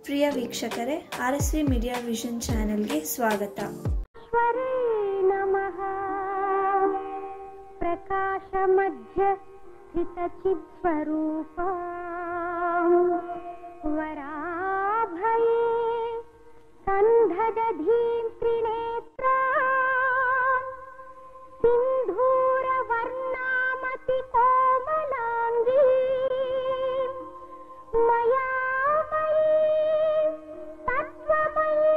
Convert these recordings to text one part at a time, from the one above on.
ಪ್ರಿಯ ವೀಕ್ಷಕರೇ R S V media vision ಚಾನೆಲ್ಗೆ ಸ್ವಾಗತ ईश्वरे नमः प्रकाशमध्य स्थितचित्स्वरूपा वराभये सन्धदधीं त्रिनेत्रा सिन्धूरवर्णामति कोमलाङ्गी मयामयी तत्त्वमयी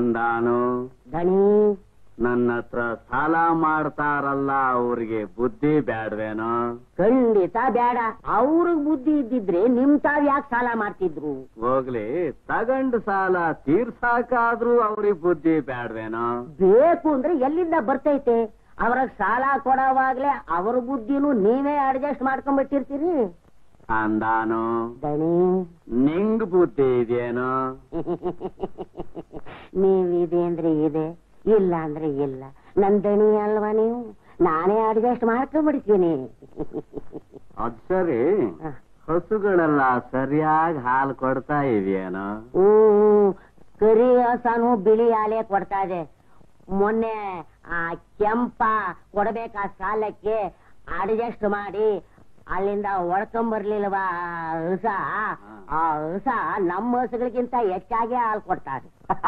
ಅಂದಾನು ದಣಿ ನನ್ನ ಹತ್ರ ಸಾಲ ಮಾಡ್ತಾರಲ್ಲ ಅವ್ರಿಗೆ ಬುದ್ಧಿ ಬ್ಯಾಡ್ವೇನೋ ಖಂಡಿತ ಬೇಡ ಅವ್ರಿಗೆ ಬುದ್ಧಿ ಇದ್ದಿದ್ರೆ ನಿಮ್ ತಾವ್ ಯಾಕೆ ಸಾಲ ಮಾಡ್ತಿದ್ರು ಹೋಗ್ಲಿ ತಗಂಡ್ ಸಾಲ ತೀರ್ಸಾಕಾದ್ರೂ ಅವ್ರಿಗೆ ಬುದ್ಧಿ ಬ್ಯಾಡ್ವೇನೋ ಬೇಕು ಅಂದ್ರೆ ಎಲ್ಲಿಂದ ಬರ್ತೈತೆ ಅವ್ರಿಗೆ ಸಾಲ ಕೊಡೋವಾಗ್ಲೇ ಅವ್ರ ಬುದ್ಧಿನೂ ನೀವೇ ಅಡ್ಜಸ್ಟ್ ಮಾಡ್ಕೊಂಡ್ಬಿಟ್ಟಿರ್ತೀರಿ ಅಂದಾನು ದಣಿ ನಿಂಗ್ ಬುದ್ಧಿ ಇದೆಯೇನೋ ನೀವಿದೆ ಅಂದ್ರೆ ಇದೆ ಇಲ್ಲ ಅಂದ್ರೆ ಇಲ್ಲ ನನ್ ದಣಿ ಅಲ್ವಾ ನೀವು ನಾನೇ ಅಡ್ಜಸ್ಟ್ ಮಾಡ್ಕೊಂಡ್ಬಿಡ್ತೀನಿ ಅದ್ ಸರಿ ಹ. ಹಸುಗಳೆಲ್ಲ ಸರಿಯಾಗಿ ಹಾಲು ಕೊಡ್ತಾ ಇದೆಯೇನೋ ಹ್ಮ್ ಕರಿ ಹಸನು ಬಿಳಿ ಹಾಲೆ ಕೊಡ್ತಾ ಇದೆ ಮೊನ್ನೆ ಆ ಕೆಂಪ ಕೊಡಬೇಕಾ ಸಾಲಕ್ಕೆ ಅಡ್ಜಸ್ಟ್ ಮಾಡಿ ಅಲ್ಲಿಂದ ಒಡ್ಕೊಂಬರ್ಲಿಲ್ವಾ ಹಸ ಆ ಹಸ ನಮ್ಮ ಹಸುಗಳಿಗಿಂತ ಹೆಚ್ಚಾಗಿ ಹಾಲು ಕೊಡ್ತಾರೆ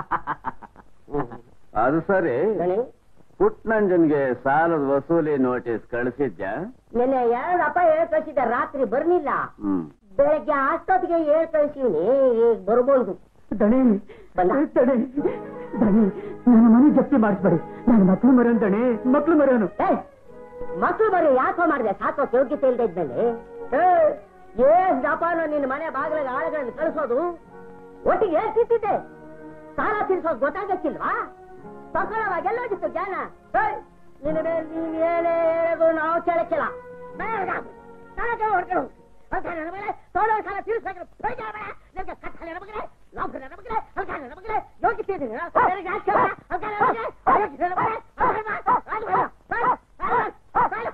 ಅದು ಸರಿ ಪುಟ್ನಂಜನ್ಗೆ ಸಾಲದ ವಸೂಲಿ ನೋಟಿಸ್ ಕಳಿಸಿದ್ಯಾ ನಿನ್ನೆ ಎರಡಪ್ಪ ಹೇಳ್ ಕಳ್ಸಿದ್ದೆ ರಾತ್ರಿ ಬರ್ಲಿಲ್ಲ ಹ್ಮ್ ಬೆಳಗ್ಗೆ ಅಷ್ಟೊತ್ತಿಗೆ ಹೇಳ್ ಕಳ್ಸಿವ್ನಿ ಈಗ ಬರ್ಬೋದು ದಣಿ ಬಂದ. ದಣಿ ದಣಿ ನನ್ನ ಮನೆ ಜಪ್ತಿ ಮಾಡಿಸ್ಬೇಡಿ ನಾನು ಮಕ್ಳು ಮರನ್ ದಣಿ ಮಕ್ಳು ಮರನು ಏ, ಮಕ್ಳು ಬರೀ ಯಾಕೋ ಮಾಡಿದೆ ಸಾಕೋ ಯೋಗ್ಯತೆ ಇಲ್ದೇ ಇದ್ದಲ್ಲಿ ಏನ್ ಜಪಾನ ನಿನ್ನ ಮನೆ ಬಾಗಿಲಿಗೆ ಆಳುಗಳನ್ನು ಕಳಿಸೋದು ಒಟ್ಟಿಗೆ ಏನ್ ತಿಂತಿದ್ದೆ ಸಾಲ ತೀರ್ಸೋದು ಗೊತ್ತಾಗಕ್ಕಿಲ್ವಾ ತಗೊಳ್ಳೋವಾಗ ಎಲ್ಲೋಗಿತ್ತು ಜ್ಞಾನ ಏಯ್, ನಿನ್ನ ಮೇಲೆ ನೀನ್ ಏನೇ ಹೇಳೋದು ನಾವು ಕೇಳಕ್ಕಿಲ್ಲ ಬೇಡಗಾಗು. ತಲೆಗೆ ಹೊಡ್ಕೊಂಡು ಹೋಗು. ಅದ್ಕ ನನ್ನ ಮಗನೇ, ತೊಗೊಳ್ಳೋ ಸಾಲ ತೀರ್ಸ್ಬೇಕಾದ್ರೆ ಬೇಜಾರ್ ಬೇಡ. ನಿನ್ಗೆ ಕಟ್ಟ ನನ್ನ ಮಗನೇ, ನೌಕರ ನನ್ನ ಮಗನೇ, ಅದ್ಕ ನನ್ನ ಮಗನೇ, ಯೋಗ್ಯತೆ ಇದೆ ನಿನಗೆ. ನಿನಗೆ ಯಾಕೆ ಬೇಡ? ಅದ್ಕ ನನ್ನ ಮಗನೇ, ಯೋಗ್ಯತೆ ನನ್ನ ಮಗನೇ, ಅದ್ಕ ನನ್ನ ಮಗನೇ, ಅದ್ಕ ನನ್ನ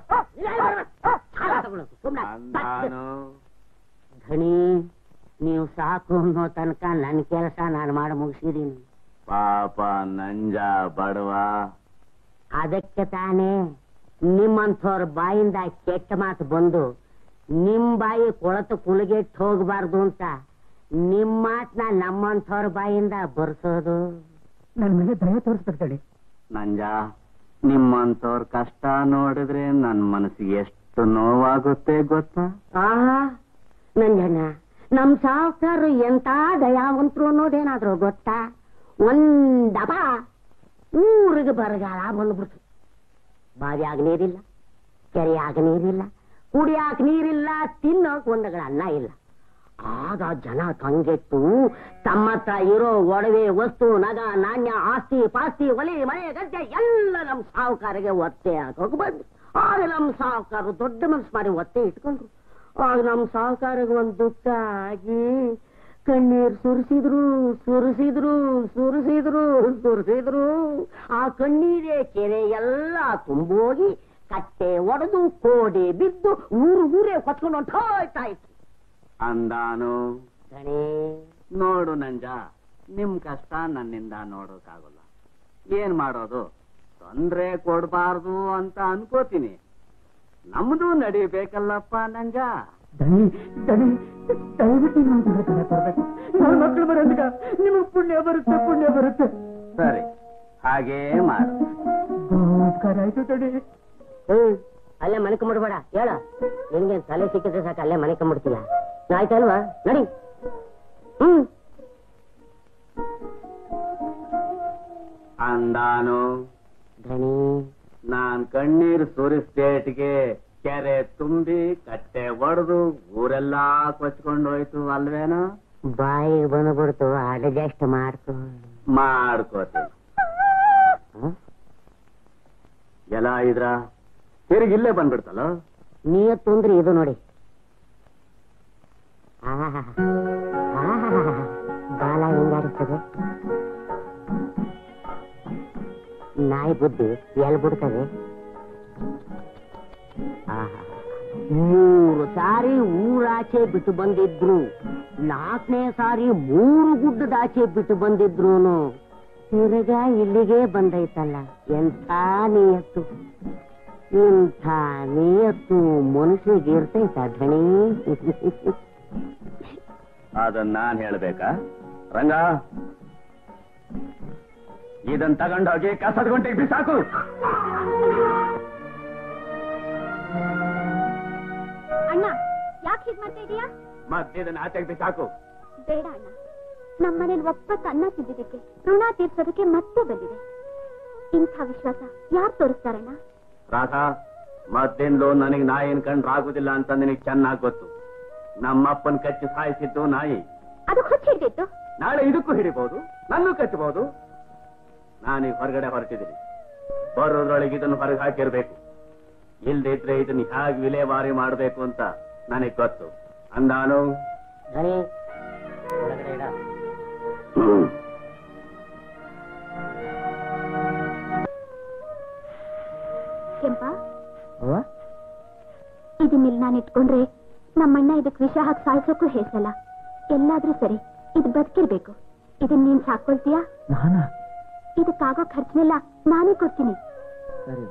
ಮಗನೇ. ಅಂದಾನು ಧಣಿ ನೀವು ಸಾಕು ಅನ್ನೋ ತನಕ ನನ್ನ ಕೆಲಸ ನಾನು ಮಾಡಿ ಮುಗಿಸಿದೀನಿ ಪಾಪ ನಂಜ ಬಡವ ಅದಕ್ಕೆ ತಾನೇ ನಿಮ್ಮಂಥವ್ರ ಬಾಯಿಂದ ಕೆಟ್ಟ ಮಾತು ಬಂದು ನಿಮ್ ಬಾಯಿ ಕೊಳತು ಕುಲಗೆಟ್ಟು ಹೋಗಬಾರ್ದು ಅಂತ ನಿಮ್ ಮಾತನ್ನ ನಮ್ಮಂಥವ್ರ ಬಾಯಿಂದ ಬರ್ಸೋದು ನನ್ನ ಮೇಲೆ ದಯ ತೋರಿಸ್ಬೇಕು ದಣಿ ನಂಜ ನಿಮ್ಮಂತವ್ರ ಕಷ್ಟ ನೋಡಿದ್ರೆ ನನ್ ಮನಸ್ಸಿಗೆ ಎಷ್ಟು ನೋವಾಗುತ್ತೆ ಗೊತ್ತಾ ಆಹಾ ನಂಜಣ್ಣ ನಮ್ ಸಾವುಕಾರರು ಎಂತ ದಯಾವಂತರು ಅನ್ನೋದೇನಾದ್ರು ಗೊತ್ತಾ ಒಂದಪ ಊರಿಗೆ ಬರಗಾಲ ಬಂದ್ಬಿಡ್ತು ಬಾವಿಯಾಗ ನೀರಿಲ್ಲ ಕೆರೆಯಾಗ ನೀರಿಲ್ಲ ಕುಡಿಯಾಕ ನೀರಿಲ್ಲ ತಿನ್ನೋಕ್ ಒಂದಗಳ ಅನ್ನ ಇಲ್ಲ ಆಗ ಜನ ಕಂಗೆಟ್ಟು ತಮ್ಮ ಹತ್ರ ಇರೋ ಒಡವೆ ವಸ್ತು ನಗ ನಾಣ್ಯ ಆಸ್ತಿ ಪಾಸ್ತಿ ಒಲಿ ಮನೆ ಗದ್ದೆ ಎಲ್ಲ ನಮ್ ಸಾಹುಕಾರಿಗೆ ಒತ್ತೆ ಹಾಕೋಕ್ ಬಂದು ಆಗ ನಮ್ ಸಾಹುಕಾರರು ದೊಡ್ಡ ಮನ್ಸು ಮಾಡಿ ಒತ್ತೆ ಇಟ್ಕೊಂಡ್ರು ಆಗ ನಮ್ ಸಾಹುಕಾರಿಗೆ ಒಂದ್ ದುಃಖ ಆಗಿ ಕಣ್ಣೀರ್ ಸುರಿಸಿದ್ರು ಸುರಿಸಿದ್ರು ಸುರಿಸಿದ್ರು ಸುರಿಸಿದ್ರು ಆ ಕಣ್ಣೀರೇ ಕೆರೆ ಎಲ್ಲ ತುಂಬೋಗಿ ಕಟ್ಟೆ ಒಡೆದು ಕೋಡೆ ಬಿದ್ದು ಊರು ಊರೇ ಹೊತ್ಕೊಂಡು ಹೊಂಟೋಯ್ತಾ ಇತ್ತು ಅಂದಾನು ಗಣೇ ನೋಡು ನಂಜ ನಿಮ್ ಕಷ್ಟ ನನ್ನಿಂದ ನೋಡೋಕ್ಕಾಗಲ್ಲ ಏನ್ ಮಾಡೋದು ತೊಂದ್ರೆ ಕೊಡ್ಬಾರ್ದು ಅಂತ ಅನ್ಕೋತೀನಿ ನಮ್ದು ನಡಿಬೇಕಲ್ಲಪ್ಪ ನಂಜ ದಣಿ ದಣಿ ದಯವಿಟ್ಟು ಇನ್ನೊಂದು ತಿಂಗಳ ದಯ ಕೊಡ್ಬೇಕು ನನ್ನ ಮಕ್ಳು ಬರೋದಕ್ಕ ನಿಮಗೆ ಪುಣ್ಯ ಬರುತ್ತೆ ಪುಣ್ಯ ಬರುತ್ತೆ ಸರಿ ಹಾಗೇ ಮಾಡು ನಮಸ್ಕಾರ ಆಯ್ತು ದಣಿ ಹ್ಮ್ ಅಲ್ಲೇ ಮನೆ ಕಂಬಿಡ್ಬೇಡ ಹೇಳ ನಿನ್ಗೆ ತಲೆ ಸಿಕ್ಕಿದ್ರೆ ಸಾಕು ಅಲ್ಲೇ ಮನೆ ಕಂಬಿಡ್ತೀಯ ಆಯ್ತಲ್ವಾ ನಡಿ ಹ್ಮ್ ಅಂದಾನು ಧಣಿ ನಾನ್ ಕಣ್ಣೀರ್ ಸುರಿಸ್ಟೇಟ್ಗೆ ಕೆರೆ ತುಂಬಿ ಕಟ್ಟೆ ಒಡೆದು ಊರೆಲ್ಲಾ ಕೊಚ್ಕೊಂಡೋಯ್ತು ಅಲ್ವೇನೋ ಬಾಯಿಗೆ ಬಂದ್ಬಿಡ್ತು ಅಡ್ಜಸ್ಟ್ ಮಾಡ್ಕೊ ಮಾಡ್ಕೋತೀನಿ ಹ್ಮ್? ಎಲ್ಲ ಇದ್ರ ತಿರುಗಿ ಇಲ್ಲೇ ಬಂದ್ಬಿಡ್ತಲ್ಲ ನಿಯತ್ತು ಅಂದ್ರೆ ಇದು ನೋಡಿ ಆಹಾ. ಆಹಾ. ಬಾಲ ಹೆಂಗಾಡುತ್ತದೆ ನಾಯಿ ಬುದ್ಧಿ ಎಲ್ ಬಿಡ್ತದೆ ಆಹಾ. ಮೂರು ಸಾರಿ ಊರಾಚೆ ಬಿಟ್ಟು ಬಂದಿದ್ರು ನಾಲ್ಕನೇ ಸಾರಿ ಮೂರು ಗುಡ್ಡದಾಚೆ ಬಿಟ್ಟು ಬಂದಿದ್ರು ತಿರ್ಗಾ ಇಲ್ಲಿಗೆ ಬಂದೈತಲ್ಲ ಎಂಥ ನಿಯತ್ತು ಇಂಥ ನಿಯತ್ತು ಮನುಷ್ಯಗೆ ಇರ್ತೈತ ಧಣಿ ಅದನ್ನ ನಾನ್ ಹೇಳ್ಬೇಕಾ ರಂಗ ಇದನ್ ತಗೊಂಡೋಗಿ ಕಸದ ಗಂಟೆಗೆ ಬಿಸಾಕು ಅಣ್ಣ ಯಾಕೆ ಹೀಗ್ ಮಾಡ್ತಾ ಇದೀಯಾ ಮತ್ತೆ ಇದನ್ನ ಆಚೆಗೆ ಬಿಸಾಕು ಬೇಡ ಅಣ್ಣ ನಮ್ಮನೇಲಿ ಒಪ್ಪತ್ತು ಅನ್ನ ತಿಂದಿದ್ದಕ್ಕೆ ಋಣ ತೀರ್ಸೋದಕ್ಕೆ ಮತ್ತೆ ಬಂದಿದೆ ಇಂಥ ವಿಶ್ವಾಸ ಯಾರು ತೋರಿಸ್ತಾರಣ್ಣ ರಾಧಾ ಮತ್ತಿಂದಲೂ ನನಗೆ ನಾಯಿ ಅನ್ಕಂಡ್ರೆ ಆಗುದಿಲ್ಲ ಅಂತ ನಿನಗೆ ಚೆನ್ನಾಗಿ ಗೊತ್ತು ನಮ್ಮಪ್ಪನ್ ಕಚ್ಚಿ ಸಾಯಿಸಿದ್ದು ನಾಯಿ ಅದು ಹುಚ್ಚಿಡ್ದಿತ್ತು ನಾಳೆ ಇದಕ್ಕೂ ಹಿಡಿಬಹುದು ನನ್ನೂ ಕಚ್ಚಬಹುದು ನಾನೀಗ ಹೊರಗಡೆ ಹೊರಟಿದ್ದೀನಿ ಬರೋದ್ರೊಳಗೆ ಇದನ್ನು ಹೊರಗೆ ಹಾಕಿರ್ಬೇಕು ಇಲ್ದಿದ್ರೆ ಇದನ್ನ ಹೇಗೆ ವಿಲೇವಾರಿ ಮಾಡಬೇಕು ಅಂತ ನನಗೆ ಗೊತ್ತು ಅಂದಾನು ಧನಿ ಒಳಗಡೆ ಇಡ ಹ್ಮ್. ಕೆಂಪ ಇದನ್ನಿಲ್ಲಿ ನಾನು ಇಟ್ಕೊಂಡ್ರೆ ನಮ್ಮಣ್ಣ ಇದಕ್ ವಿಷ ಹಾಕಿ ಸಾಯಿಸೋಕ್ಕೂ ಹೇಸಲ್ಲ ಎಲ್ಲಾದ್ರೂ ಸರಿ ಇದು ಬದುಕಿರ್ಬೇಕು ಇದನ್ನ ನೀನ್ ಸಾಕೊಳ್ತೀಯಾ ನಾನಾ ಇದಕ್ಕಾಗೋ ಖರ್ಚನೆಲ್ಲ ನಾನೇ ಕೊಡ್ತೀನಿ ಸರಿ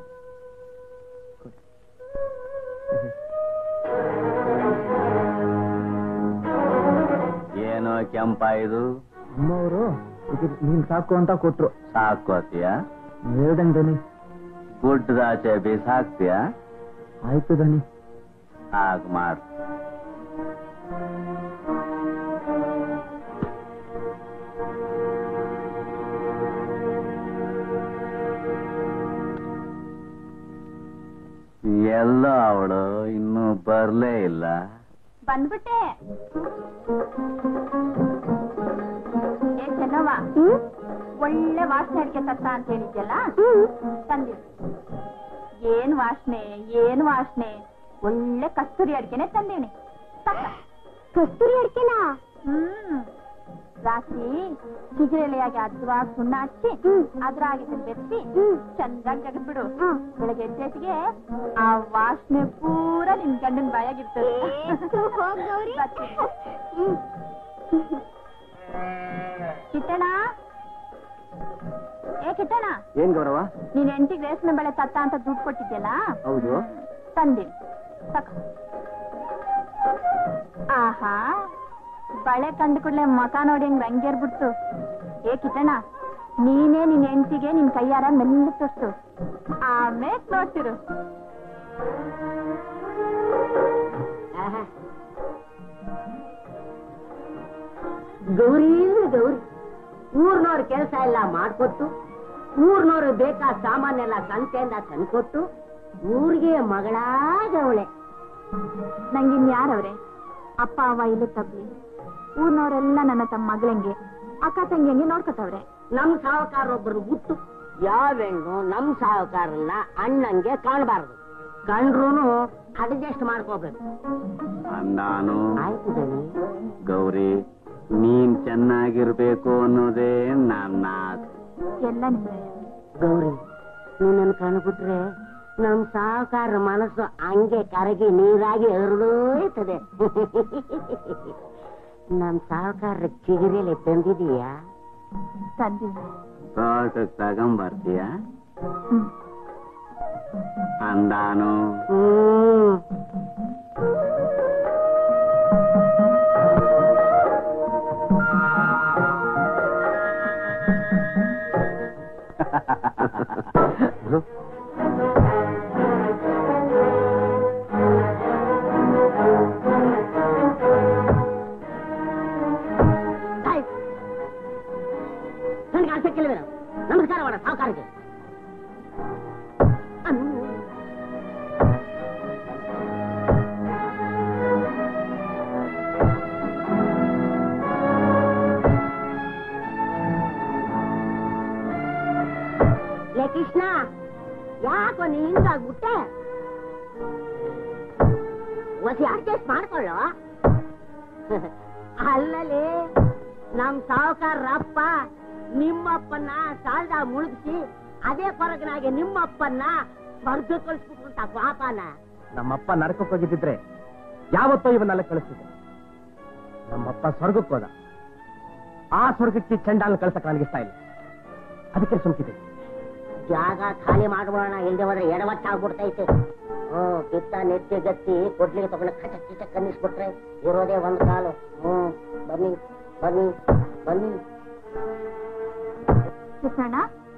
ಏನೋ ಕೆಂಪ ಇದು ಅಮ್ಮವರು ನೀನ್ ಸಾಕು ಅಂತ ಕೊಟ್ರು ಸಾಕೋತೀಯ ಹೇಳ್ದಂಗ್ ದನಿ ಗುಡ್ಡದಾಚೆ ಬಿಸಾಕ್ತೀಯ ಆಯ್ತು ದನಿ ಹಾಗ್ ಮಾಡು ಎಲ್ಲ ಅವಳು ಇನ್ನೂ ಬರ್ಲೇ ಇಲ್ಲ ಬಂದ್ಬಿಟ್ಟೆ ಏ ಚೆನ್ನವ್ವ ಒಳ್ಳೆ ವಾಸನೆ ಅಡಿಕೆ ತತ್ತ ಅಂತ ಹೇಳಿದ್ಯಲ್ಲ ತಂದಿ ಏನ್ ವಾಸನೆ ಏನ್ ವಾಸನೆ ಒಳ್ಳೆ ಕಸ್ತೂರಿ ಅಡಿಕೆನೆ ತಂದೀನಿ ಕಸ್ತೂರಿ ಅಡಿಕೆನಾ ಹ್ಮ್ ರಾತ್ರಿ ಚಿಗುರೆಲೆಯಾಗಿ ಅದ್ವಾಗಿ ಸುಣ್ಣ ಹಚ್ಚಿ ಅದ್ರಾಗಿ ಬೆತ್ತಿ ಚಂದಾಗಿ ಜಗದ್ಬಿಡು ಬೆಳಗ್ಗೆ ಎದ್ದೇಟಿಗೆ ಆ ವಾಸನೆ ಪೂರ ನಿನ್ ಗಂಡನ ಬಾಯಾಗಿರ್ತದೆ ಕಿಟ್ಟಣ ಏ ಕಿಟ್ಟಣ ಏನ್ ಗೌರವ ನೀನ್ ಎಂಟಿಗೆ ರೇಷ್ಮೆ ಬೆಳೆ ತತ್ತ ಅಂತ ದುಡ್ಡು ಕೊಟ್ಟಿದ್ಯಲ್ಲ ಹೌದು ತಂದಿನಿ ತಕೋ ಆಹಾ ಬಳೆ ಕಂಡು ಕೂಡ್ಲೆ ಮಕ ನೋಡಿ ಹಂಗ್ ರಂಗೇರ್ಬಿಡ್ತು ಏ ಕಿಟ್ಟಣ ನೀನೇ ನಿನ್ ಹೆಂಡತಿಗೆ ನಿನ್ ಕೈಯಾರ ಮೆಲ್ಲ ತೋರ್ಸು ಆಮೇಲೆ ನೋಡ್ತಿರು ಆಹಾ. ಗೌರಿ ಅಂದ್ರೆ ಗೌರಿ ಊರ್ನವ್ರ ಕೆಲಸ ಎಲ್ಲ ಮಾಡ್ಕೊಟ್ಟು ಊರ್ನವ್ರು ಬೇಕಾದ ಸಾಮಾನೆಲ್ಲ ಸಂತೆಯಿಂದ ತಂದ್ಕೊಟ್ಟು ಊರಿಗೆ ಮಗಳಾಗವಳೆ ನಂಗಿನ್ ಯಾರವ್ರೆ ಅಪ್ಪ ಅವ್ವ ಇಲ್ಲಿ ತಬ್ಲಿ ಊರ್ನವರೆಲ್ಲ ನನ್ನ ತಮ್ಮ ಮಗಳಂಗೆ ಅಕ್ಕ ತಂಗಿಯಂಗೆ ನೋಡ್ಕೊತವ್ರೆ ನಮ್ ಸಾಹುಕಾರೊಬ್ಬರು ಬಿಟ್ಟು ಯಾವ ಹೆಣ್ಣು ನಮ್ ಸಾಹುಕಾರನ್ನ ಅಣ್ಣಂಗೆ ಕಾಣಬಾರದು ಕಂಡ್ರು ಅಡ್ಜಸ್ಟ್ ಮಾಡ್ಕೋಬೇಕು ನಾನು ಆಯ್ತು ದನಿ ಗೌರಿ ನೀನ್ ಚೆನ್ನಾಗಿರ್ಬೇಕು ಅನ್ನೋದೇ ನನ್ನ ಆಸೆ ಎಲ್ಲ ನಿಮ್ಗೆ ಗೌರಿ ನಿನ್ನನ್ನು ಕಂಡುಬಿಟ್ರೆ ನಮ್ ಸಾಹುಕಾರ ಮನಸ್ಸು ಹಂಗೆ ಕರಗಿ ನೀರಾಗಿ ಹರಿದೋಯ್ತದೆ ನಮ್ ಸಾಹುಕಾರ ಚಿಗುರೆಲೆ ತಂದಿದೀಯಾ ತಂದಿನಿ ತೋಟಕ್ ತಗೊಂಬರ್ತೀಯ ಹ್ಮ್ ಅಂದಾನು ಹ್ಮ್ ಆಯ್ತು. ನನ್ಗೆ ಆಸೆ ಕೆಲವೇನು ನಮಸ್ಕಾರ ಮಾಡ ಸಾಹುಕಾರಕ್ಕೆ ಅನ್ನು ಲೇ ಕೃಷ್ಣ ಯಾಕೋ ನೀ ಹಿಂಗಾಗ್ಬಿಟ್ಟೆ ಒಸಿ ಅಡ್ಜಸ್ಟ್ ಮಾಡ್ಕೊಳ್ಳೋ ಅಲ್ಲಲ್ಲಿ ನಮ್ ಸಾವುಕಾರಪ್ಪ ನಿಮ್ಮಪ್ಪನ್ನ ಸಾಲದ ಮುಳುಗಿಸಿ ಅದೇ ಕೊರಗನಾಗೆ ನಿಮ್ಮಪ್ಪನ್ನ ಸ್ವರ್ಗ ಕಳಿಸ್ಬಿಟ್ರು ಅಂತ ಪಾಪನ ನಮ್ಮಪ್ಪ ನರಕಕ್ಕೆ ಹೋಗಿದ್ದಿದ್ರೆ ಯಾವತ್ತೋ ಇವನ್ನೆಲ್ಲ ಕಳಿಸ್ತಿದ್ದೆ ನಮ್ಮಪ್ಪ ಸ್ವರ್ಗಕ್ಕೆ ಹೋದ ಆ ಸ್ವರ್ಗಕ್ಕೆ ಚಂಡಾಲ ಕಳ್ಸಕ್ ನನಗೆ ಇಷ್ಟ ಇಲ್ಲ ಅದಕ್ಕೆ ಸುಮ್ಕಿದೆ ಜಾಗ ಖಾಲಿ ಮಾಡ್ಬೋಣ ಇಲ್ದೆ ಹೋದ್ರೆ ಎಡವಟ್ಟಾಗ್ಬಿಡ್ತೈತೆ ಹ್ಮ್ ಕಿತ್ತ ನೆತ್ತಿ ಗತ್ತಿ ಕೊಡ್ಲಿಗೆ ತಗೊಂಡು ಕಚಕ್ ಕಿಚಕ್ ಅನ್ನಿಸ್ಬಿಟ್ರೆ ಇರೋದೇ ಒಂದ್ ಕಾಲು ಹ್ಮ್ ಬನ್ನಿ ಬನ್ನಿ ಬನ್ನಿ ಕೃಷ್ಣಣ್ಣ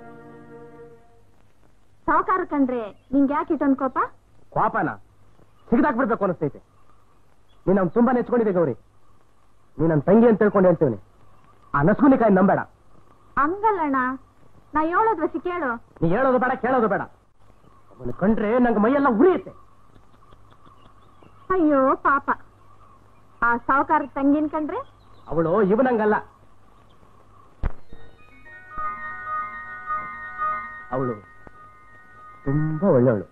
ಸಾವುಕಾರ ಕಂಡ್ರೆ ನಿಂಗೆ ಯಾಕೆ ಇಟ್ಟೊಂದ್ ಕೋಪ ಪಾಪನ ಸಿಗದಾಕ್ ಬಿಡ್ಬೇಕು ಅನಿಸ್ತೈತೆ ನೀನ್ ಅವ್ನು ತುಂಬಾ ನೆಚ್ಕೊಂಡಿದೆ ಗೌರಿ ನೀನ್ ನನ್ನ ತಂಗಿ ಅಂತ ತಿಳ್ಕೊಂಡು ಹೇಳ್ತೇವೆ ಆ ನಸ್ಗುನಿಕಾಯಿ ನಂಬೇಡ ಹಂಗಲ್ಲಣ್ಣ ನಾ ಹೇಳೋದ್ ವಸಿ ಕೇಳು ನೀ ಹೇಳೋದು ಬೇಡ ಕೇಳೋದು ಬೇಡ ಅವನು ಕಂಡ್ರೆ ನಂಗೆ ಮೈಯೆಲ್ಲ ಉರಿಯುತ್ತೆ ಅಯ್ಯೋ ಪಾಪ ಆ ಸಾವುಕಾರ ತಂಗಿನ್ ಕಂಡ್ರೆ ಅವಳು ಇವನಂಗಲ್ಲ ಅವಳು ತುಂಬಾ ಒಳ್ಳೆಯವಳು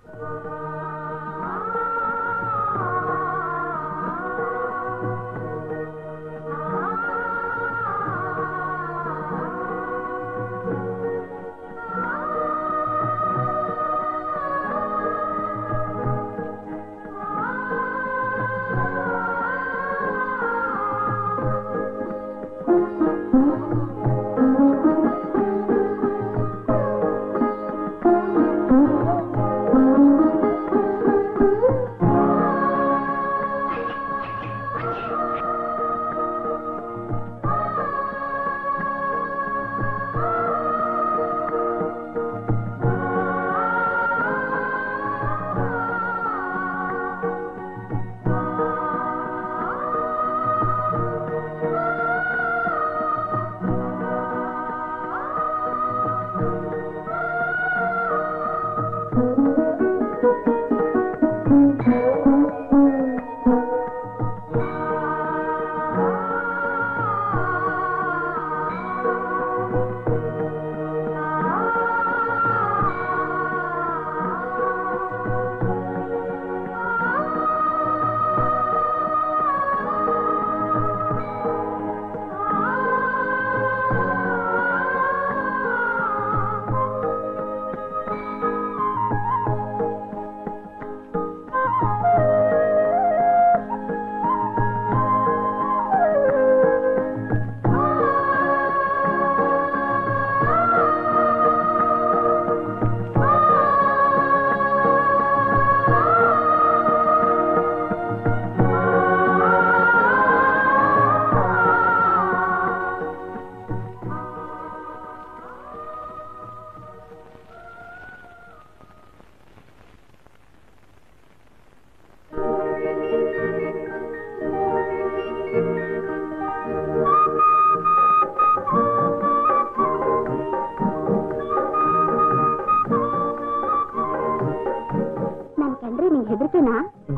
ನನ್ ಕಂಡ್ರೆ ನಿಂಗೆ ಹೆದರ್ಕನಾ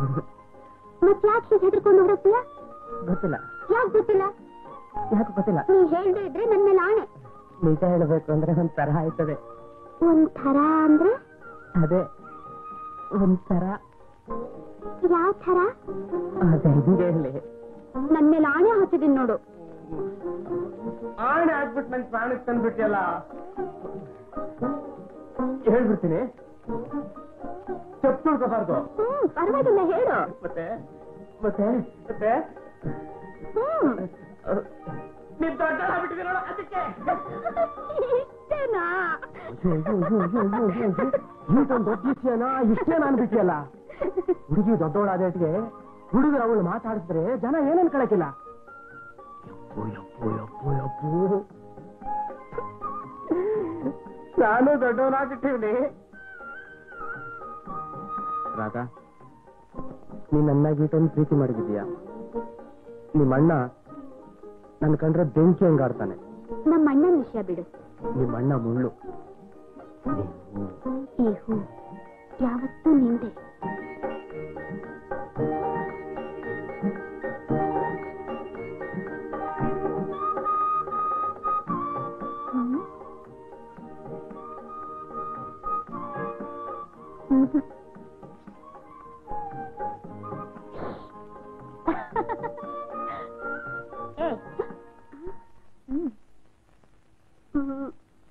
ಮತ್ ಯಾಕೆ ಹೀಗೆ ಹೆದರ್ಕೊಂಡು ಹೊರತೀಯ ಗೊತ್ತಿಲ್ಲ ಯಾಕೆ ಗೊತ್ತಿಲ್ಲ ಯಾಕೆ ಗೊತ್ತಿಲ್ಲ ನೀ ಹೇಳ್ದೆ ಇದ್ರೆ ನನ್ ಮೇಲೆ ಆಣೆ ನಿಜ ಹೇಳಬೇಕು ಅಂದ್ರೆ ಒಂದ್ ತರ ಆಯ್ತದೆ ಒಂಥರ ಅಂದ್ರೆ ಅದೇ ಒಂಥರ ಯಾವ ಥರ ಅದೇ ಹಿಂಗೆ ಹೇಳಿ ನನ್ ಮೇಲೆ ಆಣೆ ಹಾಕಿದೀನಿ ನೋಡು ಆಣೆ ಹಾಕ್ಬಿಟ್ಟು ನನ್ ಪ್ರಾಣಕ್ಕೆ ತಂದ್ಬಿಟ್ಟಿಯಲ್ಲ ಹೇಳ್ಬಿಡ್ತೀನಿ ಚೆಪ್ ತುಳ್ಕೋಬಾರ್ದು ಹ್ಮ್ ಪರವಾಗಿಲ್ಲ ಹೇಳು ಮತ್ತೆ ಮತ್ತೆ ಮತ್ತೆ ಹ್ಮ್ ನೀನ್ ದೊಡ್ಡ ಅದಕ್ಕೆ ಇಷ್ಟೇನಾ ಈಗೊಂದು ದೊಡ್ಡ ವಿಷಯನ ಇಷ್ಟೇ ನಾನು ಬಿಟ್ಟಿಯಲ್ಲ ಹುಡುಗಿ ದೊಡ್ಡವಳಾದೇಟ್ಗೆ ಹುಡುಗರು ಅವಳು ಮಾತಾಡಿಸಿದ್ರೆ ಜನ ಏನೇನ್ ಕಳಕಿಲ್ಲ ಯಪ್ಪು ಯಪ್ಪು ಯಪ್ಪು ಯಪ್ಪು ನಾನು ದೊಡ್ಡವನಾಗ್ಬಿಟ್ಟಿವ್ನಿ ರಾಧಾ ನೀನ್ ನನ್ನ ಗೀಟನ್ನು ಪ್ರೀತಿ ಮಾಡಿದೀಯಾ ನಿಮ್ಮ ಅಣ್ಣ ನನ್ ಕಂಡ್ರೆ ಬೆಂಕಿ ಹಂಗಾಡ್ತಾನೆ ನಮ್ಮ ಅಣ್ಣನ ವಿಷಯ ಬಿಡು ನಿಮ್ಮ ಅಣ್ಣ ಮುಳ್ಳು ಈ ಹೂ ಯಾವತ್ತೂ ನಿಂದೆ ಹ್ಮ್. ಹ್ಮ್. ಏ. ಹ್ಮ್. ಹ್ಮ್.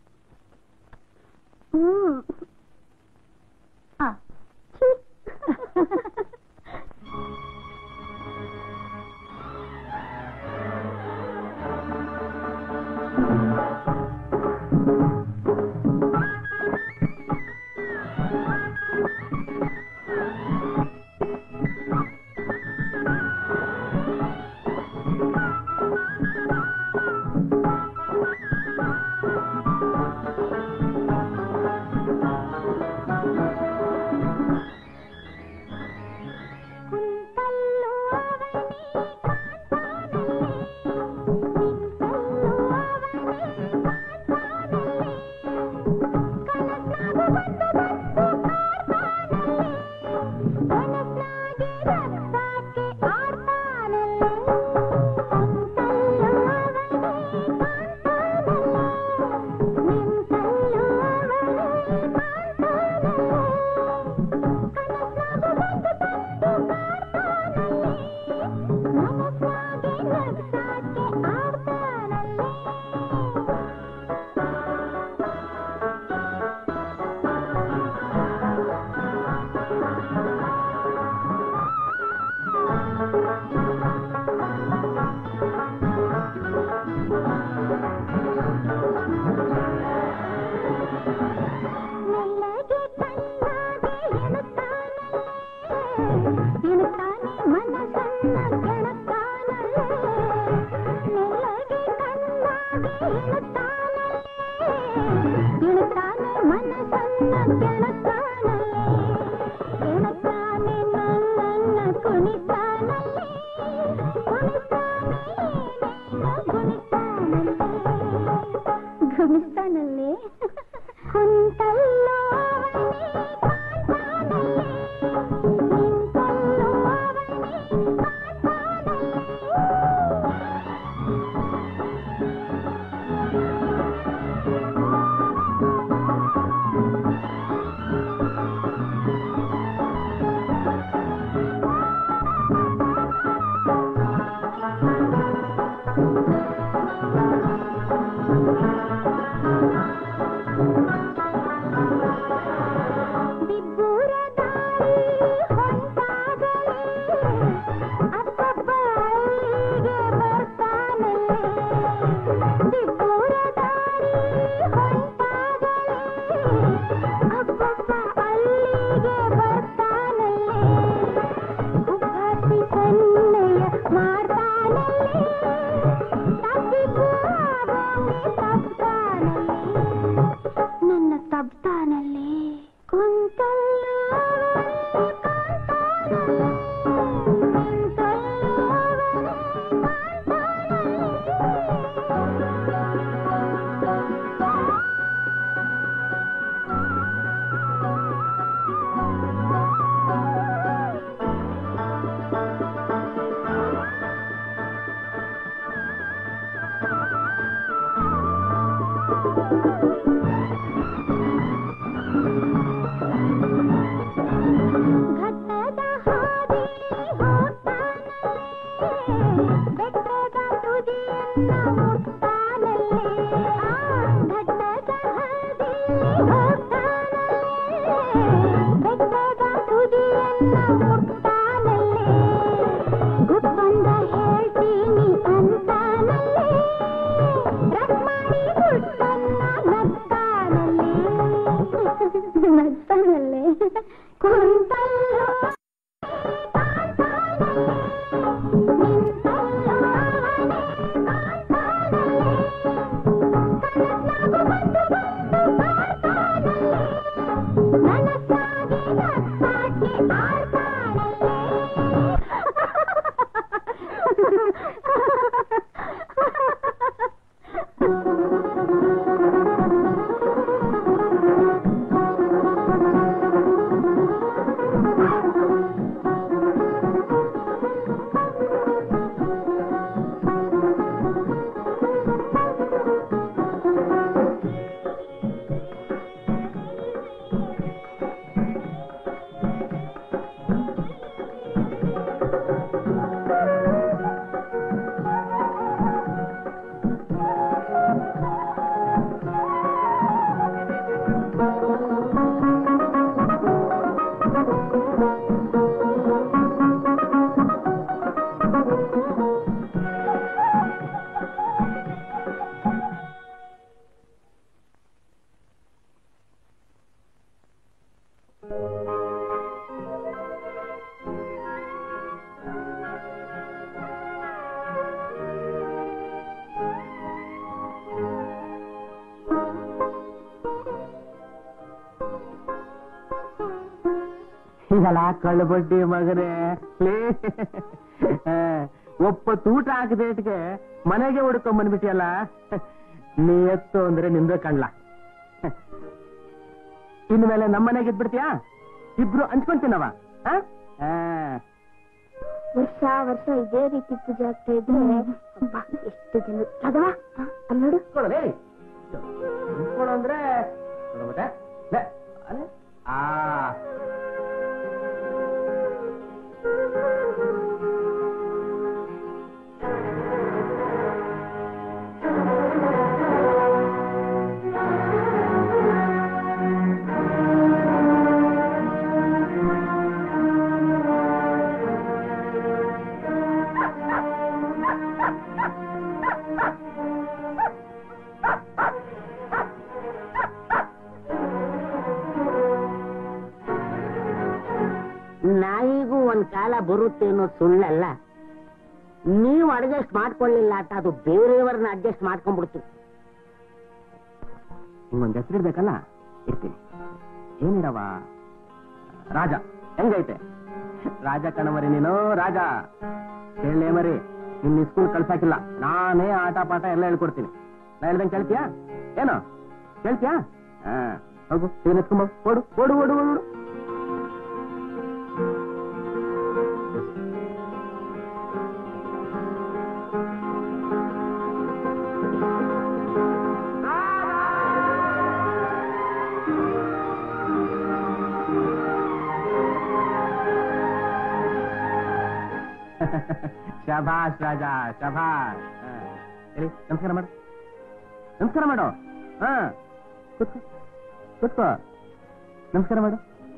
ಹ್ಮ್. ಆ. ಛೀ. ಕುಂತಲ್ಲು ಅವನೇ ಕಾಣ್ತಾನಲ್ಲಿ, ನಿಂತಲ್ಲು ಮೆಲ್ಲಗೆ ಕಣ್ಣಾಗೆ ಎಣುತ್ತಾನಲ್ಲೇ ಎಣುತ್ತಾನೆ ಮನಸ್ಸನ್ನ ಕೆಣಕ್ತಾನಲ್ಲೇ ಮೆಲ್ಲಗೆ ಕಣ್ಣಾಗೆ ಎಣುತ್ತಾನಲ್ಲೇ ಎಣುತ್ತಾನೆ ಮನಸ್ಸನ್ನ ಕೆಣಕ್ತಾನಲ್ಲೇ ಕೆಣಕ್ತಾನೆ ನನ್ನನ್ನ ಕುಣಿತಾನಲ್ಲೇ ಕುಣಿತಾನೆ ಗುಣಿತಾನಲ್ಲೇ ಗುಣಿಸ್ತಾನಲ್ಲೇ ಕುಂತಲ್ಲೋ ಅವನೇ ಕಾಣ್ತಾನಲ್ಲೇ ನಿಂತಲ್ಲೋ ಅವನೇ ಕಾಣ್ತಾನಲ್ಲೇ ದಿಬ್ಬೂರ ದಾರಿ ಹೊಂಟಾಗಲೇ ಅಪ್ಪಪ್ಪ ಅಲ್ಲಿಗೆ ಬರ್ತಾನಲ್ಲೇ ದಿಬ್ಬೂರ ದಾರಿ ಹೊಂಟಾಗಲೇ ಅಪ್ಪಪ್ಪ ಅಲ್ಲಿಗೆ ಬರ್ತಾನಲ್ಲೇ ಉಪಾಸಿ ಸನ್ನೆಯ ಮಾಡ್ತಾನಲ್ಲೇ ತಪ್ಪಿಗೂ ಆಗೋಂಗೆ ತಪ್ತಾನಲ್ಲೇ ನನ್ನ ತಬ್ತಾನಲ್ಲಿ ಕುಂತಲ್ಲೋ ಅವನೇ ಕಾಣ್ತಾನಲ್ಲೇ ನಿಂತಲ್ಲೋ ಅವನೇ ಕಾಣ್ತಾನಲ್ಲೇ ಘಟ್ಟದ ಹಾದಿ ಹೋಗ್ತಾನಲ್ಲೇ ಬೆಟ್ಟದ ತುದಿಯನ್ನ ಮುಟ್ತಾನಲ್ಲೇ ಆ ಘಟ್ಟದ ಹಾದಿ ಹೋಗ್ತಾನಲ್ಲೇ ಬೆಟ್ಟದ ತುದಿಯನ್ನ ಮುಟ್ತಾನಲ್ಲೇ ಗುಟ್ಟೊಂದ ಹೇಳ್ತೀನಿ ಅಂತಾನಲ್ಲೇ ರಕ್ ಮಾಡಿ ಗುಟ್ಟನ್ನ ನಗ್ತಾನಲ್ಲೇ ನಗ್ತಾನಲ್ಲೇ ಕುಂತಲ್ಲೋ ನಿಂತಲ್ಲೋ ಅವನೇ ಕಾಣ್ತಾನಲ್ಲೇ ಕನಸ್ನಾಗು ಬಂದು ಬಂದು ಕಾಡ್ತಾನಲ್ಲೇ ನನಸಾಗಿ ನಕ್ಕಾಗಿ ಇದಲ್ಲ ಕಳ್ಳು ಬಡ್ಡಿ ಮಗನೇ ಲೇ ಆ, ಒಪ್ಪತ್ತು ಊಟ ಹಾಕದೇಟ್ಗೆ ಮನೆಗೆ ಹುಡ್ಕೊಂಡ್ ಬಂದ್ಬಿಟ್ಟಿಯಲ್ಲ ನೀ ಎತ್ತು ಅಂದ್ರೆ ನಿಂದ ಕಣ್ಲ ಇನ್ಮೇಲೆ ನಮ್ಮನೆಗೆ ಇದ್ಬಿಡ್ತೀಯಾ ಇಬ್ರು ಹಂಚ್ಕೊಂತೀನವ ಆ? ಆ. ವರ್ಷ ವರ್ಷ ಇದೇ ರೀತಿ ಪೂಜೆ ಆಗ್ತಾ ಇದ್ರೆ ಅಬ್ಬಾ, ಎಷ್ಟು ಜನ ಅದವಾ ಅಲ್ಲಿ ನೋಡು ನಿಂತ್ಕೊಳ್ಳು, ಲೇ. ನಿಂತ್ಕೊಳ್ಳು ಅಂದ್ರೆ ನೋಡು ಮತ್ತೆ. ಲೇ, ಅಲೆ. ಆ ಕಾಲ ಬರುತ್ತೆ ಅನ್ನೋದು ಸುಳ್ಳಲ್ಲ ನೀವು ಅಡ್ಜಸ್ಟ್ ಮಾಡ್ಕೊಳ್ಳಿಲ್ಲ ಅಂತ ಅದು ಬೇರೆಯವ್ರನ್ನ ಅಡ್ಜಸ್ಟ್ ಮಾಡ್ಕೊಂಡ್ಬಿಡ್ತು ನಿಮ್ಗೊಂದು ಹೆಸರಿಡ್ಬೇಕಲ್ಲ ಇರ್ತೀನಿ ಏನಿಡವ ರಾಜ ಹೆಂಗೈತೆ ರಾಜ ಕಣಮರಿ ನೀನು ರಾಜ ಹೇಳೇ ಮರಿ ನಿನ್ನ ಸ್ಕೂಲ್ ಕಳ್ಸಾಕಿಲ್ಲ ನಾನೇ ಆಟ ಪಾಠ ಎಲ್ಲ ಹೇಳ್ಕೊಡ್ತೀನಿ ನಾ ಹೇಳ್ದಂಗೆ ಕೇಳ್ತೀಯಾ ಏನು ಕೇಳ್ತೀಯಾ ಹಾ ಹೋಗು ಇದನ್ನ ಎತ್ಕೊಂಬ ಓಡು ಓಡು ಓಡು ಓಡು ಓಡು ಶಭಾಷ್ ರಾಜ ಶಭಾಷ್ ಹಾ. ಹೇಳಿ ನಮಸ್ಕಾರ ಮಾಡು ನಮಸ್ಕಾರ ಮಾಡು ಹಾ ಕೂತ್ಕೋ ಕೂತ್ಕೋ ನಮಸ್ಕಾರ ಮಾಡು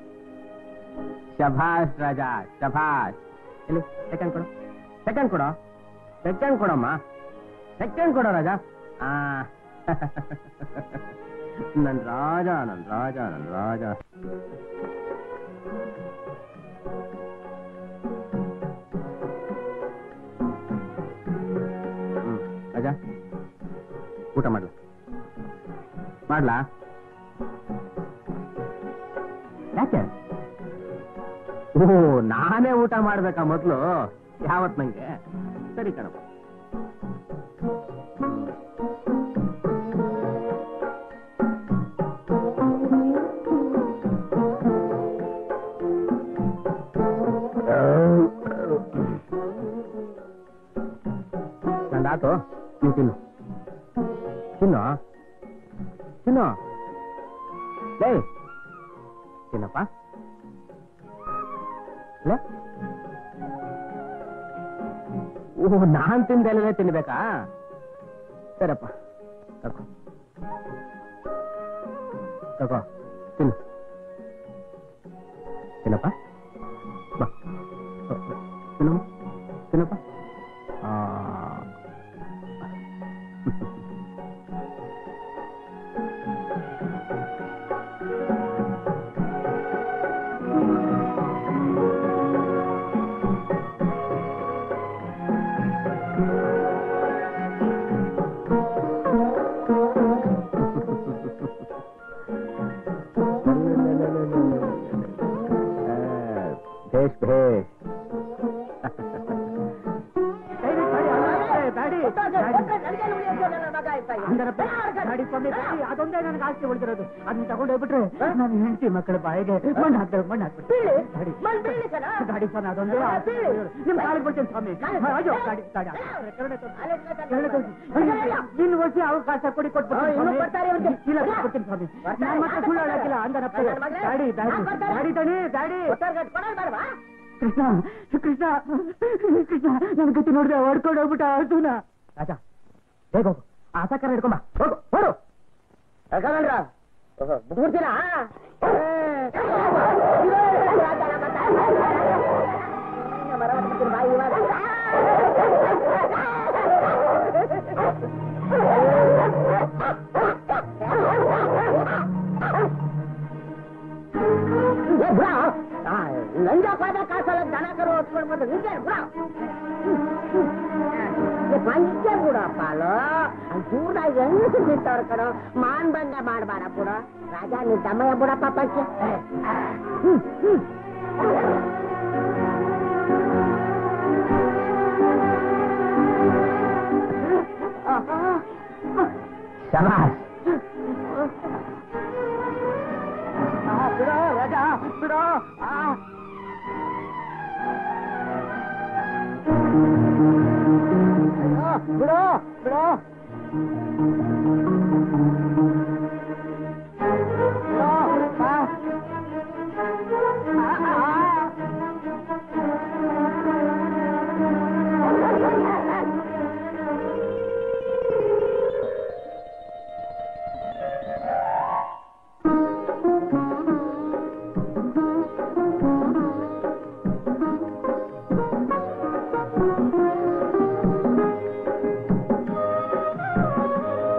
ಶಭಾಷ್ ರಾಜ ಶಭಾಷ್ ಎಲ್ಲಿ ಸೆಕೆಂಡ್ ಕೊಡು ಸೆಕೆಂಡ್ ಕೊಡು ಸೆಕೆಂಡ್ ಕೊಡಮ್ಮ ಸೆಕೆಂಡ್ ಕೊಡೋ ರಾಜ ಆ ನನ್ ರಾಜ ನನ್ ರಾಜ ನನ್ ರಾಜ ಹ್ಮ್ ರಾಜ ಊಟ ಮಾಡ್ಲಾ ಮಾಡ್ಲಾ ಯಾಕೆ ಓ ನಾನೇ ಊಟ ಮಾಡ್ಬೇಕಾ ಮೊದ್ಲು ಯಾವತ್ ನಂಗೆ ಸರಿ ಕಣಪ್ಪ ನಂದಾತು ನೀವು ತಿನ್ನು ತಿನ್ನು ತಿನ್ನು ಲೇ ತಿನ್ನಪ್ಪ ಲೇ ಓಹ್ ನಾನ್ ತಿಂದೆಲ್ಲೇ ತಿನ್ಬೇಕಾ ಸರಪ್ಪ ತಗೋ ತಗೋ ತಿನ್ನು ತಿನ್ನಪ್ಪ ಬಾ ತಿನ್ನಮ್ಮ ತಿನ್ನಪ್ಪ ಆ ಭೇಷ್ ಭೇಷ್ ಅದೊಂದೇ ನನಗೆ ಆಸ್ತಿ ಉಳಿದಿರೋದು ಅದನ್ನ ತಗೊಂಡು ಹೋಗ್ಬಿಟ್ರೆ ನನ್ನ ಹೆಂಡತಿ ಮಕ್ಕಳ ಬಾಯಿಗೆ ಮಣ್ಣು ಹಾಕ್ತಾರೆ ಮಣ್ಣು ಹಾಕ್ಬಿಟ್ಟು ಗಾಡಿ ಗಾಡಿ ಸ್ವಾಮಿ ಅದೊಂದೇ ಆಸ್ತಿ ಉಳಿದಿರೋದು. ನಿಮ್ ಕಾಲಿಗೆ ಬಿಡ್ತೀನಿ ಸ್ವಾಮಿ ಅಯ್ಯೋ ಗಾಡಿ ಗಾಡಿ ಕರುಣೆ ತೋರ್ಸಿ. ಕರುಣೆ ತೋರ್ಸಿ. ಇನ್ನು ವರ್ಷ ಅವಕಾಶ ಕೊಡಿ ಕೊಟ್ಬಿಡ್ತೀನಿ ಇಲ್ಲ ಕೊಡ್ತೀನಿ ಸ್ವಾಮಿ ನಾನು ಮತ್ತೆ ಸುಳ್ಳು ಹೇಳಕ್ಕಿಲ್ಲ ಅಂದನಪ್ಪ ಗಾಡಿ ಗಾಡಿ ಗಾಡಿ ತಣಿ ಗಾಡಿ ಕೃಷ್ಣ ಕೃಷ್ಣ ಕೃಷ್ಣ ನನ್ನ ಗತಿ ನೋಡಿದ್ರೆ ಹೊಡ್ಕೊಂಡು ಹೋಗ್ಬಿಟ್ಟ ಅರ್ಜುನ ರಾಜ ಬೇಗ ಹೋಗು ಆ ಸಕ್ಕರೆ ಹಿಡ್ಕೊಂಬ ಹೋಗು ಹೊಡು ಬಿಟ್ಬಿಡ್ತೀರಾ ನಂಜಪಾದ ಕಾಸಲ್ಲ ದನ ಕರು ಹೊತ್ಕೊಂಡು ಬಂದು ನಿಂಗೆ ಬಿಡ ಪಂಚ ಬಿಡ ಪಾಲು ಚೂರ್ದಾಗ ಹೆಂಗಸು ನಿಂತವ್ರ ಕಣೋ ಮಾನ್ ಬಂದ ಮಾಡಬೇಡ ಬಿಡ ರಾಜ ನೀನ್ ತಮ್ಮಯ್ಯ ಬಿಡಪ್ಪ ಪಂಚ ಶಭಾಷ್ ಬಿಡೋ ರಾಜ ಬಿಡೋ ಆ ಬಿಡೋ ಬಿಡೋ ಬಿಡೋ ಬಾ. ಆ, ಆ, ಆ. ಆ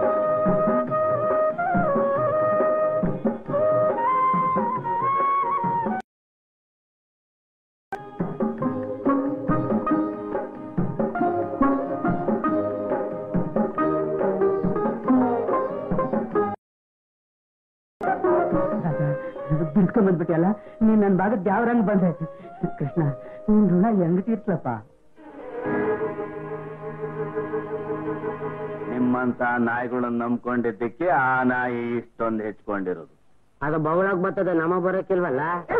ಉಳಿಸ್ಕೊಂಡ್ ಬಂದ್ಬಿಟ್ಟಿಯಲ್ಲ ನೀನ್ ನನ್ ಭಾಗದ ಯಾವ್ರಂಗ್ ಬಂದೆ ಕೃಷ್ಣ ನಿನ್ ಋಣ ಹೆಂಗ್ ತೀರ್ಸ್ಲಪ್ಪ ನಿಮ್ಮಂತ ನಾಯಿಗಳನ್ನ ನಂಬ್ಕೊಂಡಿದ್ದಕ್ಕೆ ಆ ನಾಯಿ ಇಷ್ಟೊಂದು ಹೆಚ್ಕೊಂಡಿರೋದು ಅದು ಬೌಳಾಗ್ ಬರ್ತದೆ ನಮ ಬರೋಕಿಲ್ವಲ್ಲ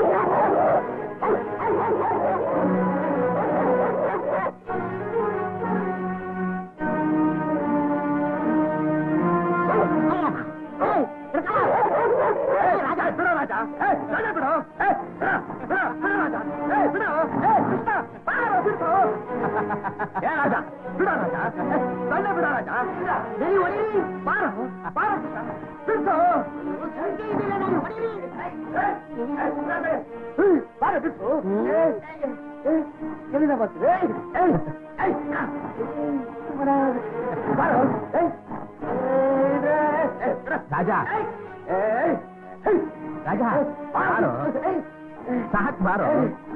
ರಾಜ ರಾಜ ಬಾರೋ ಸಾಕ್ ಬಾರೋ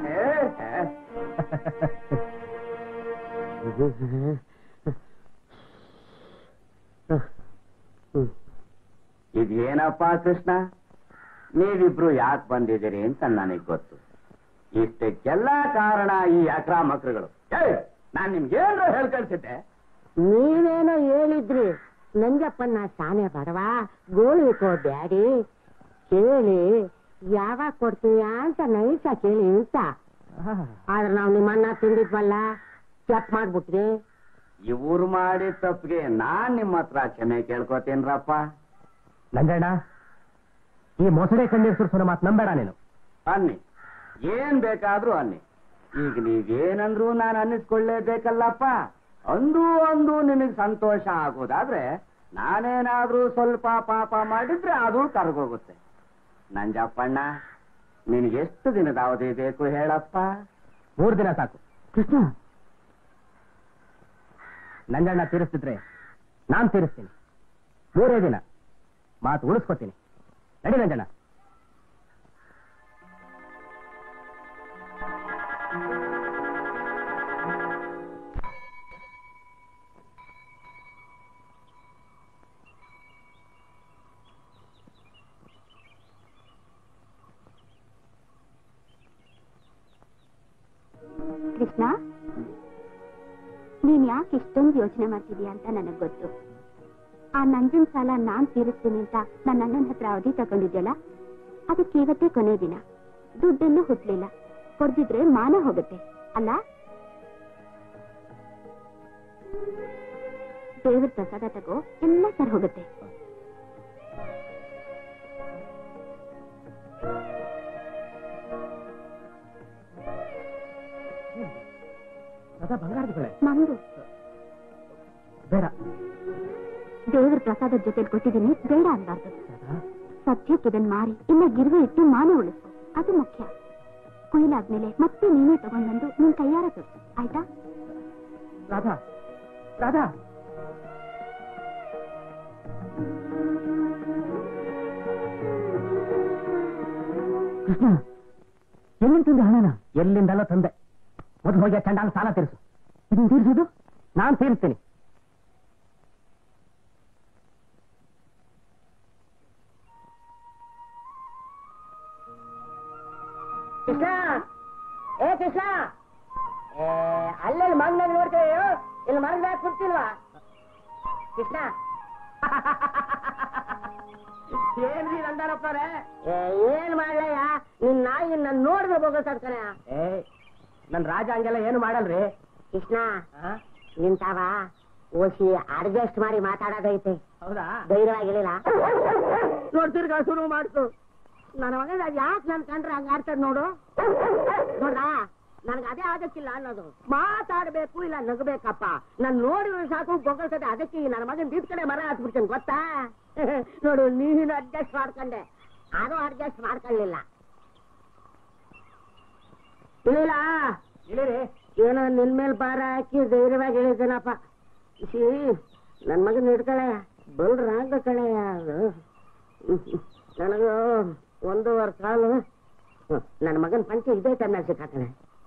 ಇದೇನಪ್ಪ ಕೃಷ್ಣ ನೀವಿಬ್ರು ಯಾಕೆ ಬಂದಿದ್ದೀರಿ ಅಂತ ನನಗೆ ಗೊತ್ತು ಇಷ್ಟಕ್ಕೆಲ್ಲ ಕಾರಣ ಈ ಅಕ್ರಮಕ್ರುಗಳು ನಾನ್ ನಿಮ್ಗೆ ಏನ್ರ ಹೇಳ್ ಕಳ್ಸಿದ್ದೆ ನೀವೇನೋ ಹೇಳಿದ್ರಿ ನಂಜಪ್ಪನ್ನ ಸಾನೆ ಬಡವಾ ಗೋಳಿಕೋ ಬ್ಯಾಡಿ ಕೇಳಿ ಯಾವಾಗ ಕೊಡ್ತೀಯ ಅಂತ ನೈಸ ಕೇಳಿ ಅಂತ ಆದ್ರೆ ನಾವು ನಿಮ್ಮನ್ನ ತಿಂದಿದ್ವಲ್ಲ ಚೆಕ್ ಮಾಡ್ಬಿಟ್ರಿ ಇವ್ರು ಮಾಡಿದ ತಪ್ಪಿಗೆ ನಾನ್ ನಿಮ್ಮ ಹತ್ರ ಕ್ಷಮೆ ಕೇಳ್ಕೊತೀನ್ರಪ್ಪ ನಂಜಣ್ಣ ಈ ಮೊಸಳೆ ಕಣ್ಣೀರ್ ಸುರ್ಸೋನ ಮಾತು ನಂಬೇಡ ನೀನು ಅನ್ನಿ ಏನ್ ಬೇಕಾದ್ರೂ ಅನ್ನಿ ಈಗ ನೀವೇನಂದ್ರು ನಾನು ಅನ್ನಿಸ್ಕೊಳ್ಳೇಬೇಕಲ್ಲಪ್ಪ ಅಂದು ಅಂದು ನಿನಗ್ ಸಂತೋಷ ಆಗೋದಾದ್ರೆ ನಾನೇನಾದ್ರೂ ಸ್ವಲ್ಪ ಪಾಪ ಮಾಡಿದ್ರೆ ಅದು ಕರ್ಗೋಗುತ್ತೆ ನಂಜಪ್ಪಣ್ಣ ನಿನಗೆಷ್ಟು ದಿನದ ಅವಧಿ ಬೇಕು ಹೇಳಪ್ಪ ಮೂರ್ ದಿನ ಸಾಕು ಕೃಷ್ಣ ನಂಜಣ್ಣ ತೀರಿಸ್ತಿದ್ರೆ ನಾನ್ ತೀರಿಸ್ತೀನಿ ಮೂರೇ ದಿನ ಮಾತು ಉಳಿಸ್ಕೊತೀನಿ ನಡಿ ನಂಜಣ್ಣ ಕೃಷ್ಣ ನೀನ್ ಯಾಕೆ ಇಷ್ಟೊಂದು ಯೋಚನೆ ಮಾಡ್ತಿದೀಯ ಅಂತ ನನಗ್ ಗೊತ್ತು ಆ ನಂಜನ್ ಸಾಲ ನಾನ್ ತೀರಿಸ್ತೀನಿ ಅಂತ ನನ್ನ ಅಣ್ಣನ ಹತ್ರ ಅವಧಿ ತಗೊಂಡಿದ್ಯಲ್ಲ ಅದಕ್ಕೆ ಇವತ್ತೇ ಕೊನೆ ದಿನ ದುಡ್ಡೆಲ್ಲೂ ಹುಟ್ಲಿಲ್ಲ ಕೊಡ್ದಿದ್ರೆ ಮಾನ ಹೋಗುತ್ತೆ ಅಲ್ಲ ದೇವ್ರ ಪ್ರಸಾದ ತಗೋ ಎಲ್ಲ ಸರ್ ಹೋಗುತ್ತೆ ಅದ ಬಂಗಾರದ ಬೆಳೆ ನಮ್ದು ಬೇಡ ದೇವ್ರ ಪ್ರಸಾದದ ಜೊತೆ ಕೊಟ್ಟಿದ್ದೀನಿ ಬೇಡ ಅನ್ಬಾರ್ದು ಸದ್ಯಕ್ಕೆ ಇದನ್ ಮಾರಿ ಇನ್ನ ಗಿರ್ವೆ ಇಟ್ಟು ಮಾನ ಉಳಿಸು ಅದು ಮುಖ್ಯ ಕುಯ್ಲಾದ್ಮೇಲೆ ಮತ್ತೆ ನೀನೇ ತಗೊಂಡ್ಬಂದು ನಿನ್ ಕೈಯಾರ ತೋರ್ಸು ಆಯ್ತಾ ರಾಧಾ ರಾಧಾ ಕೃಷ್ಣ ಎಲ್ಲಿಂದ ತಂದೆ ಹಣನ ಎಲ್ಲಿಂದಲೋ ತಂದೆ ಮೊದಲು ಹೋಗಿ ಆ ಚಂಡಾಲ ಸಾಲ ತೀರಿಸು ಇದನ್ನ ತೀರ್ಸೋದು ನಾನ್ ತೀರಿಸ್ತೀನಿ ಕೃಷ್ಣ ಏ ಕೃಷ್ಣ ಏ ಅಲ್ಲೆಲ್ಲಿ ಮಗ್ನಾಗ ನೋಡ್ತೇವೆ ಇಲ್ಲಿ ಮರದಾಗ ಕೂರ್ತಿಲ್ವಾ ಕೃಷ್ಣ ಏನ್ರಿ ನಂದಾರಪ್ಪರೇ ಏ, ಏನ್ ಮಾಡ್ಲಯ್ಯ ನಿನ್ ನಾಯಿ ನನ್ ನೋಡಿದ್ರೆ ಬೋಗಲ್ತಾಡ್ತಾನೆ ಏ ನನ್ ರಾಜ ಹಂಗೆಲ್ಲ ಏನು ಮಾಡಲ್ರಿ ಕೃಷ್ಣ ನಿಂತಾವ ಓಸಿ ಅಡ್ಜಸ್ಟ್ ಮಾಡಿ ಮಾತಾಡೋದೈತೆ ಹೌದಾ ಧೈರ್ಯವಾಗಿರ್ಲಿಲ್ಲ ನೋಡ್ತಿರ್ಗ ಶುರು ಮಾಡ್ತು ನನ್ನ ಮಗ ಯಾಕೆ ನನ್ ಕಂಡ್ರೆ ಹಂಗ ಆಡ್ತದ ನೋಡು ನೋಡ್ರಾ ನನ್ಗೆ ಅದೇ ಆಗಕ್ಕಿಲ್ಲ ಅನ್ನೋದು ಮಾತಾಡ್ಬೇಕು ಇಲ್ಲ ನಗಬೇಕಪ್ಪ ನಾನ್ ನೋಡಿದ್ರೆ ಸಾಕು ಬೊಗಳ್ತದೆ ಅದಕ್ಕೆ ಈ ನನ್ನ ಮಗನ್ ದಿದ್ ಕಡೆ ಮರ ಹತ್ಬಿಡ್ತೇನೆ ಗೊತ್ತಾ ನೋಡು ನೀನು ಅಡ್ಜಸ್ಟ್ ಮಾಡ್ಕೊಂಡೆ ಅದು ಅಡ್ಜಸ್ಟ್ ಮಾಡ್ಕೊಳ್ಳಿಲ್ಲ ಇಲ್ಲ ಇಳಿರಿ ಏನೋ ನಿನ್ ಮೇಲೆ ಭಾರ ಹಾಕಿ ಧೈರ್ಯವಾಗಿ ಹೇಳಿದ್ದೇನಪ್ಪ ಸಿ ನನ್ ಮಗನ್ ಹಿಡ್ಕಳಯ್ಯ ಬಲ್ರ ಆಗ ಕಳೆಯ ಅದು ನನಗೂ ಒಂದೂವರೆ ಕಾಲು ನನ್ನ ಮಗನ್ ಪಂಚೆ ಇದೇ ಟೈಮ್ನಾಗ ಸಿಕ್ಕಾತಾನೆ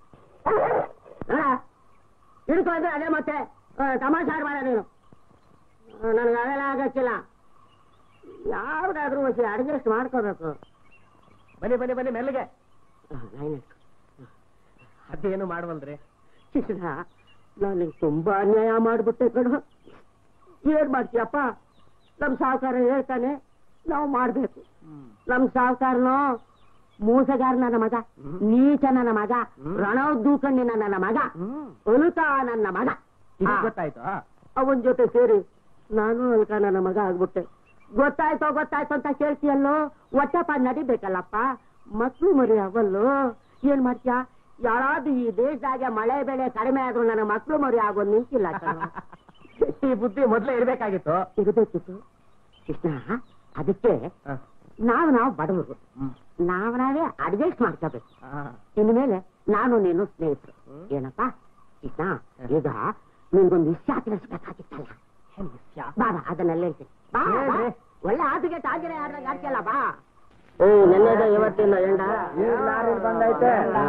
ಹಿಡ್ಕೊ ಅಂದ್ರೆ ಅದೇ ಮತ್ತೆ ಆ, ತಮಾಷೆ ಆಡ್ಬೇಡ ನೀನು ನನಗೆ ಅವೆಲ್ಲ ಆಗಕ್ಕಿಲ್ಲ ಯಾವ್ದಾದ್ರೂ ಒಂದು ಅಡ್ಜಸ್ಟ್ ಮಾಡ್ಕೋಬೇಕು ಬನ್ನಿ ಬನ್ನಿ ಬನ್ನಿ ಮೆಲ್ಲಿಗೆ ನಾಯಿನ ಅದೇನು ಮಾಡುವಲ್ರಿ ಕೃಷ್ಣ ನಾನು ನಿಂಗೆ ತುಂಬಾ ಅನ್ಯಾಯ ಮಾಡ್ಬಿಟ್ಟೆ ಕಣೋ ಏನ್ ಮಾಡ್ತೀಯಪ್ಪ ನಮ್ ಸಾಹುಕಾರ ಹೇಳ್ತಾನೆ ನಾವು ಮಾಡ್ಬೇಕು ನಮ್ ಸಾಹುಕಾರನು ಮೋಸಗಾರ ನನ್ನ ಮಗ ನೀಚ ನನ್ನ ಮಗ ರಣೋದ್ದೂಕಣ್ಣಿನ ನನ್ನ ಮಗ ಅಲುತ ನನ್ನ ಮಗ ಇದು ಆ, ಗೊತ್ತಾಯ್ತು ಅವನ್ ಜೊತೆ ಸೇರಿ ನಾನು ಅಲ್ಕ ನನ್ನ ಮಗ ಆಗ್ಬಿಟ್ಟೆ ಗೊತ್ತಾಯ್ತೋ ಗೊತ್ತಾಯ್ತು ಅಂತ ಕೇಳ್ತೀಯಲ್ಲೋ ಒಟ್ಟಪ್ಪ ನಡಿಬೇಕಲ್ಲಪ್ಪ ಮಕ್ಳು ಮರಿ ಅವಲ್ಲು ಏನ್ ಮಾಡ್ತೀಯ ಯಾರಾದ್ರೂ ಈ ದೇಶದಾಗೆ ಮಳೆ ಬೆಳೆ ಕಡಿಮೆ ಆದ್ರೂ ನನ್ನ ಮಕ್ಳು ಮರಿ ಆಗೋದ್ ನಿಂತಿಲ್ಲ ಕಣೋ. ಈ ಬುದ್ಧಿ ಮೊದ್ಲೇ ಇರ್ಬೇಕಾಗಿತ್ತು ಇರ್ಬೇಕಿತ್ತು ಕೃಷ್ಣ ಅದಕ್ಕೆ ಹ. ನಾವು ನಾವು ಬಡವರು ಹ್ಮ್. ನಾವ್ ನಾವೇ ಅಡ್ಜಸ್ಟ್ ಮಾಡ್ಕೋಬೇಕು ಆ, ಇನ್ಮೇಲೆ ನಾನು ನೀನು ಸ್ನೇಹಿತರು ಏನಪ್ಪ ಕೃಷ್ಣ ಈಗ ನಿನ್ಗೊಂದು ವಿಷಯ ತಿಳಿಸ್ಬೇಕಾಗಿತ್ತಲ್ಲ ಏನ್ ವಿಷ್ಯ? ಬಾ ಬಾ ಅದನ್ನೆಲ್ಲ ಹೇಳ್ತೀನಿ ಬಾ ಬಾ. ಹೇಳ್ರಿ. ಒಳ್ಳೆ ಆದಿಗೆ ತಾಗಿರೆ ಆಡ್ದಂಗೆ ಆಡ್ತಿಯಲ್ಲ ಬಾ ಓ ನೆನ್ನೆದ ಇವತ್ತಿನ ಎಂಡ ಬಂದೈತೆ.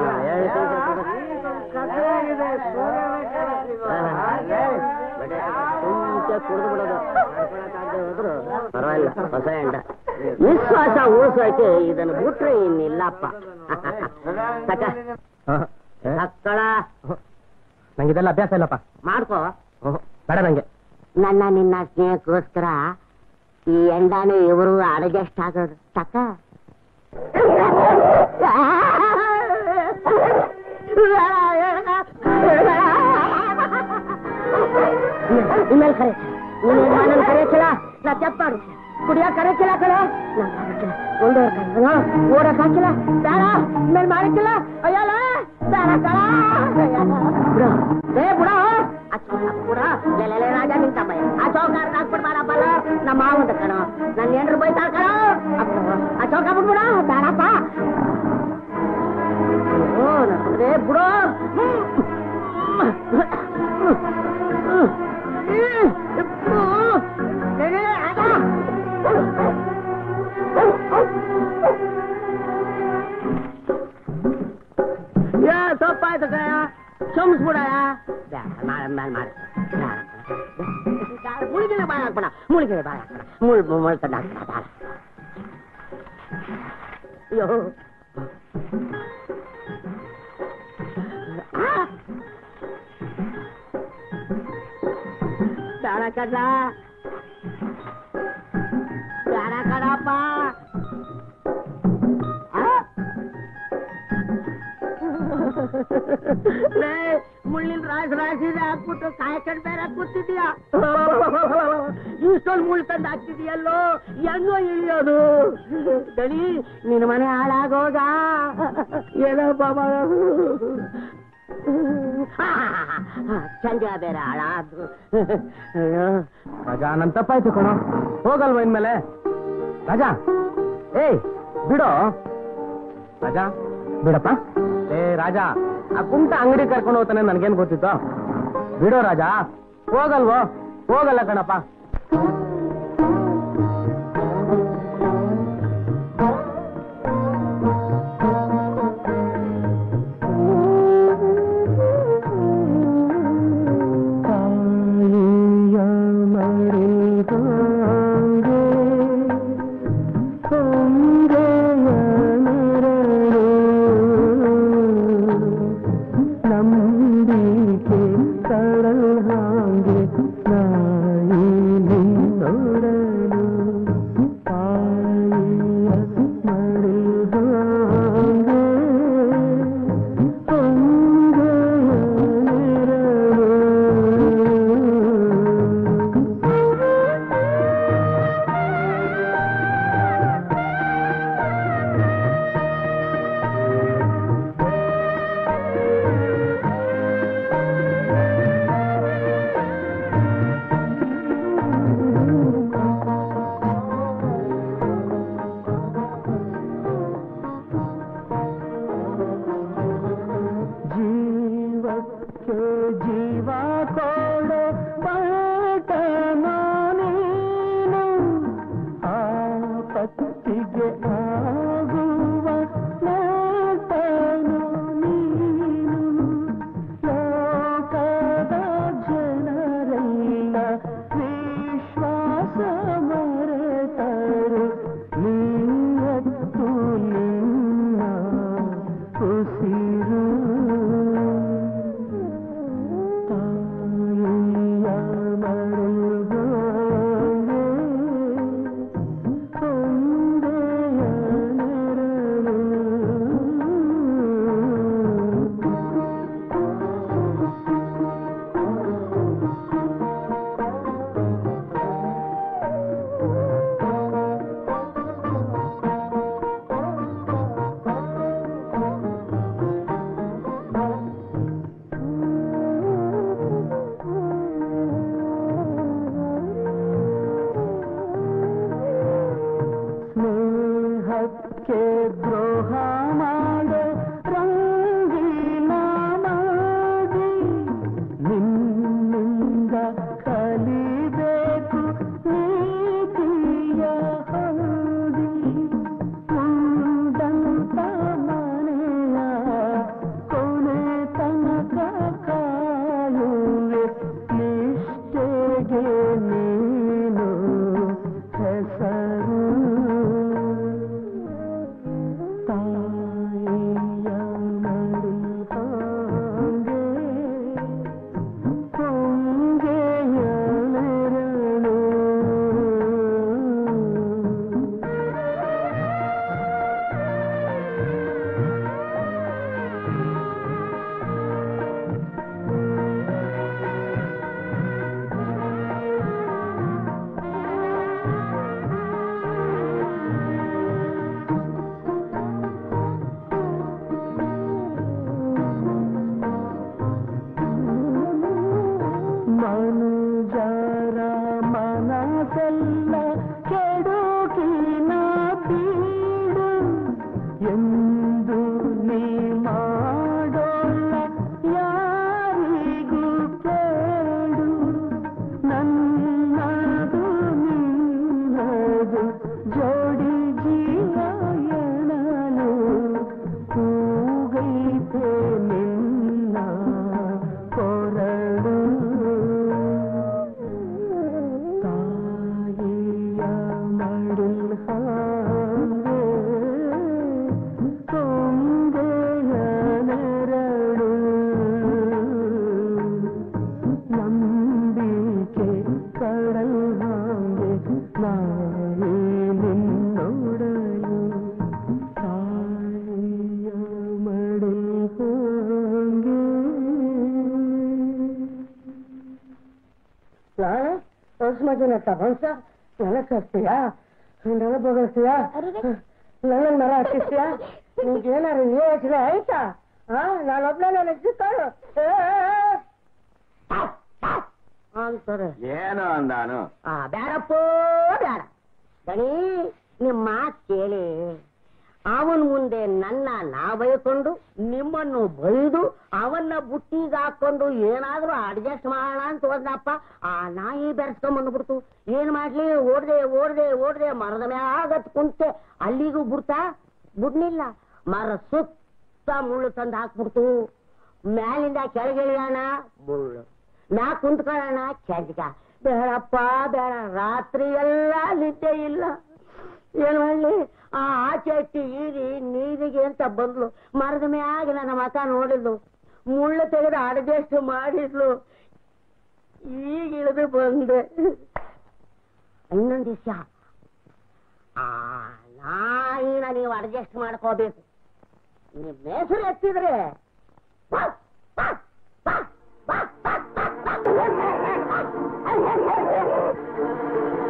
ಕುಡಿದು ಬಿಡೋದು ಹೋದ್ರು ಪರವಾಗಿಲ್ಲ ಹೊಸ ಎಂಡ ವಿಶ್ವಾಸ ಉಳಿಸೋಕೆ ಇದನ್ನು ಬಿಟ್ರೆ ಇನ್ನಿಲ್ಲಪ್ಪ ತಕ ಹ. ಏ? ಮಕ್ಕಳ ನಂಗಿದೆಲ್ಲ ಅಭ್ಯಾಸ ಇಲ್ಲಪ್ಪ ಮಾಡ್ಕೋ ಹ್ಮ್. ಬೇಡ ನಂಗೆ ನನ್ನ ನಿನ್ನ ಸ್ನೇಹಕ್ಕೋಸ್ಕರ ಈ ಎಂಡಾನು ಇವರು ಅಡ್ಜಸ್ಟ್ ಆಗೋದು ತಕ ಇನ್ಮೇಲೆ ಕರೆ ನೀನು ನನ್ನ ಕರೆಯಕ್ಕಿಲ್ಲ ನಾ ತೆಪ್ಪಾಡು ಕುಡಿಯ ಕರೆಯಕ್ಕಿಲ್ಲ ಕಳೆ ನಾ ಮಾಡಕ್ಕಿಲ್ಲ ಒಂದೂವರೆ ಕರೆ ಓಡಕ್ ಹಾಕಿಲ್ಲ ಬೇಡ ಇನ್ಮೇಲೆ ಮಾಡಕ್ಕಿಲ್ಲ ಅಯ್ಯಲ್ಲ ಬೇಡ ಕಳ ಬಿಡು ಏ ಬಿಡ ಬಿಡ ಲೆಲೆ ರಾಜ ನಿಂತ ಬೈ ಆ ಚೌಕಾರ ಹಾಕ್ಬಿಡ್ಬಾರಪ್ಪಲ್ಲ ನಮ್ಮ ಮಾವಂದ ಕಣೋ ನನ್ನ ಹೆಂಡ್ರು ಬೈತಾಳ ಕಣೋ ಆ ಚೌಕ ಬಿಡ್ಬಿಡ ಬೇಡಪ್ಪ ಓ ನನ್ನೇ ಬಿಡು ಯಾ ತಪ್ಪಾಯ್ತು ಕಣ ಕ್ಷಮಿಸ್ಬಿಡಯ ನಾಳೆ ಮೇಲೆ ಮಾಡಿ ಮುಳುಗಿನ ಬಾಯ್ ಹಾಕ್ಬೇಡ ಮುಳುಗಿನ ಬಾಯ್ ಹಾಕ್ಬೇಡ ಮುಳ್ ಮುಳ್ ತಂದು ಹಾಕ್ಬೇಡ ಬೇಡ ಅಯ್ಯೋ ಆ! ಬೇಡ ಕಡ್ಲ ಬೇಡ ಕಡಪ್ಪ ಆ? ಲೇ, ಮುಳ್ಳಿನ ರಾಶಿ ರಾಶಿನ ಹಾಕ್ಬಿಟ್ಟು ಕಾಯ್ಕೊಂಡು ಬೇರೆ ಕೂತಿದ್ಯಾ ಇಷ್ಟೊಂದು ಮುಳ್ಳು ತಂದು ಹಾಕ್ತಿದ್ಯಲ್ಲೋ ಹೆಂಗೋ ಇಳಿಯೋದು ದಣಿ ನಿನ್ನ ಮನೆ ಹಾಳಾಗೋಗ ಏನೋ ಬಾಬಾ ಚಂದ ಬೇರೆ ಹಾಳಾದ್ರು ಅಯ್ಯೋ ರಾಜಾ ನನ್ ತಪ್ಪಾಯ್ತು ಕಣೋ ಹೋಗಲ್ವ ಇನ್ಮೇಲೆ ರಾಜಾ ಏಯ್ ಬಿಡೋ ರಾಜಾ ಬಿಡಪ್ಪ ಏ ರಾಜಾ ಆ ಕುಂಟ ಅಂಗಡಿ ಕರ್ಕೊಂಡು ಹೋಗ್ತಾನೆ ನನ್ಗೇನ್ ಗೊತ್ತಿತ್ತು ಬಿಡೋ ರಾಜಾ ಹೋಗಲ್ವೋ ಹೋಗಲ್ಲ ಕಣಪ್ಪ ನಂಬಿಕೆ ಕಡಲ್ ಹಾಗೆ ನಾಯಿಲಿ ನೋಡಲು ತಾಯಿಯ ಮಡಿದ ಹಾಗೆ ಹೊಂಗೆಯ ನೆರಳು. ಜೀವಕ್ಕೆ ಜೀವ ಕೊಡೆ ಬಾಟ ನಾನೇನು ಆಪತ್ತಿಗೆ ಆಗುವ ನಾಟನು ನೀನು ಲೋಕದ ಜನರೆಲ್ಲ ವಿಶ್ವಾಸ ಮರೆತರು ನೀಯತ್ತು ನಿನ್ನ ಪ್ರೇಮಕ್ಕೆ ದ್ರೋಹ ಮಾಡೋ ರಂಗೀಲ ಮಾಡಿ ನಿನ್ನಿಂದ ಕಲಿಬೇಕು ನೀತಿಯ ಹೌದಿ ಮುಂದಂತ ಮನೆಯ ಕೊನೆ ತನಕ ಕಾಯುವೆ ನಿಷ್ಠೆಗೆ ನೀನು ಹೆಸರು ತಾಯಿಯ ಮಡಿ ಹಾಗೆ ಹೊಂಗೆಯ ನೆರಳು ಮನುಜರ ಮನಸೆಲ್ಲ ಕೆಡುಕಿನ ಬೀಡು ಎಂದು ನೀ ಮಾಡೋಲ್ಲ ಯಾರಿಗೂ ಕೇಳು ನನ್ನದು ನಿನ್ನದು ಜೋಡಿ ಜೀವ ಎಣಲು ಕೂಗೈತೆ ನಿನ್ನ ಕೊರಳು ತಾಯಿಯ ಮಡಿಲ್ ಹಾಗೆ ಕೊಂಗೆಯ ನೆರಳು ನಂಬಿಕೆ ಕಡಲ್ ಹಾಗೆ ನಾಯಿ ನಿನ್ನೊಡಲು ತಾಯಿಯ ಮಡಿಲ್ ಹಾಗೆ ಹೊಸ್ಮಜನ ತಗೊಂಡ್ಸ ನೆಲ ಕಟ್ತೀಯಾ ನೆಲ ಬಗಸ್ತೀಯಾ ನನ್ನ ಮರ ಹತ್ತಿಸ್ತೀಯಾ ನಿಮ್ಗೆ ಏನಾರು ಯೋಚನೆ ಆಯ್ತಾ ಹಾ ನಾನೊಬ್ಳೆ ನನಗೆ ಸಿಕ್ಕಾಳು ಅಂತಾರೆ ಏನು ಅಂದಾನು ಆ ಬ್ಯಾಡಪ್ಪೋ ಬ್ಯಾಡ ದಣಿ ನಿಮ್ಮ ಮಾತು ಕೇಳಿ ಅವನ ಮುಂದೆ ನನ್ನ ನಾ ಬೈಕೊಂಡು ನಿಮ್ಮನ್ನು ಬೈದು ಅವನ್ನ ಬುಟ್ಟಿಗೆ ಹಾಕೊಂಡು ಏನಾದ್ರೂ ಅಡ್ಜಸ್ಟ್ ಮಾಡೋಣ ಅಂತ ಹೋದ್ನಪ್ಪ ಆ ನಾಯಿ ಬೆರೆಸ್ಕೊಂಡ್ ಬಂದ್ಬಿಡ್ತು ಏನ್ ಮಾಡ್ಲಿ ಓಡ್ದೆ ಓಡ್ದೆ ಓಡ್ದೆ ಮರದ ಮ್ಯಾಗತ್ ಕುಂತೆ ಅಲ್ಲಿಗೂ ಬಿಡ್ತಾ ಬಿಡ್ಲಿಲ್ಲ ಮರ ಸುತ್ತ ಮುಳ್ಳು ತಂದು ಹಾಕ್ಬಿಡ್ತು ಮ್ಯಾಲಿಂದ ಕೆಳಗಿಳಿಯೋಣ ಮುಳ್ಳು ನಾ ಕುಂತ್ಕೊಳ್ಳೋಣ ಕೆಂಚಕ ಬೇಡಪ್ಪ ಬೇಡ ರಾತ್ರಿ ಎಲ್ಲ ನಿದ್ದೆ ಇಲ್ಲ ಏನ್ ಮಾಡ್ಲಿ ಆ ಆಚೆ ಅಟ್ಟಿ ಈರಿ ನೀರಿಗೆ ಅಂತ ಬಂದ್ಲು ಮರದ ಮ್ಯಾಗ ನನ್ನ ಮಕ ನೋಡಿದ್ಲು ಮುಳ್ಳು ತೆಗೆದು ಅಡ್ಜಸ್ಟ್ ಮಾಡಿದ್ಲು ಈಗ ಇಳಿದು ಬಂದೆ ಇನ್ನೊಂದು ದಿವಸ ಆ ನಾಯಿನ ನೀವು ಅಡ್ಜಸ್ಟ್ ಮಾಡ್ಕೋಬೇಕು ನೀವು ಹೆಸರು ಎತ್ತಿದ್ರೆ ಬಾ, ಬಾ, ಬಾ, ಬಾ, ಬಾ, ಬಾ, ಬಾ.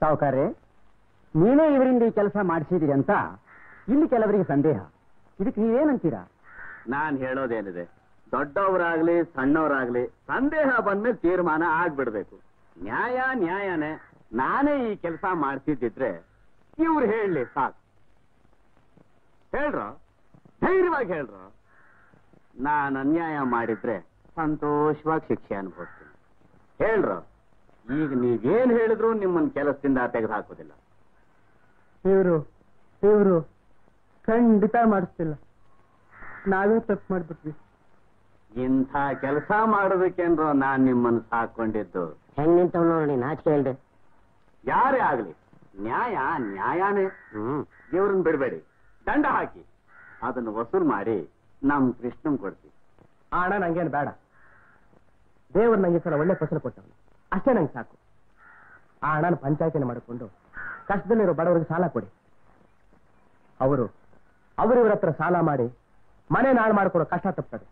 ಸಾವುಕಾರ್ರೆ ನೀನೇ ಇವರಿಂದ ಈ ಕೆಲಸ ಮಾಡಿಸಿದಿರಿ ಅಂತ ಇಲ್ಲಿ ಕೆಲವರಿಗೆ ಸಂದೇಹ ಇದಕ್ಕೆ ನೀವೇನಂತೀರಾ ನಾನ್ ಹೇಳೋದೇನಿದೆ ದೊಡ್ಡವರಾಗ್ಲಿ ಸಣ್ಣವರಾಗ್ಲಿ ಸಂದೇಹ ಬಂದ್ಮೇಲೆ ತೀರ್ಮಾನ ಆಗ್ಬಿಡ್ಬೇಕು ನ್ಯಾಯ ನ್ಯಾಯನೇ ನಾನೇ ಈ ಕೆಲಸ ಮಾಡ್ತಿದ್ದಿದ್ರೆ ಇವ್ರು ಹೇಳಲಿ ಸಾಕು ಹೇಳ್ರ ಧೈರ್ಯವಾಗಿ ಹೇಳ್ರ ನಾನು ಅನ್ಯಾಯ ಮಾಡಿದ್ರೆ ಸಂತೋಷವಾಗಿ ಶಿಕ್ಷೆ ಅನುಭವಿಸ್ತೀನಿ ಹೇಳ್ರ ಈಗ ನೀವೇನ್ ಹೇಳಿದ್ರು ನಿಮ್ಮನ್ನ ಕೆಲಸದಿಂದ ತೆಗೆದು ಹಾಕೋದಿಲ್ಲ ಇವರು ಇವರು ಖಂಡಿತ ಮಾಡಿಸ್ತಿಲ್ಲ ನಾವೇ ತಪ್ಪು ಮಾಡ್ಬಿಟ್ವಿ ಇಂಥ ಕೆಲಸ ಮಾಡೋದಕ್ಕೇನ್ರೋ ನಾನ್ ನಿಮ್ಮನ್ನ ಸಾಕೊಂಡಿದ್ದು ಹೆಂಗ್ ನಿಂತವ್ ನೋಡಿ ನಾಚಿಕೆ ಹೇಳ್ದೆ ಯಾರೇ ಆಗ್ಲಿ ನ್ಯಾಯ ನ್ಯಾಯನೇ ಹ್ಮ್ ದೇವ್ರನ್ನ ಬಿಡಬೇಡಿ ದಂಡ ಹಾಕಿ ಅದನ್ನು ವಸೂಲ್ ಮಾಡಿ ನಮ್ ಕೃಷ್ಣನ್ ಕೊಡ್ತೀವಿ ಆ ಹಣ ನಂಗೇನು ಬೇಡ ದೇವ್ರು ನಂಗೆ ಈ ಸಲ ಒಳ್ಳೆ ಫಸಲು ಕೊಟ್ಟವನು ಅಷ್ಟೇ ನಂಗೆ ಸಾಕು ಆ ಹಣನ ಪಂಚಾಯತಿನ ಮಾಡಿಕೊಂಡು ಕಷ್ಟದಲ್ಲಿರೋ ಬಡವರಿಗೆ ಸಾಲ ಕೊಡಿ ಅವರು ಅವರು ಇವ್ರ ಹತ್ರ ಸಾಲ ಮಾಡಿ ಮನೆ ನಾಳು ಮಾಡ್ಕೊಡೋ ಕಷ್ಟ ತಪ್ತದೆ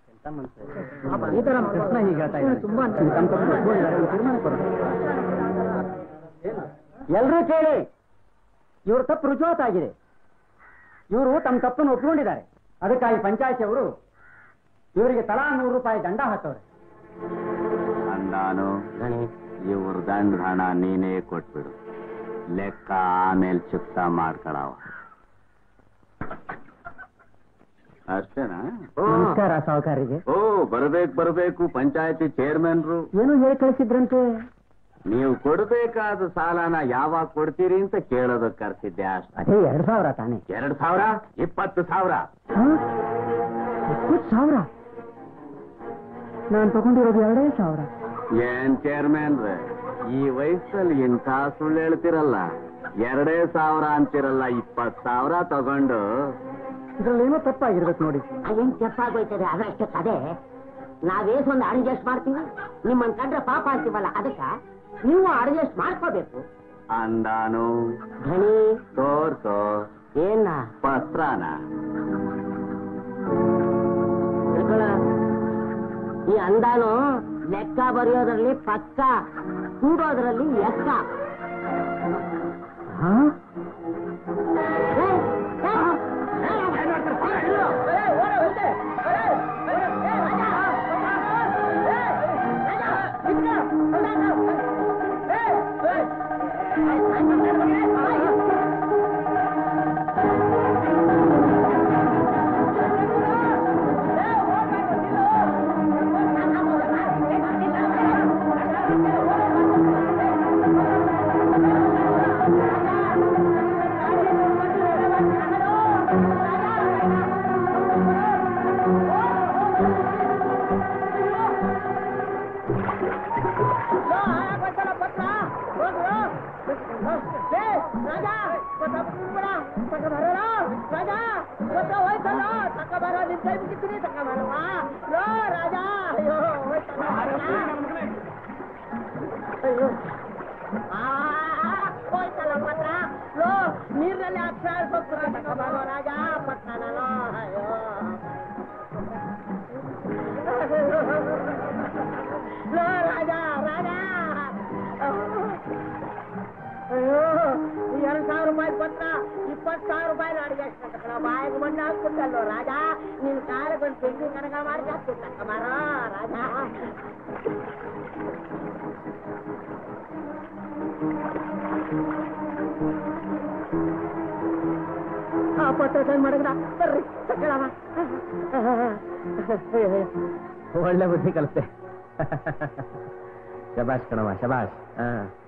ಈ ತರ ಕೃಷ್ಣ ಹೀಗೆ ಹೇಳ್ತಾ ಇದ್ದಾನೆ. ಇದು ತಮ್ಮ ತಪ್ಪು ಒಪ್ಕೊಂಡಿದ್ದಾರೆ, ಒಂದು ತೀರ್ಮಾನ ಕೊಡು. ಎಲ್ರೂ ಕೇಳಿ ಇವ್ರ ತಪ್ಪು ರುಜುವಾತಾಗಿದೆ ಇವರು ತಮ್ಮ ತಪ್ಪನ್ನು ಒಪ್ಕೊಂಡಿದ್ದಾರೆ ಅದಕ್ಕಾಗಿ ಪಂಚಾಯತಿ ಅವರು ಇವರಿಗೆ ತಲಾ ನೂರು ರೂಪಾಯಿ ದಂಡ ಹಾಕವ್ರೆ ಅಂದಾನು ಗಣಿ ಇವ್ರ ದಂಡ ಹಣ ನೀನೇ ಕೊಟ್ಬಿಡು ಲೆಕ್ಕ ಆಮೇಲೆ ಚುಕ್ತ ಮಾಡ್ಕೊಳವ ಅಷ್ಟೇನಾ ನಮಸ್ಕಾರ ಸಾಹುಕಾರಿಗೆ ಓ ಬರ್ಬೇಕು ಬರ್ಬೇಕು ಪಂಚಾಯತಿ ಚೇರ್ಮನ್ರು ಏನು ಹೇಳಿ ಕಳಿಸಿದ್ರಂತೆ ನೀವು ಕೊಡ್ಬೇಕಾದ ಸಾಲನ ಯಾವಾಗ ಕೊಡ್ತೀರಿ ಅಂತ ಕೇಳೋದಕ್ಕೆ ಕರ್ಸಿದ್ದೆ ಅಷ್ಟೇ ಅದೇ ಎರಡ್ ಸಾವಿರ ತಾನೆ ಎರಡ್ ಸಾವಿರ ಇಪ್ಪತ್ತು ಸಾವಿರ ಇಪ್ಪತ್ತು ಸಾವಿರ ನಾನು ತಗೊಂಡಿರೋದು ಎರಡೇ ಸಾವಿರ ಏನ್ ಚೇರ್ಮನ್ ಈ ವಯಸ್ಸಲ್ಲಿ ಇಂಥ ಸುಳ್ಳು ಹೇಳ್ತಿರಲ್ಲ ಎರಡೇ ಸಾವಿರ ಅಂತಿರಲ್ಲ ಇಪ್ಪತ್ ಸಾವಿರ ತಗೊಂಡು ಇದ್ರಲ್ಲಿ ಏನೋ ತಪ್ಪಾಗಿರ್ಬೇಕು ನೋಡಿ ಅದೇನ್ ತಪ್ಪಾಗೋಯ್ತದೆ ಅದರಷ್ಟೇ ಕದೆ ನಾವೇಸ್ ಒಂದು ಅಡ್ಜಸ್ಟ್ ಮಾಡ್ತೀವಿ ನಿಮ್ಮನ್ ಕಂಡ್ರೆ ಪಾಪ ಅಂತೀವಲ್ಲ ಅದಕ್ಕ ನೀವು ಅಡ್ಜಸ್ಟ್ ಮಾಡ್ಕೋಬೇಕು ಅಂದಾನು ಧಣಿ ತೋರ್ಸೋ ಏನ ಪತ್ರನ ತಿಳ್ಕೊಳ ಈ ಅಂದಾನು ಲೆಕ್ಕ ಬರೆಯೋದ್ರಲ್ಲಿ ಪಕ್ಕ ಕೂಡೋದ್ರಲ್ಲಿ ಎಕ್ಕ ಹಾ ಏ, ಏ, ನೀರಿನಲ್ಲಿ ಅಕ್ಷರ ರಾಜ ಪಟ್ಟ ಅಯ್ಯೋ ಲೋ ರಾಜ ರಾಜ ಅಯ್ಯೋ ಎರಡು ಸಾವಿರ ರೂಪಾಯಿ ಕೊಟ್ಟ ಇಪ್ಪತ್ತು ಸಾವಿರ ರೂಪಾಯಿ ಅಡಿಗೆ ಬಾಯಿಗೆ ಮಣ್ಣು ಹಾಕ್ಬಿಟ್ಟಲ್ಲೋ ರಾಜ ನಿನ್ ಕಾಲಕ್ಕೆ ಒಂದು ಪೆಂಡಿ ಕನಕ ಮಾಡಿ ಹಾಕ್ಬಿಟ್ಟ ಮಾರ ರಾಜ ಆ ಪತ್ರ ತಂದು ಮಾಡಿದ್ರ ಬರ್ರಿ ತಗೊಳವ ಒಳ್ಳೆ ಬುದ್ಧಿ ಕಲಿಸ್ತೆ ಶಬಾಷ್ ಕಣವ ಶಬಾಷ್ ಹಾ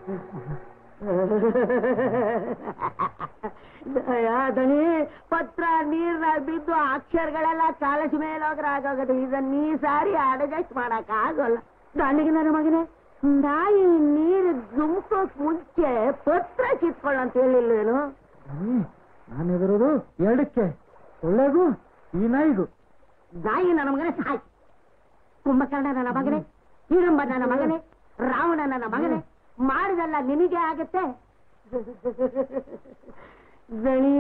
ದಣಿ ಪತ್ರ ನೀರ್ನಾಗ ಬಿದ್ದು ಅಕ್ಷರಗಳೆಲ್ಲ ಕಾಲಸ ಮೇಲೆ ಹೋಗ್ರಾಗೋಗದು ಇದನ್ನ ನೀ ಸಾರಿ ಅಡ್ಜಸ್ಟ್ ಮಾಡಕ್ ಆಗೋಲ್ಲ ದಾಂಡಿಗೆ ನನ್ನ ಮಗನೇ ನಾಯಿ ನೀರು ದುಮ್ಕೋಕ್ ಮುಂಚೆ ಪತ್ರ ಕಿತ್ಕೊಳ್ಳ ಅಂತ ಹೇಳಿಲ್ವೇನು ನಾನು ಎದುರೋದು ಎರಡಕ್ಕೆ ಒಳ್ಳೆಗೂ ಈ ನಾಯಿಗೂ ನಾಯಿ ನನ್ನ ಮಗನೇ ಸಾಯ್ ಕುಂಭಕರ್ಣ ನನ್ನ ಮಗನೇ ಹಿಡಂಬ ನನ್ನ ಮಗನೇ ರಾವಣ ನನ್ನ ಮಗನೇ ಮಾಡಿದಲ್ಲ ನಿನಗೆ ಆಗತ್ತೆ ದಣಿ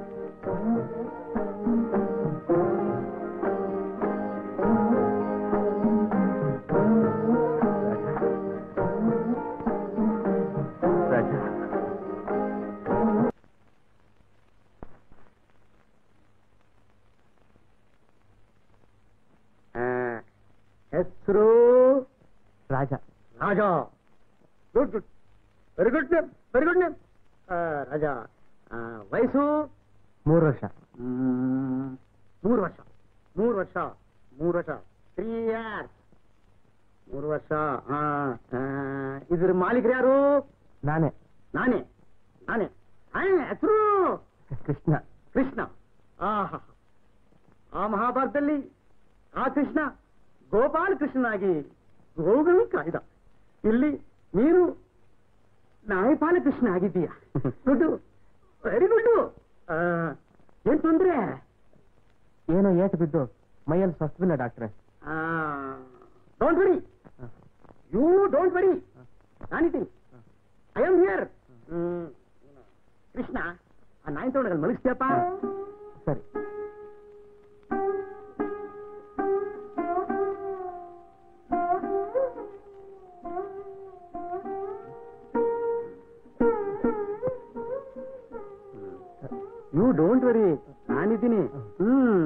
ರಾಜ ಹೆಸರು Raja Raja good good very good name very good name Raja ಆ, ವಯಸ್ಸು ಮೂರು ವರ್ಷ ಮ್ಮ್, ಮೂರು ವರ್ಷ ಮೂರು ವರ್ಷ ಮೂರು ವರ್ಷ ತ್ರೀ ಇಯರ್ಸ್ ಮೂರು ವರ್ಷ ಆ, ಆ, ಇದ್ರ ಮಾಲೀಕರು ಯಾರು ನಾನೇ ನಾನೇ ನಾನೇ ಹೆಸರು ಕೃಷ್ಣ ಕೃಷ್ಣ ಆಹಾ ಆ ಮಹಾಭಾರತದಲ್ಲಿ ಆ ಕೃಷ್ಣ ಗೋಪಾಲ ಕೃಷ್ಣನಾಗಿ ಗೋಗಳನ್ನು ಕಾಯ್ದ ಇಲ್ಲಿ ನೀನು ನಾಯಪಾಲ ಕೃಷ್ಣ ಆಗಿದ್ದೀಯ ಗುಡ್ಡು ವೆರಿ ಗುಡ್ಡು ಏನ್ ತೊಂದ್ರೆ ಏನೋ ಏಟು ಬಿದ್ದು ಮೈಯಲ್ಲಿ ಸ್ವಸ್ಥವಿಲ್ಲ ಡಾಕ್ಟ್ರೆ don't worry you don't worry ನಾನಿದ್ದೀನಿ ಐ ಆಮ್ ಹಿಯರ್ ಕೃಷ್ಣ ಆ ನಾಯಿ ತಗೊಂಡು ಮಲಗಿಸ್ತೀಯಪ್ಪ ಸರಿ ಯು ಡೋಂಟ್ ವರಿ ನಾನಿದ್ದೀನಿ ಹ್ಮ್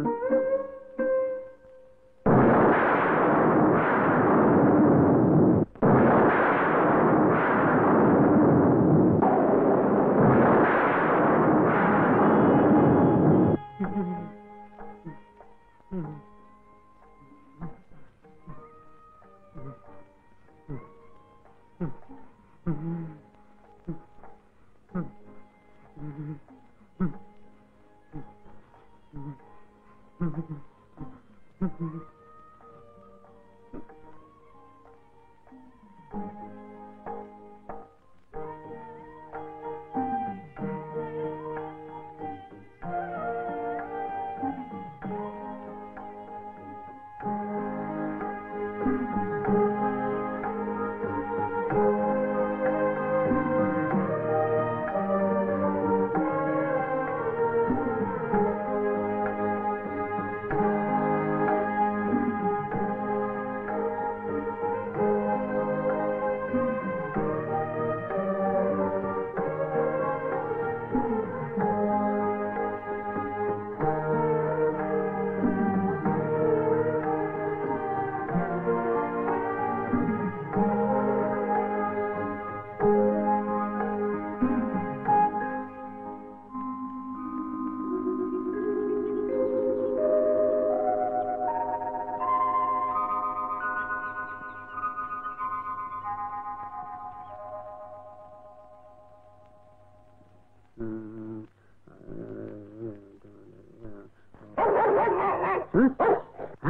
ಹ್ಮ್? ಆ?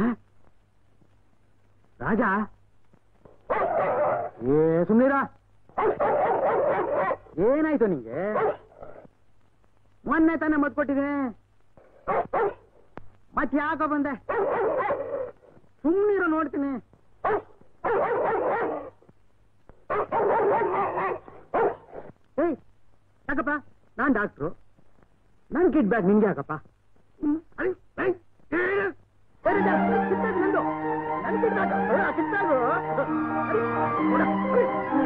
ರಾಜ ಏ ಸುಮ್ನಿರ ಏನಾಯ್ತು ನಿಂಗೆ ಮೊನ್ನೆ ತಾನೇ ಮತ್ ಕೊಟ್ಟಿದ್ದೀನಿ ಮತ್ ಯಾಕೋ ಬಂದೆ ಸುಮ್ನಿರೋ ನೋಡ್ತೀನಿ ಏಯ್ ಯಾಕಪ್ಪ ನಾನ್ ಡಾಕ್ಟ್ರು ನನ್ ಕಿಟ್ ಬ್ಯಾಗ್ ನಿಂಗೆ ಯಾಕಪ್ಪ ಹ್ಮ್, ಅರೆ, ಏಯ್, ಏಯ್, ಏಯ್, ರಾಜ, kit bag ನಂದು. ನನ್ kit bag. ಅರೆ, ಆ kit bag. ಅರೆ, ನೋಡ, ಅರೆ.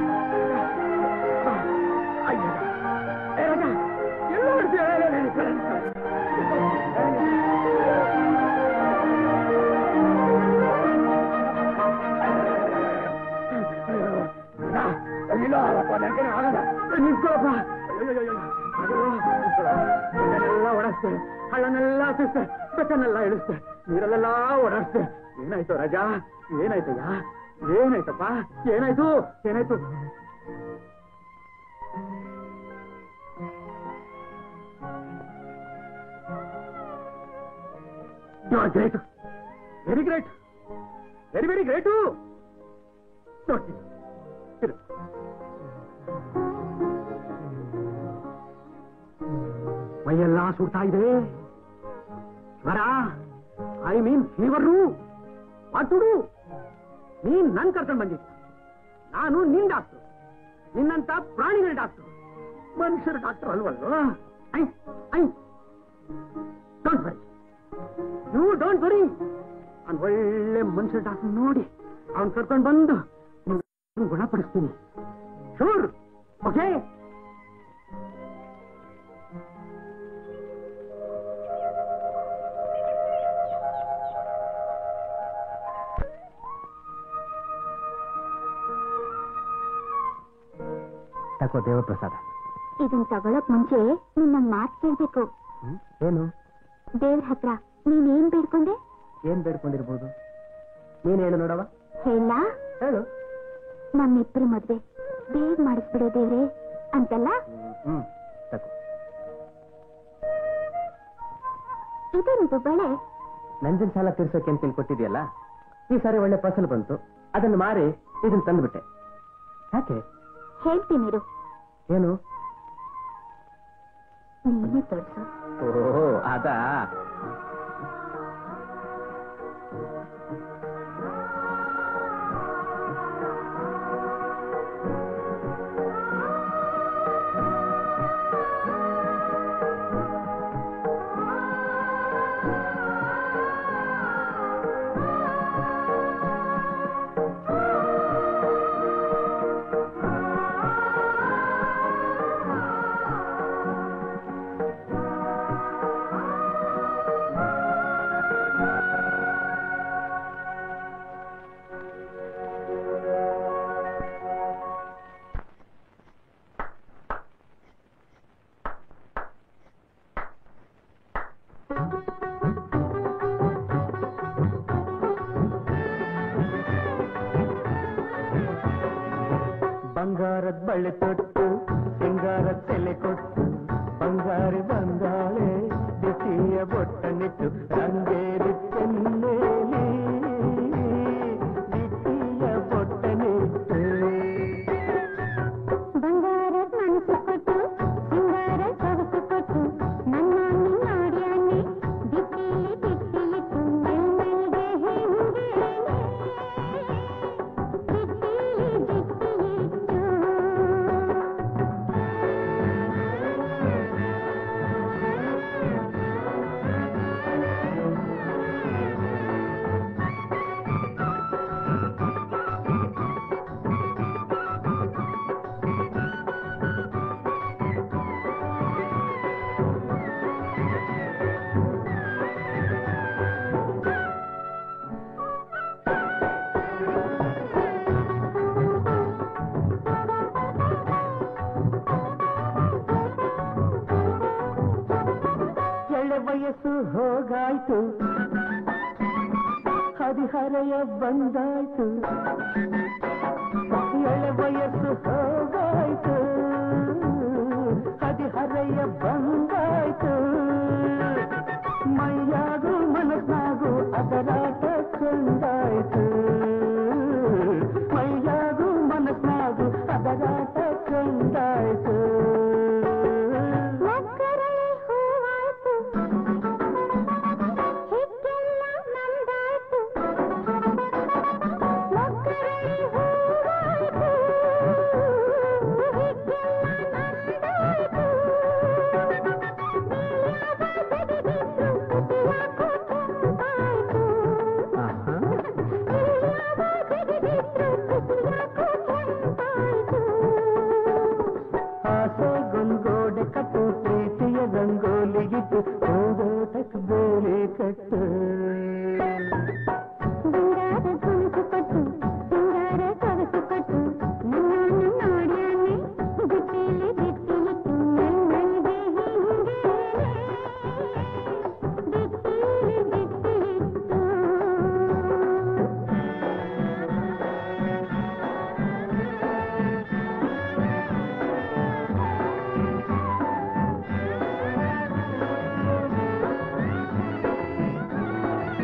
ಅಯ್ಯೋ. ಏ, ರಾಜ, ಎಲ್ಲೋ ಹೊಡ್ತೀಯ? ಏ, ಏ, ಏ, ಏ, ಏ, ನಿಂತ್ಕೊಳಪ್ಪ ಹಳ್ಳನೆಲ್ಲ ಓಡಿಸ್ತೆ ಹಳ್ಳನೆಲ್ಲ ಸುಸ್ತೆ ಬೆಟ್ಟನೆಲ್ಲ ಇಳಿಸ್ತೆ ನೀರಲ್ಲೆಲ್ಲ ಓಡಾಡ್ಸ್ತೆ ಏನಾಯ್ತು ರಾಜ ಏನಾಯ್ತಯ್ಯ ಏನಾಯ್ತಪ್ಪ ಏನಾಯ್ತು ಏನಾಯ್ತು great very great very very great ನೋಡ್ತೀನಿ ಇರು. ಮೈಯೆಲ್ಲ ಸುಡ್ತಾ ಇದೆ ಜ್ವರ ಐ ಮೀನ್ ಫೀವರು ಮಾತುಡು ನೀನ್ ನನ್ ಕರ್ಕೊಂಡ್ ಬಂದಿದ್ದ ನಾನು ನಿನ್ ಡಾಕ್ಟರ್ ನಿನ್ನಂತ ಪ್ರಾಣಿಗಳ ಡಾಕ್ಟರ್ ಮನುಷ್ಯರ ಡಾಕ್ಟರ್ ಅಲ್ವಲ್ವ ಐ ಐ ಡೋಂಟ್ ವರಿ ಅವ್ನು ಒಳ್ಳೆ ಮನುಷ್ಯ ಡಾಕ್ಟರ್ ನೋಡಿ ಅವ್ನು ಕರ್ಕೊಂಡು ಬಂದು ನಿಮ್ಗೆ ಗುಣಪಡಿಸ್ತೀನಿ ಶೂರ್ ಓಕೆ ತಕೋ ದೇವಪ್ರಸಾದ ಇದನ್ ತಗೊಳಕ್ ಮುಂಚೆ ನಿನ್ನ ಮಾತ್ ಕೇಳ್ಬೇಕು ಹ್ಮ್? ಏನು ದೇವ್ರ ಹತ್ರ ನೀನೇನ್ ಬೇಡ್ಕೊಂಡೆ ಏನ್ ಬೇಡ್ಕೊಂಡಿರ್ಬೋದು ನೀನ್ ಹೇಳು ನೋಡವ ಹೇಳ ಹೇಳು ನಮ್ಮಿಬ್ರು ಮದ್ವೆ ಬೇಗ ಮಾಡಿಸ್ಬಿಡೋ ದೇವ್ರೆ ಅಂತಲ್ಲ ಹ್ಮ್ ತಕೋ ಇದೊಂದು ಬಳೆ ನಂಜನ್ ಸಾಲ ತೀರ್ಸೋಕೆ ಅಂತ ಇಲ್ಲಿ ಕೊಟ್ಟಿದ್ಯಲ್ಲ ಈ ಸಾರಿ ಒಳ್ಳೆ ಫಸಲ್ ಬಂತು ಅದನ್ನ ಮಾರಿ ಇದನ್ನ ತಂದ್ಬಿಟ್ಟೆ ಯಾಕೆ ಹೇಳ್ತೀನಿರು ಏನು ನೀನೇ ತೋರ್ಸು ಓಹೋ ಅದಾ ಬಂಗಾರದ ಬಳ್ಳಿ ತೊಟ್ಟು ಸಿಂಗಾರ ತಲೆ ಕೊಟ್ಟು ಬಂಗಾರಿ ಬಂಗಾಳೆ ಬಿಸಿಯ ಬೊಟ್ಟನಿಟ್ಟು ರಂಗೇರಿ ಚೆನ್ನೇಲಿ ಬಿಸಿಯ ಬೊಟ್ಟನಿಟ್ಟು ಬಂಗಾರದ ಮನಸ್ಸು ಕೊಟ್ಟು ಸಿಂಗಾರ ಸೊಗಸು ಕೊಟ್ಟು ನನ್ನ ನಾಡ್ಯಾನೆ ಬಿಟ್ಟಿಲಿ ಬಿಟ್ಟಿಲಿಟ್ಟು ಮೆಲ್ಮೆಲ್ಗೆ ಹೆಂಗೆ ಬಿಟ್ಟಿಲಿ ಬಿಟ್ಟಿಲಿಟ್ಟು ಎಳೆ ವಯಸ್ಸು ಹೋಗಾಯ್ತು ಹದಿಹರೆಯ ಬಂದಾಯ್ತು ಎಳೆ ವಯಸ್ಸು ಹೋಗಾಯ್ತು ಹದಿಹರೆಯ ಬಂದಾಯ್ತು ಮೈಯಾಗು ಮನಸ್ಸಾಗು ಅದರಾಟ ಕಂಡಾಯ್ತು ಮೈಯಾಗು ಮನಸ್ಸಾಗು ಅದರಾಟ ಕಂಡಾಯ್ತು ಒಕ್ಕರಳೆ ಹೂವಾಯ್ತು ಹಿಕ್ಕೆಲ್ಲ ನಂದಾಯ್ತು ಒಕ್ಕರಳೆ ಹೂವಾಯ್ತು ಹಿಕ್ಕೆಲ್ಲ ನಂದಾಯ್ತು ನೀಯಾಗ ಬದಿಗಿದ್ರು ಕುದಿಯಾಕೋ ಕೆಂಪಾಯ್ತು ನೀಯಾಗ ಬದಿಗಿದ್ರು ಕುದಿಯಾಕೋ ಕೆಂಪಾಯ್ತು ಆಸೆ ಗೊಂಗೋಡೆ ಕಟ್ಟು ಪ್ರೀತಿಯ ರಂಗೋಲಿಗಿಟ್ಟು ಹೋಗೋಟಕ್ ಬೇರೆ ಕಟ್ಟು ಬಂಗಾರ ಕುಣಿಸು ಕೊಟ್ಟು ಸಿಂಗಾರ ಸೊಗಸು ಕೊಟ್ಟು ನನ್ನನ್ನು ನೋಡ್ಯಾನೆ ಬಿಟ್ಟಿಲಿ ಬಿಟ್ಟಿಲಿಟ್ಟು ನನ್ನಲ್ಗೆ ಹಿಂಗೆ ಬಿಟ್ಟಿಲಿ ಬಿಟ್ಟಿಲಿಟ್ಟು ಆ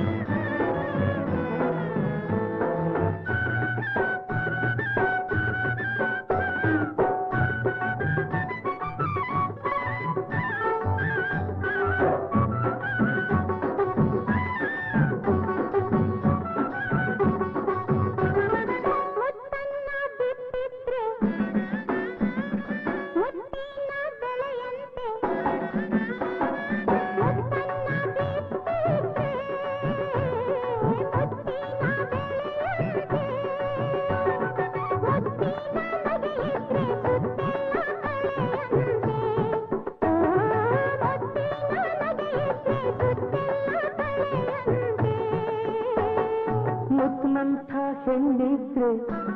ಮುತ್ತಿನಂಥ ಹೆಣ್ಣಿದ್ರೆ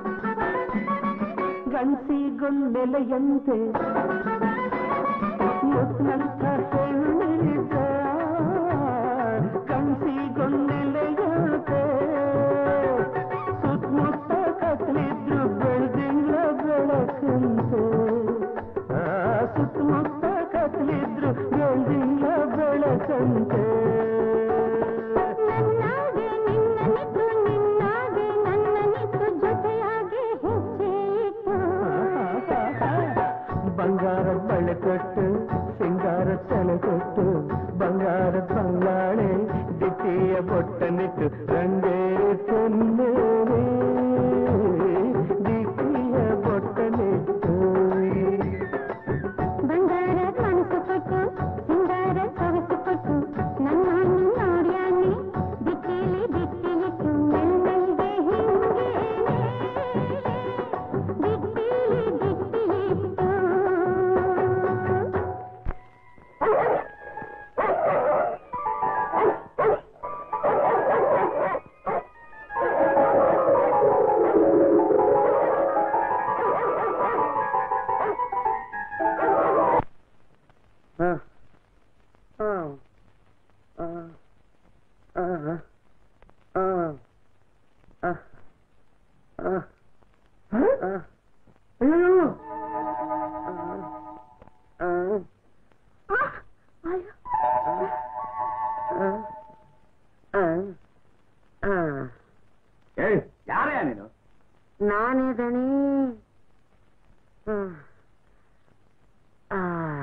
ಗಂಡಸಿಗೊಂದೆಲೆಯಂತೆ ಮುತ್ತಿನಂಥ ಹೆಣ್ಣಿದ್ರೆ ಗಂಡಸಿಗೊಂದೆಲೆಯಂತೆ ಸುತ್ತಮುತ್ತ ಕತ್ಲಿದ್ರು ಬೆಳ್ದಿಂಗ್ಳ ಬೆಳಕಂತೆ ಆ, ಸುತ್ತಮುತ್ತ ಕತ್ಲಿದ್ರು ಬೆಳ್ದಿಂಗ್ಳ ಬೆಳಕಂತೆ ನನ್ನಾಗೆ ನಿನ್ನನಿತು ನಿನ್ನಾಗೆ ನನ್ನನಿತು ಜೊತೆಯಾಗಿ ಹೆಜ್ಜೆ ಇಟ್ಟು ಬಂಗಾರ ಬಳೆ ಕೊಟ್ಟು ಸಿಂಗಾರ ತಲೆ ಕೊಟ್ಟು ಬಂಗಾರ ಬಂಗಾಳೆ ದಿಟ್ಟಿಯ ಬೊಟ್ಟನಿಟ್ಟು ರಂಗೇ ಚೆನ್ನೇನೆ ದಿಟ್ಟಿಯ ಬೊಟ್ಟನಿಟ್ಟು ಬಂಗಾರ ಮನಸ್ಸು ಕೊಟ್ಟು ಸಿಂಗಾರ ಸೊಗಸು ಕೊಟ್ಟು ನನ್ನನ್ನು ನೋಡ್ಯಾನೆ ಬಿಟ್ಟಿಲಿ ಬಿಟ್ಟಿಲಿಟ್ಟು ಮೆಲ್ಲಗೆ ಹಿಂಗೇನೆ ಬಿಟ್ಟಿಲಿ ಬಿಟ್ಟಿಲಿಟ್ಟು ಏಯ್ ಯಾರೇ ನೀನು ನಾನೇ ದಣಿ ಹ್ಮ್. ಆ.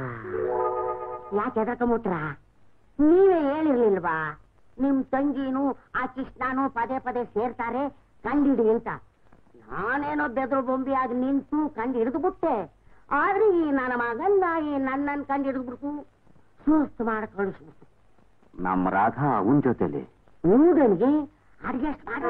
ಯಾಕೆ ಎದಕಮೂತ್ರ ನೀವೇ ಹೇಳಿರ್ಲಿಲ್ವಾ ನಿಮ್ ತಂಗಿನೂ ಆ ಕೃಷ್ಣನೂ ಪದೇ ಪದೇ ಸೇರ್ತಾರೆ ಕಂಡಿಡಿ ಅಂತ ನಾನೇನೋ ಬೆದ್ರು ಬೊಂಬಿಯಾಗಿ ನಿಂತು ಕಂಡು ಹಿಡಿದು ಬಿಟ್ಟೆ ಆದ್ರೆ ಈ ನನ್ನ ಮಗನ್ನ ಈ ನನ್ನನ್ ಕಂಡು ಹಿಡಿದು ಬಿಡ್ತು ಸುಸ್ತು ಮಾಡಿ ಕಳಿಸ್ಬಿಟ್ಟು ನಮ್ಮ ರಾಧಾ ಅವನ್ ಜೊತೆಲಿ ಊಡನಿಗೆ ಅಡ್ಜಸ್ಟ್ ಮಾಡಿ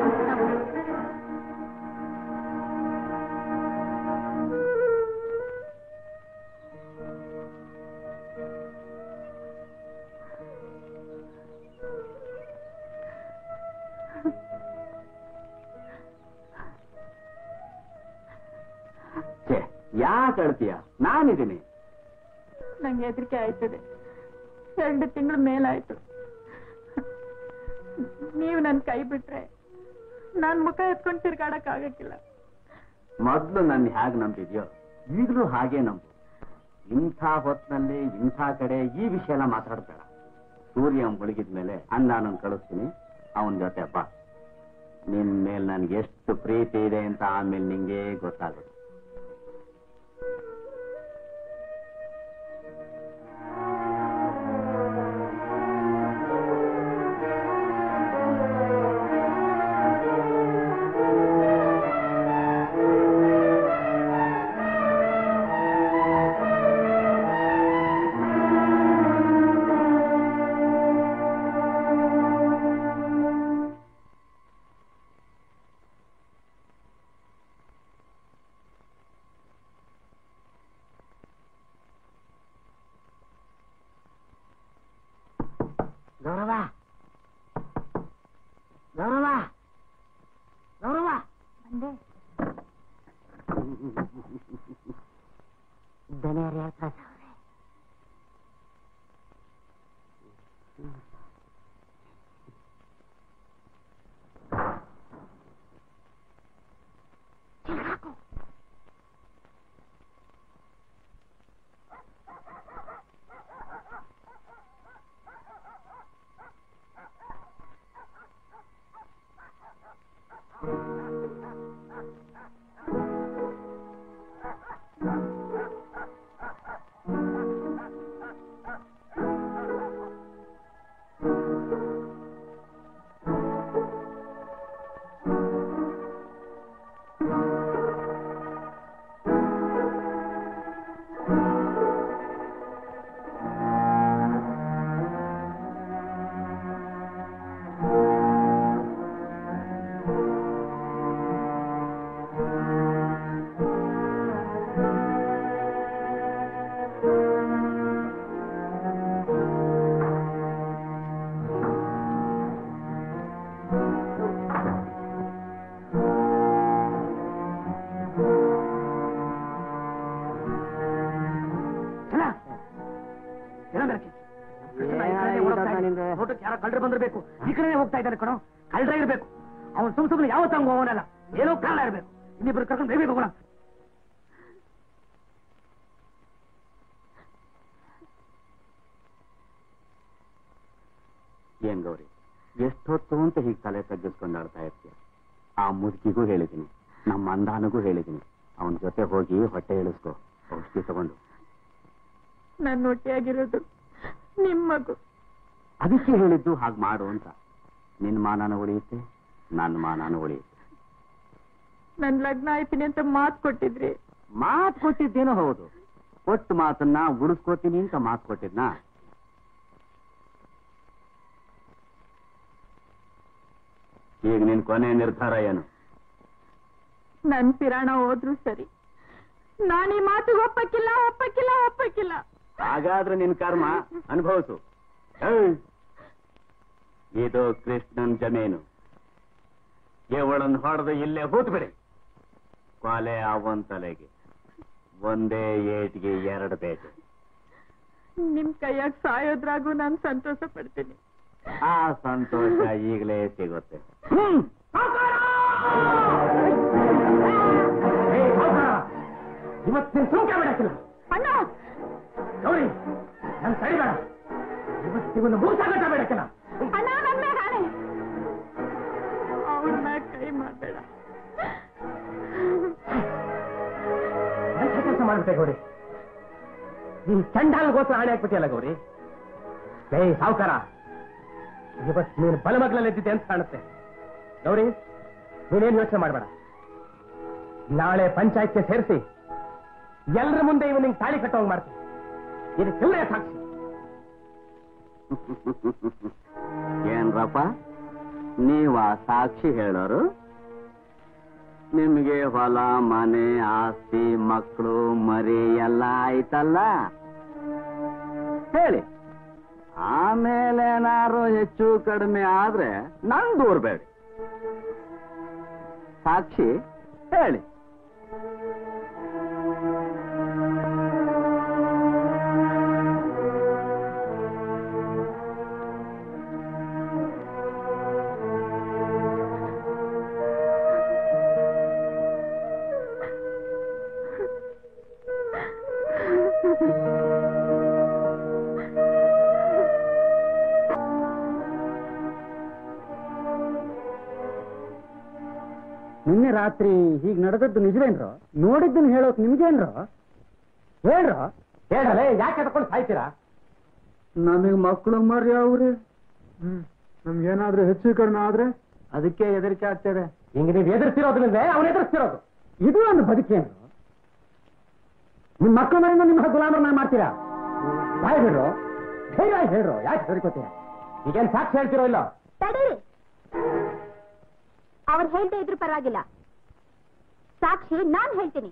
ಯಾಕೆ ಅಳ್ತೀಯ ನಾನಿದ್ದೀನಿ ನಂಗೆ ಹೆದರಿಕೆ ಆಯ್ತದೆ ಎರಡು ತಿಂಗಳ ಮೇಲಾಯ್ತು ನೀವು ನನ್ ಕೈ ಬಿಟ್ರೆ ನಾನ್ ಮುಖ ಎತ್ಕೊಂಡು ತಿರ್ಗಾಡಕ್ ಆಗಕ್ಕಿಲ್ಲ ಮೊದ್ಲು ನನ್ನ ಹೇಗ್ ನಂಬಿದ್ಯೋ ಈಗಲೂ ಹಾಗೆ ನಂಬು ಇಂಥ ಹೊತ್ನಲ್ಲಿ ಇಂಥ ಕಡೆ ಈ ವಿಷಯ ಎಲ್ಲ ಮಾತಾಡ್ಬೇಡ ಸೂರ್ಯ ಮುಳುಗಿದ ಮೇಲೆ ಅಣ್ಣನ ಕಳಿಸ್ತೀನಿ ಅವನ ಜೊತೆ ಬಾ ನಿನ್ ಮೇಲೆ ನನ್ಗೆ ಎಷ್ಟು ಪ್ರೀತಿ ಇದೆ ಅಂತ ಆಮೇಲೆ ನಿಂಗೆ ಗೊತ್ತಾಗುತ್ತೆ ಗೌರವ ಗೌರವ ಗೌರವ ಬಂದೆ ದನಿಯರು ಹೇಳ್ತಾ ಸಾವ್ರೆ ತೋಟಕ್ಕೆ ಯಾರೋ ಕಳ್ಳರು ಬಂದಿರ್ಬೇಕು ಈ ಕಡೆ ಹೋಗ್ತಾ ಇದ್ದಾರೆ ಕಣೋ ಕಳ್ಳರ ಇರ್ಬೇಕು ಅವನು ಸುಮ್ ಸುಮ್ಮನೆ ಯಾವತ್ತ ಹಂಗ ಹೋಗೋನಲ್ಲ ಏನೋ ಕಾರಣ ಇರ್ಬೇಕು ಇನ್ನಿಬ್ರು ಕರ್ಕೊಂಡು ಬೇಗ ಹೋಗೋಣ ಏನ್ ಗೌರಿ ಎಷ್ಟೊತ್ತು ಅಂತ ಹೀಗೆ ತಲೆ ತಗ್ಗಿಸ್ಕೊಂಡು ಆಡ್ತಾ ಇರ್ತೀಯ ಆ ಮುದುಕಿಗೂ ಹೇಳಿದ್ದೀನಿ ನಮ್ಮ ಅಂದಾನಗೂ ಹೇಳಿದ್ದೀನಿ ಅವನ ಜೊತೆ ಹೋಗಿ ಹೊಟ್ಟೆ ಇಳಿಸ್ಕೊ ಔಷಧಿ ತಗೊಂಡು ನನ್ನ ಹೊಟ್ಟೆಯಾಗಿರೋದು ನಿಮ್ ಮಗು ಅದಕ್ಕೆ ಹೇಳಿದ್ದು ಹಾಗೆ ಮಾಡು ಅಂತ ನಿನ್ನ ಮಾನಾನು ಉಳಿಯುತ್ತೆ ನನ್ನ ಮಾನಾನು ಉಳಿಯುತ್ತೆ ನನ್ ಲಗ್ನ ಆಯ್ತೀನಿ ಅಂತ ಮಾತ್ ಕೊಟ್ಟಿದ್ರಿ ಮಾತು ಕೊಟ್ಟಿದ್ದೇನೋ ಹೌದು ಕೊಟ್ಟು ಮಾತನ್ನ ಉಳಿಸ್ಕೋತೀನಿ ಅಂತ ಮಾತು ಕೊಟ್ಟಿದ್ನಾ ಈಗ ನಿನ್ ಕೊನೆ ನಿರ್ಧಾರ ಏನು ನನ್ ಪಿರಾಣ ಹೋದ್ರು ಸರಿ ನಾನ್ ಈ ಮಾತಿಗೆ ಒಪ್ಪಕ್ಕಿಲ್ಲ ಒಪ್ಪಕ್ಕಿಲ್ಲ ಒಪ್ಪಕ್ಕಿಲ್ಲ ಹಾಗಾದ್ರೆ ನಿನ್ ಕರ್ಮ ಅನುಭವಿಸು ಏಯ್! ಇದು ಕೃಷ್ಣನ್ ಜಮೀನು ಇವಳನ್ನು ಹೊಡೆದು ಇಲ್ಲೇ ಹೂತ್ ಬಿಡಿ ಕೊಲೆ ಅವನ್ ತಲೆಗೆ ಒಂದೇ ಏಟಿಗೆ ಎರಡು ಬೇಟೆ ನಿಮ್ ಕೈಯಾಗ ಸಾಯೋದ್ರಾಗೂ ನಾನ್ ಸಂತೋಷ ಪಡ್ತೀನಿ ಆ ಸಂತೋಷ ಈಗಲೇ ಸಿಗುತ್ತೆ ಇವತ್ತಿನ ಸುಂಕ ಬಿಡಕ್ಕಿಲ್ಲ ಅಣ್ಣ ಗೌರಿ ನನ್ ತಡಿಬೇಡ ಇವತ್ತಿಗೊಂದು ಮೂಸಾಗಟ ಬಿಡಕ್ಕಿಲ್ಲ ಅಣ್ಣ ನನ್ ಮ್ಯಾಗ್ ಆಣೆ ಅವ್ರ ಮ್ಯಾಗ್ ಕೈ ಮಾಡ್ಬೇಡ ಎಂಥ ಕೆಲಸ ಮಾಡ್ಬಿಟ್ಟೆ ಗೌರಿ ನೀನ್ ಚಂಡಾಲಗೋಸ್ಕರ ಆಣೆ ಹಾಕ್ಬಿಟ್ಟಿಯಲ್ಲ ಗೌರಿ ಲೇ ಸಾವುಕಾರ ಇವತ್ತು ನೀನು ಬಲಮಗ್ಲಲ್ಲಿ ಎದ್ದಿದ್ದೆ ಅಂತ ಕಾಣುತ್ತೆ ಗೌರಿ ನೀನೇನು ಯೋಚನೆ ಮಾಡಬೇಡ ನಾಳೆ ಪಂಚಾಯತ್ಗೆ ಸೇರಿಸಿ ಎಲ್ಲರ ಮುಂದೆ ಇವ್ ನಿಂಗೆ ತಾಳಿ ಕಟ್ಟೋಂಗ್ ಮಾಡ್ತೀನಿ ಇದಕ್ಕೆಲ್ಲ ಸಾಕ್ಷಿ ಏನ್ರಪ್ಪ ನೀವ ಸಾಕ್ಷಿ ಹೇಳೋರು ನಿಮ್ಗೆ ಹೊಲ ಮನೆ ಆಸ್ತಿ ಮಕ್ಕಳು ಮರಿ ಎಲ್ಲ ಆಯ್ತಲ್ಲ ಹೇಳಿ ಆಮೇಲೆ ಏನಾರು ಹೆಚ್ಚು ಕಡಿಮೆ ಆದ್ರೆ ನನ್ ದೂರ್ಬೇಡಿ ಸಾಕ್ಷಿ ಹೇಳಿ ನಿನ್ನೆ ರಾತ್ರಿ ಹೀಗ್ ನಡೆದದ್ದು ನಿಜವೇನ್ರು ನೋಡಿದ್ದನ್ನ ಹೇಳೋಕ್ ನಿಮ್ಗೇನ್ರು ಹೇಳ್ರು ಹೇಳಲೇ ಯಾಕೆ ಎತ್ಕೊಂಡು ಸಾಯ್ತೀರಾ ನಮಗ್ ಮಕ್ಕಳು ಮರಿ ಅವ್ರಿ ನಮ್ಗೇನಾದ್ರೂ ಹೆಚ್ಚು ಕಡಿಮೆ ಆದ್ರೆ ಅದಕ್ಕೆ ಹೆದರಿಕೆ ಆಗ್ತದೆ ಹಿಂಗೆ ನೀವು ಎದುರಿಸ್ತಿರೋದ್ರಿಂದ ಅವನು ಎದುರಿಸ್ತಿರೋದು ಇದು ಒಂದು ಬದುಕೇನು ನಿಮ್ ಮಕ್ಕಳ ಮನೆಯಿಂದ ನಿಮ್ಮ ಗುಲಾಮರನ್ನ ಮಾಡ್ತೀರಾ ಬಾಯ್ ಬಿಡ್ರು ಧೈರ್ಯವಾಗಿ ಹೇಳ್ರು ಯಾಕೆ ಹೆದರ್ಕೋತೀರಾ ಈಗೇನ್ ಸಾಕ್ಷಿ ಹೇಳ್ತಿರೋ ಇಲ್ಲ ತಡೀರಿ ಅವ್ರು ಹೇಳ್ದೇ ಇದ್ರು ಪರವಾಗಿಲ್ಲ ಸಾಕ್ಷಿ ನಾನ್ ಹೇಳ್ತೀನಿ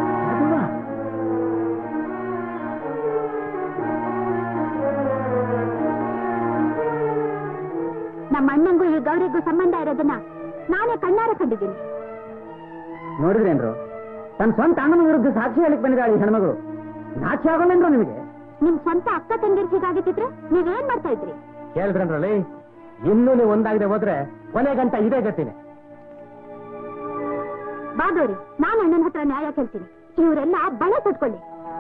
ನಮ್ಮ ಅಣ್ಣಂಗೂ ಈ ಗೌರಿಗೂ ಸಂಬಂಧ ಇರೋದನ್ನ ನಾನೇ ಕಣ್ಣಾರೆ ಕಂಡಿದ್ದೀನಿ ನೋಡಿದ್ರೇನ್ರು ತನ್ನ ಸ್ವಂತ ಅಣ್ಣನ ವಿರುದ್ಧ ಸಾಕ್ಷಿ ಹೇಳಿಕ್ ಬಂದಿದ್ದಾಳೆ ಈ ಹೆಣ್ಮಗಳು ನಾಚಿ ಆಗೋಲ್ಲೇನ್ರು ನಿಮಗೆ ನಿಮ್ ಸ್ವಂತ ಅಕ್ಕ ತಂಗಿರ್ ಹೀಗಾಗಿತ್ತಿದ್ರೆ ನೀವೇನ್ ಮಾಡ್ತಾ ಇದ್ರಿ ಕೇಳಿದ್ರನ್ರಲ್ಲಿ ಇನ್ನೂ ನೀವು ಒಂದಾಗದೆ ಹೋದ್ರೆ ಕೊನೆಗಂಟ ಇದೇ ಗತಿನೇ ಬಾದೋರಿ ನಾನು ಅಣ್ಣನ ಹತ್ರ ನ್ಯಾಯ ಕೇಳ್ತೀನಿ ಇವರೆಲ್ಲ ಬಳೆ ಕಟ್ಕೊಳ್ಳಿ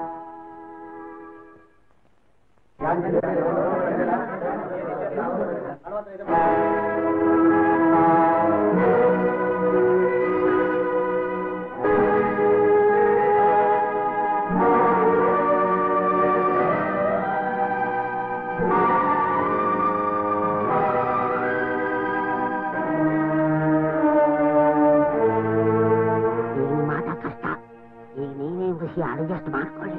ಈಗ ನಿಮ್ಮ ಮಾತ ಕಷ್ಟ ಈಗ ನೀವೇ ಖುಷಿ ಅಡ್ಜಸ್ಟ್ ಮಾಡ್ಕೊಳ್ಳಿ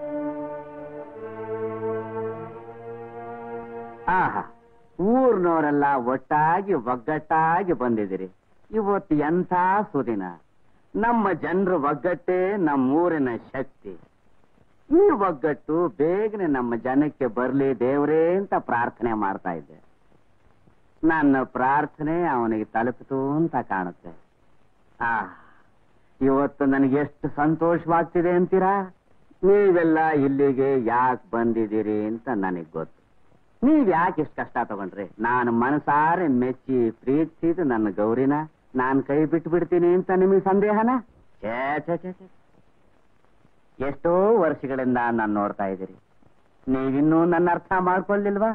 ಆಹಾ ಊರ್ನವರೆಲ್ಲ ಒಟ್ಟಾಗಿ ಒಗ್ಗಟ್ಟಾಗಿ ಬಂದಿದ್ದೀರಿ ಇವತ್ತು ಎಂಥ ಸುದಿನ ನಮ್ಮ ಜನರ ಒಗ್ಗಟ್ಟೇ ನಮ್ಮೂರಿನ ಶಕ್ತಿ ಈ ಒಗ್ಗಟ್ಟು ಬೇಗನೆ ನಮ್ಮ ಜನಕ್ಕೆ ಬರ್ಲಿ ದೇವ್ರೇ ಅಂತ ಪ್ರಾರ್ಥನೆ ಮಾಡ್ತಾ ಇದ್ದೆ ನನ್ನ ಪ್ರಾರ್ಥನೆ ಅವನಿಗೆ ತಲುಪಿತು ಅಂತ ಕಾಣುತ್ತೆ ಆ ಇವತ್ತು ನನಗೆ ಎಷ್ಟು ಸಂತೋಷವಾಗ್ತಿದೆ ಅಂತೀರಾ ನೀವೆಲ್ಲ ಇಲ್ಲಿಗೆ ಯಾಕೆ ಬಂದಿದ್ದೀರಿ ಅಂತ ನನಗೆ ಗೊತ್ತು ನೀವ್ ಯಾಕೆ ಇಷ್ಟು ಕಷ್ಟ ತಗೊಂಡ್ರಿ ನಾನು ಮನಸಾರೆ ಮೆಚ್ಚಿ ಪ್ರೀತಿಸಿದ ನನ್ನ ಗೌರಿನ ನಾನ್ ಕೈ ಬಿಟ್ಟು ಬಿಡ್ತೀನಿ ಅಂತ ನಿಮಗೆ ಸಂದೇಹನ ಛೇ ಛೇ ಛೇ ಛೇ. ಎಷ್ಟೋ ವರ್ಷಗಳಿಂದ ನಾನು ನೋಡ್ತಾ ಇದ್ದೀರಿ ನೀವಿನ್ನೂ ನನ್ನ ಅರ್ಥ ಮಾಡ್ಕೊಳ್ಳಿಲ್ವಾ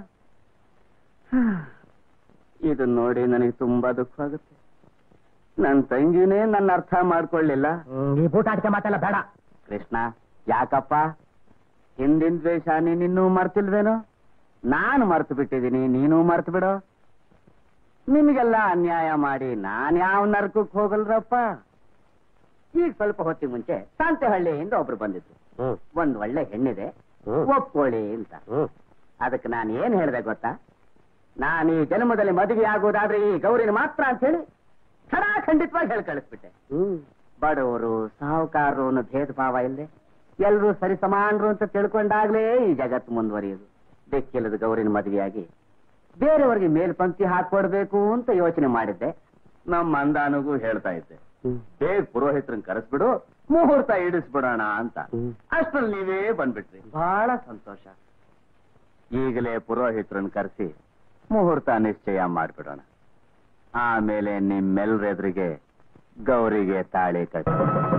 ಇದು ನೋಡಿ ನನಗೆ ತುಂಬಾ ದುಃಖವಾಗುತ್ತೆ ನನ್ನ ತಂಗಿನೇ ನನ್ನ ಅರ್ಥ ಮಾಡ್ಕೊಳ್ಳಿಲ್ಲ ಈ ಬೂಟಾಟಿಕೆ ಮಾತೆಲ್ಲ ಬೇಡ ಕೃಷ್ಣ ಯಾಕಪ್ಪ ಹಿಂದಿನ ದ್ವೇಷ ನೀನಿನ್ನೂ ಮರ್ತಿಲ್ವೇನೋ ನಾನು ಮರ್ತು ಬಿಟ್ಟಿದ್ದೀನಿ ನೀನು ಮರ್ತು ಬಿಡು ನಿಮಗೆಲ್ಲ ಅನ್ಯಾಯ ಮಾಡಿ ನಾನ್ ಯಾವ ನರಕಕ್ಕೆ ಹೋಗಲ್ರಪ್ಪ ಈಗ ಸ್ವಲ್ಪ ಹೊತ್ತಿಗೆ ಮುಂಚೆ ಸಂತೆಹಳ್ಳಿಯಿಂದ ಒಬ್ರು ಬಂದಿದ್ರು ಒಂದ್ ಒಳ್ಳೆ ಹೆಣ್ಣಿದೆ ಒಪ್ಕೊಳ್ಳಿ ಅಂತ ಅದಕ್ಕೆ ನಾನು ಏನ್ ಹೇಳಿದೆ ಗೊತ್ತಾ ನಾನು ಈ ಜನ್ಮದಲ್ಲಿ ಮದುವೆ ಆಗೋದಾದ್ರೆ ಈ ಗೌರಿನ ಮಾತ್ರ ಅಂತ ಹೇಳಿ ಖಂಡಿತವಾಗಿ ಹೇಳಿ ಕಳಿಸ್ಬಿಟ್ಟೆ ಬಡವರು ಸಾಹುಕಾರರು ಅನ್ನೋ ಭೇದ ಭಾವ ಇಲ್ಲದೆ ಎಲ್ಲರೂ ಸರಿ ಸಮಾನರು ಅಂತ ತಿಳ್ಕೊಂಡಾಗ್ಲೇ ಈ ಜಗತ್ತು ಮುಂದುವರಿಯೋದು ಬೆಕ್ಕಿಲ್ಲದ ಗೌರಿನ ಮದುವೆಯಾಗಿ ಬೇರೆಯವರಿಗೆ ಮೇಲ್ಪಂಕ್ತಿ ಹಾಕೊಡ್ಬೇಕು ಅಂತ ಯೋಚನೆ ಮಾಡಿದ್ದೆ ನಮ್ಮ ಅಂದಾನಿಗೂ ಹೇಳ್ತಾ ಇದ್ದೆ ಬೇಗ ಪುರೋಹಿತ್ರನ್ ಕರೆಸ್ಬಿಡು ಮುಹೂರ್ತ ಇಡಿಸ್ಬಿಡೋಣ ಅಂತ ಅಷ್ಟ್ರಲ್ಲಿ ನೀವೇ ಬಂದ್ಬಿಟ್ರಿ ಬಹಳ ಸಂತೋಷ ಈಗಲೇ ಪುರೋಹಿತ್ರನ್ ಕರೆಸಿ ಮುಹೂರ್ತ ನಿಶ್ಚಯ ಮಾಡ್ಬಿಡೋಣ ಆಮೇಲೆ ನಿಮ್ಮೆಲ್ರೆದ್ರಿಗೆ ಗೌರಿಗೆ ತಾಳಿ ಕಟ್ಟಿ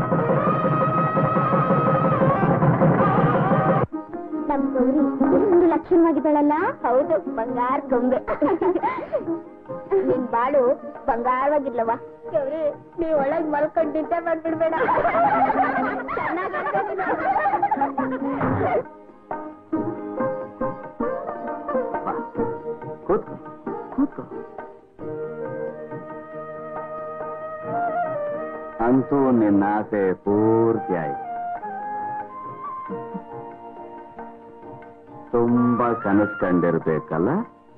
ನಮ್ ಗೌರಿ ಎಷ್ಟು ಲಕ್ಷಣವಾಗಿದ್ದಾಳಲ್ಲ ಹೌದು ಬಂಗಾರ ಗೊಂಬೆ ನಿನ್ ಬಾಳು ಬಂಗಾರವಾಗಿರ್ಲವ ಗೌರಿ ನೀವ್ ಒಳಗ್ ಮಲ್ಕೊಂಡ್ ನಿದ್ದೆ ಬಂದ್ಬಿಡ್ಬೇಡ ಬಾ. ಕೂತ್ಕೋ ಕೂತ್ಕೋ ಅಂತೂ ನಿನ್ನ ಆಸೆ ಪೂರ್ತಿ ಆಯ್ತು ತುಂಬಾ ಕನಸು ಕಂಡಿರ್ಬೇಕಲ್ಲ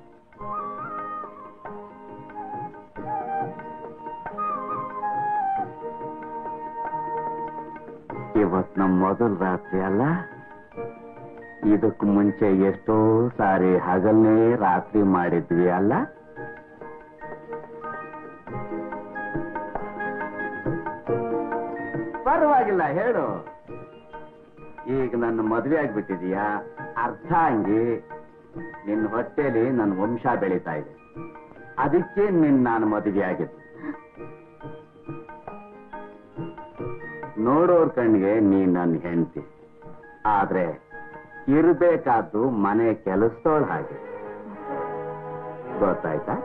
ಇವತ್ ನಮ್ ಮೊದಲ ರಾತ್ರಿ ಅಲ್ಲ ಇದಕ್ ಮುಂಚೆ ಎಷ್ಟೋ ಸಾರಿ ಹಗಲ್ನೇ ರಾತ್ರಿ ಮಾಡಿದ್ವಿ ಅಲ್ಲ ಪರವಾಗಿಲ್ಲ ಹೇಳು ಈಗ ನನ್ನ ಮದುವೆ ಆಗ್ಬಿಟ್ಟಿದೀಯಾ ಅರ್ಧ ಅಂಗಿ ನಿನ್ನ ಹೊಟ್ಟೆಲಿ ನನ್ನ ವಂಶ ಬೆಳೀತಾ ಇದೆ ಅದಕ್ಕೆ ನಿನ್ ನಾನು ಮದುವೆ ಆಗಿದ್ದು ನೋಡೋರ್ ಕಣ್ಣಿಗೆ ನೀ ನನ್ನ ಹೆಂಡತಿ ಆದ್ರೆ ಇರ್ಬೇಕಾದ್ದು ಮನೆ ಕೆಲಸದೋಳ್ ಹಾಗೆ ಗೊತ್ತಾಯ್ತಾ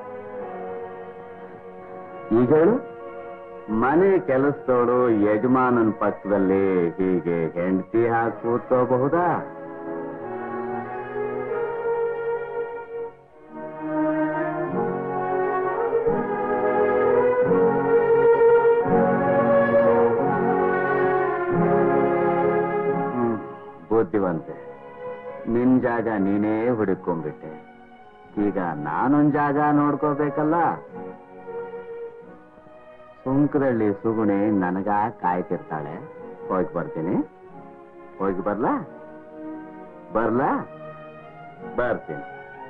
ಈಗ ಹೇಳು ಮನೆ ಕೆಲಸದೋಳು ಯಜಮಾನನ ಪಕ್ಕದಲ್ಲಿ ಹೀಗೆ ಹೆಂಡತಿ ಹಾಕಿ ಕೂತ್ಕೋಬಹುದಾ ಹ್ಮ್, ಬುದ್ಧಿವಂತೆ ನಿನ್ ಜಾಗ ನೀನೇ ಹುಡುಕೊಂಡ್ಬಿಟ್ಟೆ ಈಗ ನಾನೊಂದ್ ಜಾಗ ನೋಡ್ಕೋಬೇಕಲ್ಲ ಸುಂಕದಳ್ಳಿ ಸುಗುಣಿ ನನಗ ಕಾಯ್ತಿರ್ತಾಳೆ ಹೋಗಿ ಬರ್ತೀನಿ ಹೋಗಿ ಬರ್ಲಾ ಬರ್ಲಾ ಬರ್ತೀನಿ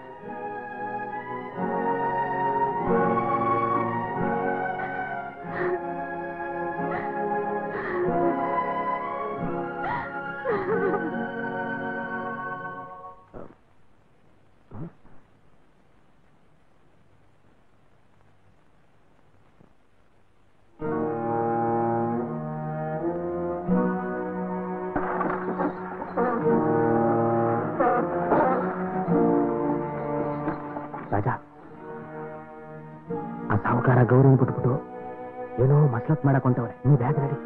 ರಾಜ ಆ ಸಾಹುಕಾರ ಗೌರಿನ ಬಿಟ್ಬಿಟ್ಟು ಏನೋ ಮಸ್ಲತ್ ಮಾಡಕ್ ಹೊಂಟವ್ರೆ ನೀ ಬ್ಯಾಗ್ ರೆಡಿ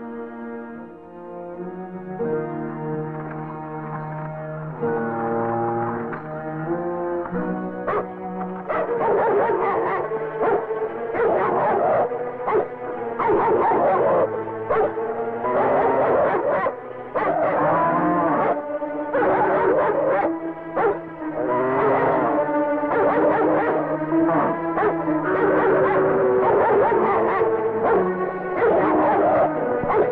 ಆ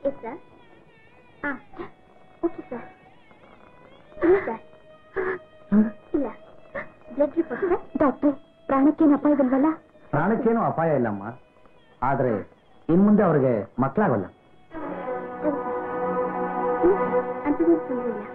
ಎಸ್ ಸರ್ ಹಾಂ ಓಕೆ ಸರ್ ಇಲ್ಲ ಸರ್ ಇಲ್ಲ ಬ್ಲಡ್ ರಿಪೋರ್ಟ್ ಸರ್ ಡಾಕ್ಟ್ರೆ ಪ್ರಾಣಕ್ಕೇನು ಅಪಾಯವಿಲ್ವಲ್ಲ ಪ್ರಾಣಕ್ಕೇನು ಅಪಾಯ ಇಲ್ಲಮ್ಮ ಆದ್ರೆ ಇನ್ ಮುಂದೆ ಅವ್ರಿಗೆ ಮಕ್ಕಳಾಗಲ್ಲ ಅಂಥದ್ದೇನು ತೊಂದರೆ ಇಲ್ಲ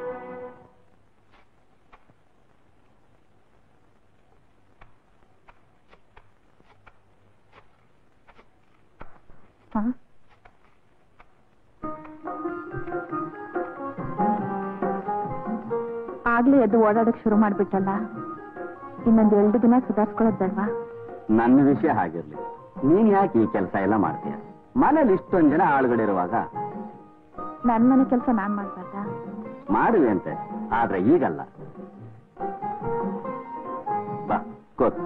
ಆಗ್ಲೇ ಎದ್ದು ಓಡಾಡಕ್ ಶುರು ಮಾಡ್ಬಿಟ್ಟಲ್ಲ ಇನ್ನೊಂದ್ ಎರಡು ದಿನ ಸುಧಾರಿಸ್ಕೊಳ್ಳೋದ್ ಬೇಡ್ವಾ ನನ್ನ ವಿಷಯ ಹಾಗಿರ್ಲಿ ನೀನ್ ಯಾಕೆ ಈ ಕೆಲಸ ಎಲ್ಲ ಮಾಡ್ತೀಯ ಮನೇಲಿ ಇಷ್ಟೊಂದ್ ಜನ ಆಳುಗಳಿರುವಾಗ ನನ್ ಮನೆ ಕೆಲಸ ನಾನ್ ಮಾಡ್ಬಾರ್ದಾ ಮಾಡುವೆ ಅಂತೆ ಆದ್ರೆ ಈಗಲ್ಲ ಬಾ ಕೂತ್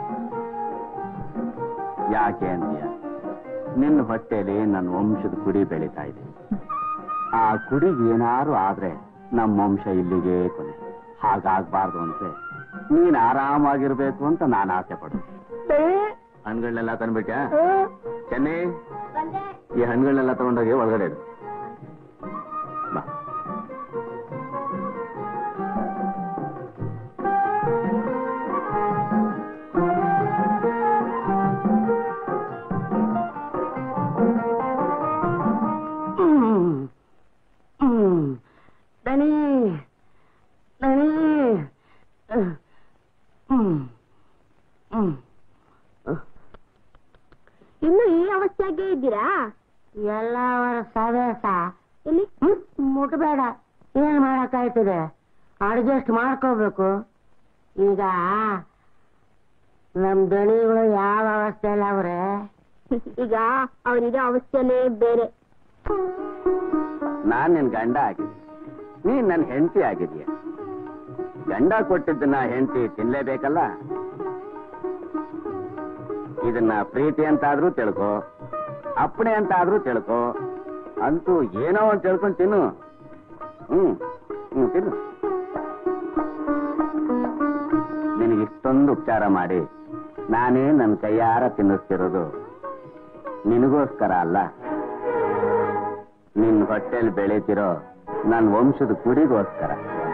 ಯಾಕೆ ಅಂತೀಯ ನಿನ್ನ ಹೊಟ್ಟೆಲಿ ನನ್ನ ವಂಶದ ಕುಡಿ ಬೆಳೀತಾ ಇದೆ ಆ ಕುಡಿಗೆ ಏನಾರು ಆದ್ರೆ ನಮ್ಮ ವಂಶ ಇಲ್ಲಿಗೆ ಕೊನೆ ಹಾಗಾಗ್ಬಾರ್ದು ಅಂದ್ರೆ ನೀನ್ ಆರಾಮಾಗಿರ್ಬೇಕು ಅಂತ ನಾನು ಆಸೆ ಪಡು ಹಣ್ಣುಗಳನ್ನೆಲ್ಲ ತಂದ್ಬಿಟ್ಯಾ ಚೆನ್ನಿ ಈ ಹಣ್ಣುಗಳನ್ನೆಲ್ಲ ತಗೊಂಡೋಗಿ ಒಳಗಡೆ ಇಡು ಬಾ ದಣಿ ದಣಿ ಇನ್ನು ಈ ಅವಸ್ಥೆಯಾಗೆ ಇದ್ದೀರಾ ಎಲ್ಲ ಅವರ ಸವೇಸ ಇಲ್ಲಿ ಮುಟ್ಬೇಡ ಏನ್ ಮಾಡಕ್ಕಾಯ್ತದೆ ಅಡ್ಜಸ್ಟ್ ಮಾಡ್ಕೋಬೇಕು ಈಗ ನಮ್ ದಣಿಗಳು ಯಾವ ಅವಸ್ಥೆಯಲ್ಲಿ ಅವ್ರೆ ಈಗ ಅವರಿರೋ ಅವಸ್ಥೆನೇ ಬೇರೆ ನಾನ್ ನಿನ್ ಗಂಡ ಆಗಿದ್ದೀನಿ ನೀನ್ ನನ್ ಹೆಂಡತಿ ಆಗಿದೀಯ ಗಂಡ ಕೊಟ್ಟಿದ್ದನ್ನ ಹೆಂಡತಿ ತಿನ್ಲೇಬೇಕಲ್ಲ ಇದನ್ನ ಪ್ರೀತಿ ಅಂತಾದ್ರೂ ತಿಳ್ಕೊ ಅಪ್ಪಣೆ ಅಂತಾದ್ರೂ ತಿಳ್ಕೊ ಅಂತೂ ಏನೋ ಒಂದ್ ತಿಳ್ಕೊಂಡ್ ತಿನ್ನು ಹ್ಮ್ ಹ್ಮ್ ತಿನ್ನು ನಿನಗೆ ಇಷ್ಟೊಂದು ಉಪಚಾರ ಮಾಡಿ ನಾನೇ ನನ್ನ ಕೈಯಾರ ತಿನ್ನಿಸ್ತಿರೋದು ನಿನಗೋಸ್ಕರ ಅಲ್ಲ ನಿನ್ ಹೊಟ್ಟೆಲ್ ಬೆಳೀತಿರೋ ನನ್ ವಂಶದ ಕುಡಿಗೋಸ್ಕರ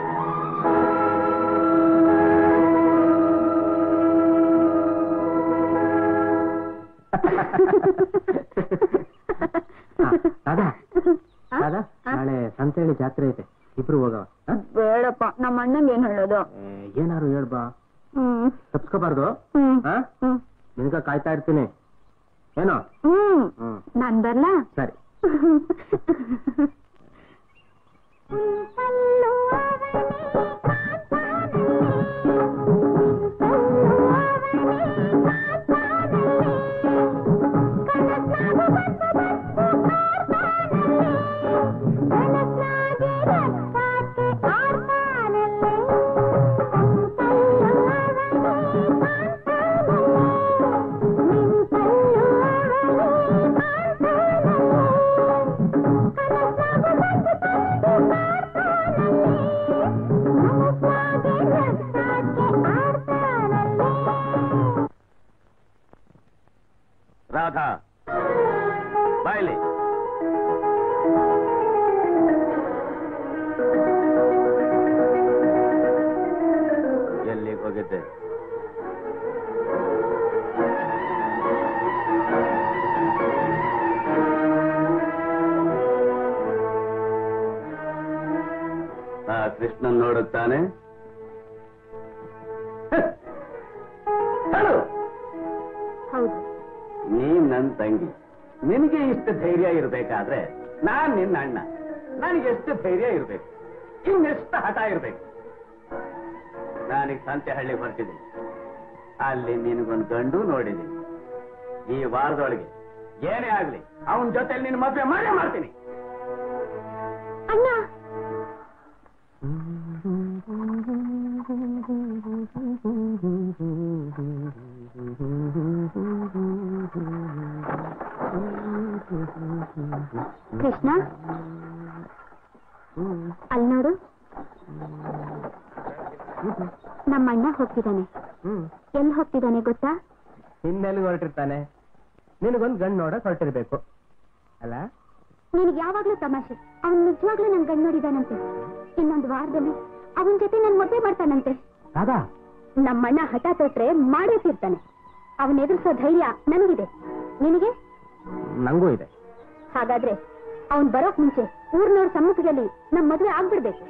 ದಾದಾ ದಾದಾ ನಾಳೆ ಸಂತೆಳಿ ಜಾತ್ರೆ ಐತೆ ಇಬ್ರು ಹೋಗವ ಬೇಡಪ್ಪ ನಮ್ಮ ಅಣ್ಣಂಗೆ ಏನ್ ಹೇಳೋದು ಏನಾರು ಹೇಳ್ಬಾ ಹ್ಮ್ ತಪ್ಸ್ಕೋಬಾರ್ದು ಹ್ಮ್ ಹಾ ಹ್ಮ್ ನಿನ್ಗ ಕಾಯ್ತಾ ಇರ್ತೀನಿ ಏನೋ ಹ್ಮ್ ಹ್ಮ್ ನಾನ್ ಬರ್ಲಾ ಸರಿ ರಾಧಾ ಬಾಯ್ಲಿ ಎಲ್ಲಿಗೆ ಹೋಗಿದ್ದೆ ಆ ಕೃಷ್ಣನ್ ನೋಡುತ್ತಾನೆ ಹೇಳು ಹೌದು ನೀನ್ ನನ್ ತಂಗಿ ನಿನಗೆ ಇಷ್ಟು ಧೈರ್ಯ ಇರ್ಬೇಕಾದ್ರೆ ನಾನ್ ನಿನ್ನ ಅಣ್ಣ ನನಗೆ ಎಷ್ಟು ಧೈರ್ಯ ಇರ್ಬೇಕು ಇನ್ನೆಷ್ಟು ಹಠ ಇರ್ಬೇಕು ನಾನೀಗ ಸಂತೆಹಳ್ಳಿ ಹೊರಟಿದ್ದೀನಿ ಅಲ್ಲಿ ನಿನಗೊಂದು ಗಂಡು ನೋಡಿದ್ದೀನಿ ಈ ವಾರದೊಳಗೆ ಏನೇ ಆಗ್ಲಿ ಅವನ ಜೊತೆ ನಿನ್ನ ಮದುವೆ ಮಾಡೇ ಮಾಡ್ತೀನಿ ಅಣ್ಣ ಕೃಷ್ಣ ಅಲ್ಲಿ ನೋಡು ನಮ್ಮ ಅಣ್ಣ ಹೋಗ್ತಿದ್ದಾನೆ ಹ್ಮ್ ಎಲ್ಲಿ ಹೋಗ್ತಿದ್ದಾನೆ ಗೊತ್ತಾ ಹಿಂದೆಲ್ಲಿ ಹೊರಟಿರ್ತಾನೆ ನಿನಗೊಂದು ಗಂಡು ನೋಡಕ್ ಹೊರಟಿರ್ಬೇಕು ಅಲ್ಲ ನಿನಗೆ ಯಾವಾಗ್ಲೂ ತಮಾಷೆ ಅವನ್ ನಿಜವಾಗ್ಲೂ ನನ್ ಗಂಡ್ ನೋಡಿದಾನಂತೆ ಇನ್ನೊಂದು ವಾರದಲ್ಲಿ ಅವನ್ ಜೊತೆ ನನ್ ಮದ್ವೆ ಮಾಡ್ತಾನಂತೆ ರಾಧಾ ನಮ್ಮಣ್ಣ ಹಠ ತೊಟ್ರೆ ಮಾಡೇ ತೀರ್ತಾನೆ ಅವನ್ ಎದುರಿಸೋ ಧೈರ್ಯ ನನಗಿದೆ ನಿನಗೆ ನಂಗೂ ಇದೆ ಹಾಗಾದ್ರೆ ಅವನ್ ಬರೋಕ್ ಮುಂಚೆ ಊರ್ನವ್ರ ಸಮ್ಮುಖದಲ್ಲಿ ನಮ್ ಮದ್ವೆ ಆಗ್ಬಿಡ್ಬೇಕು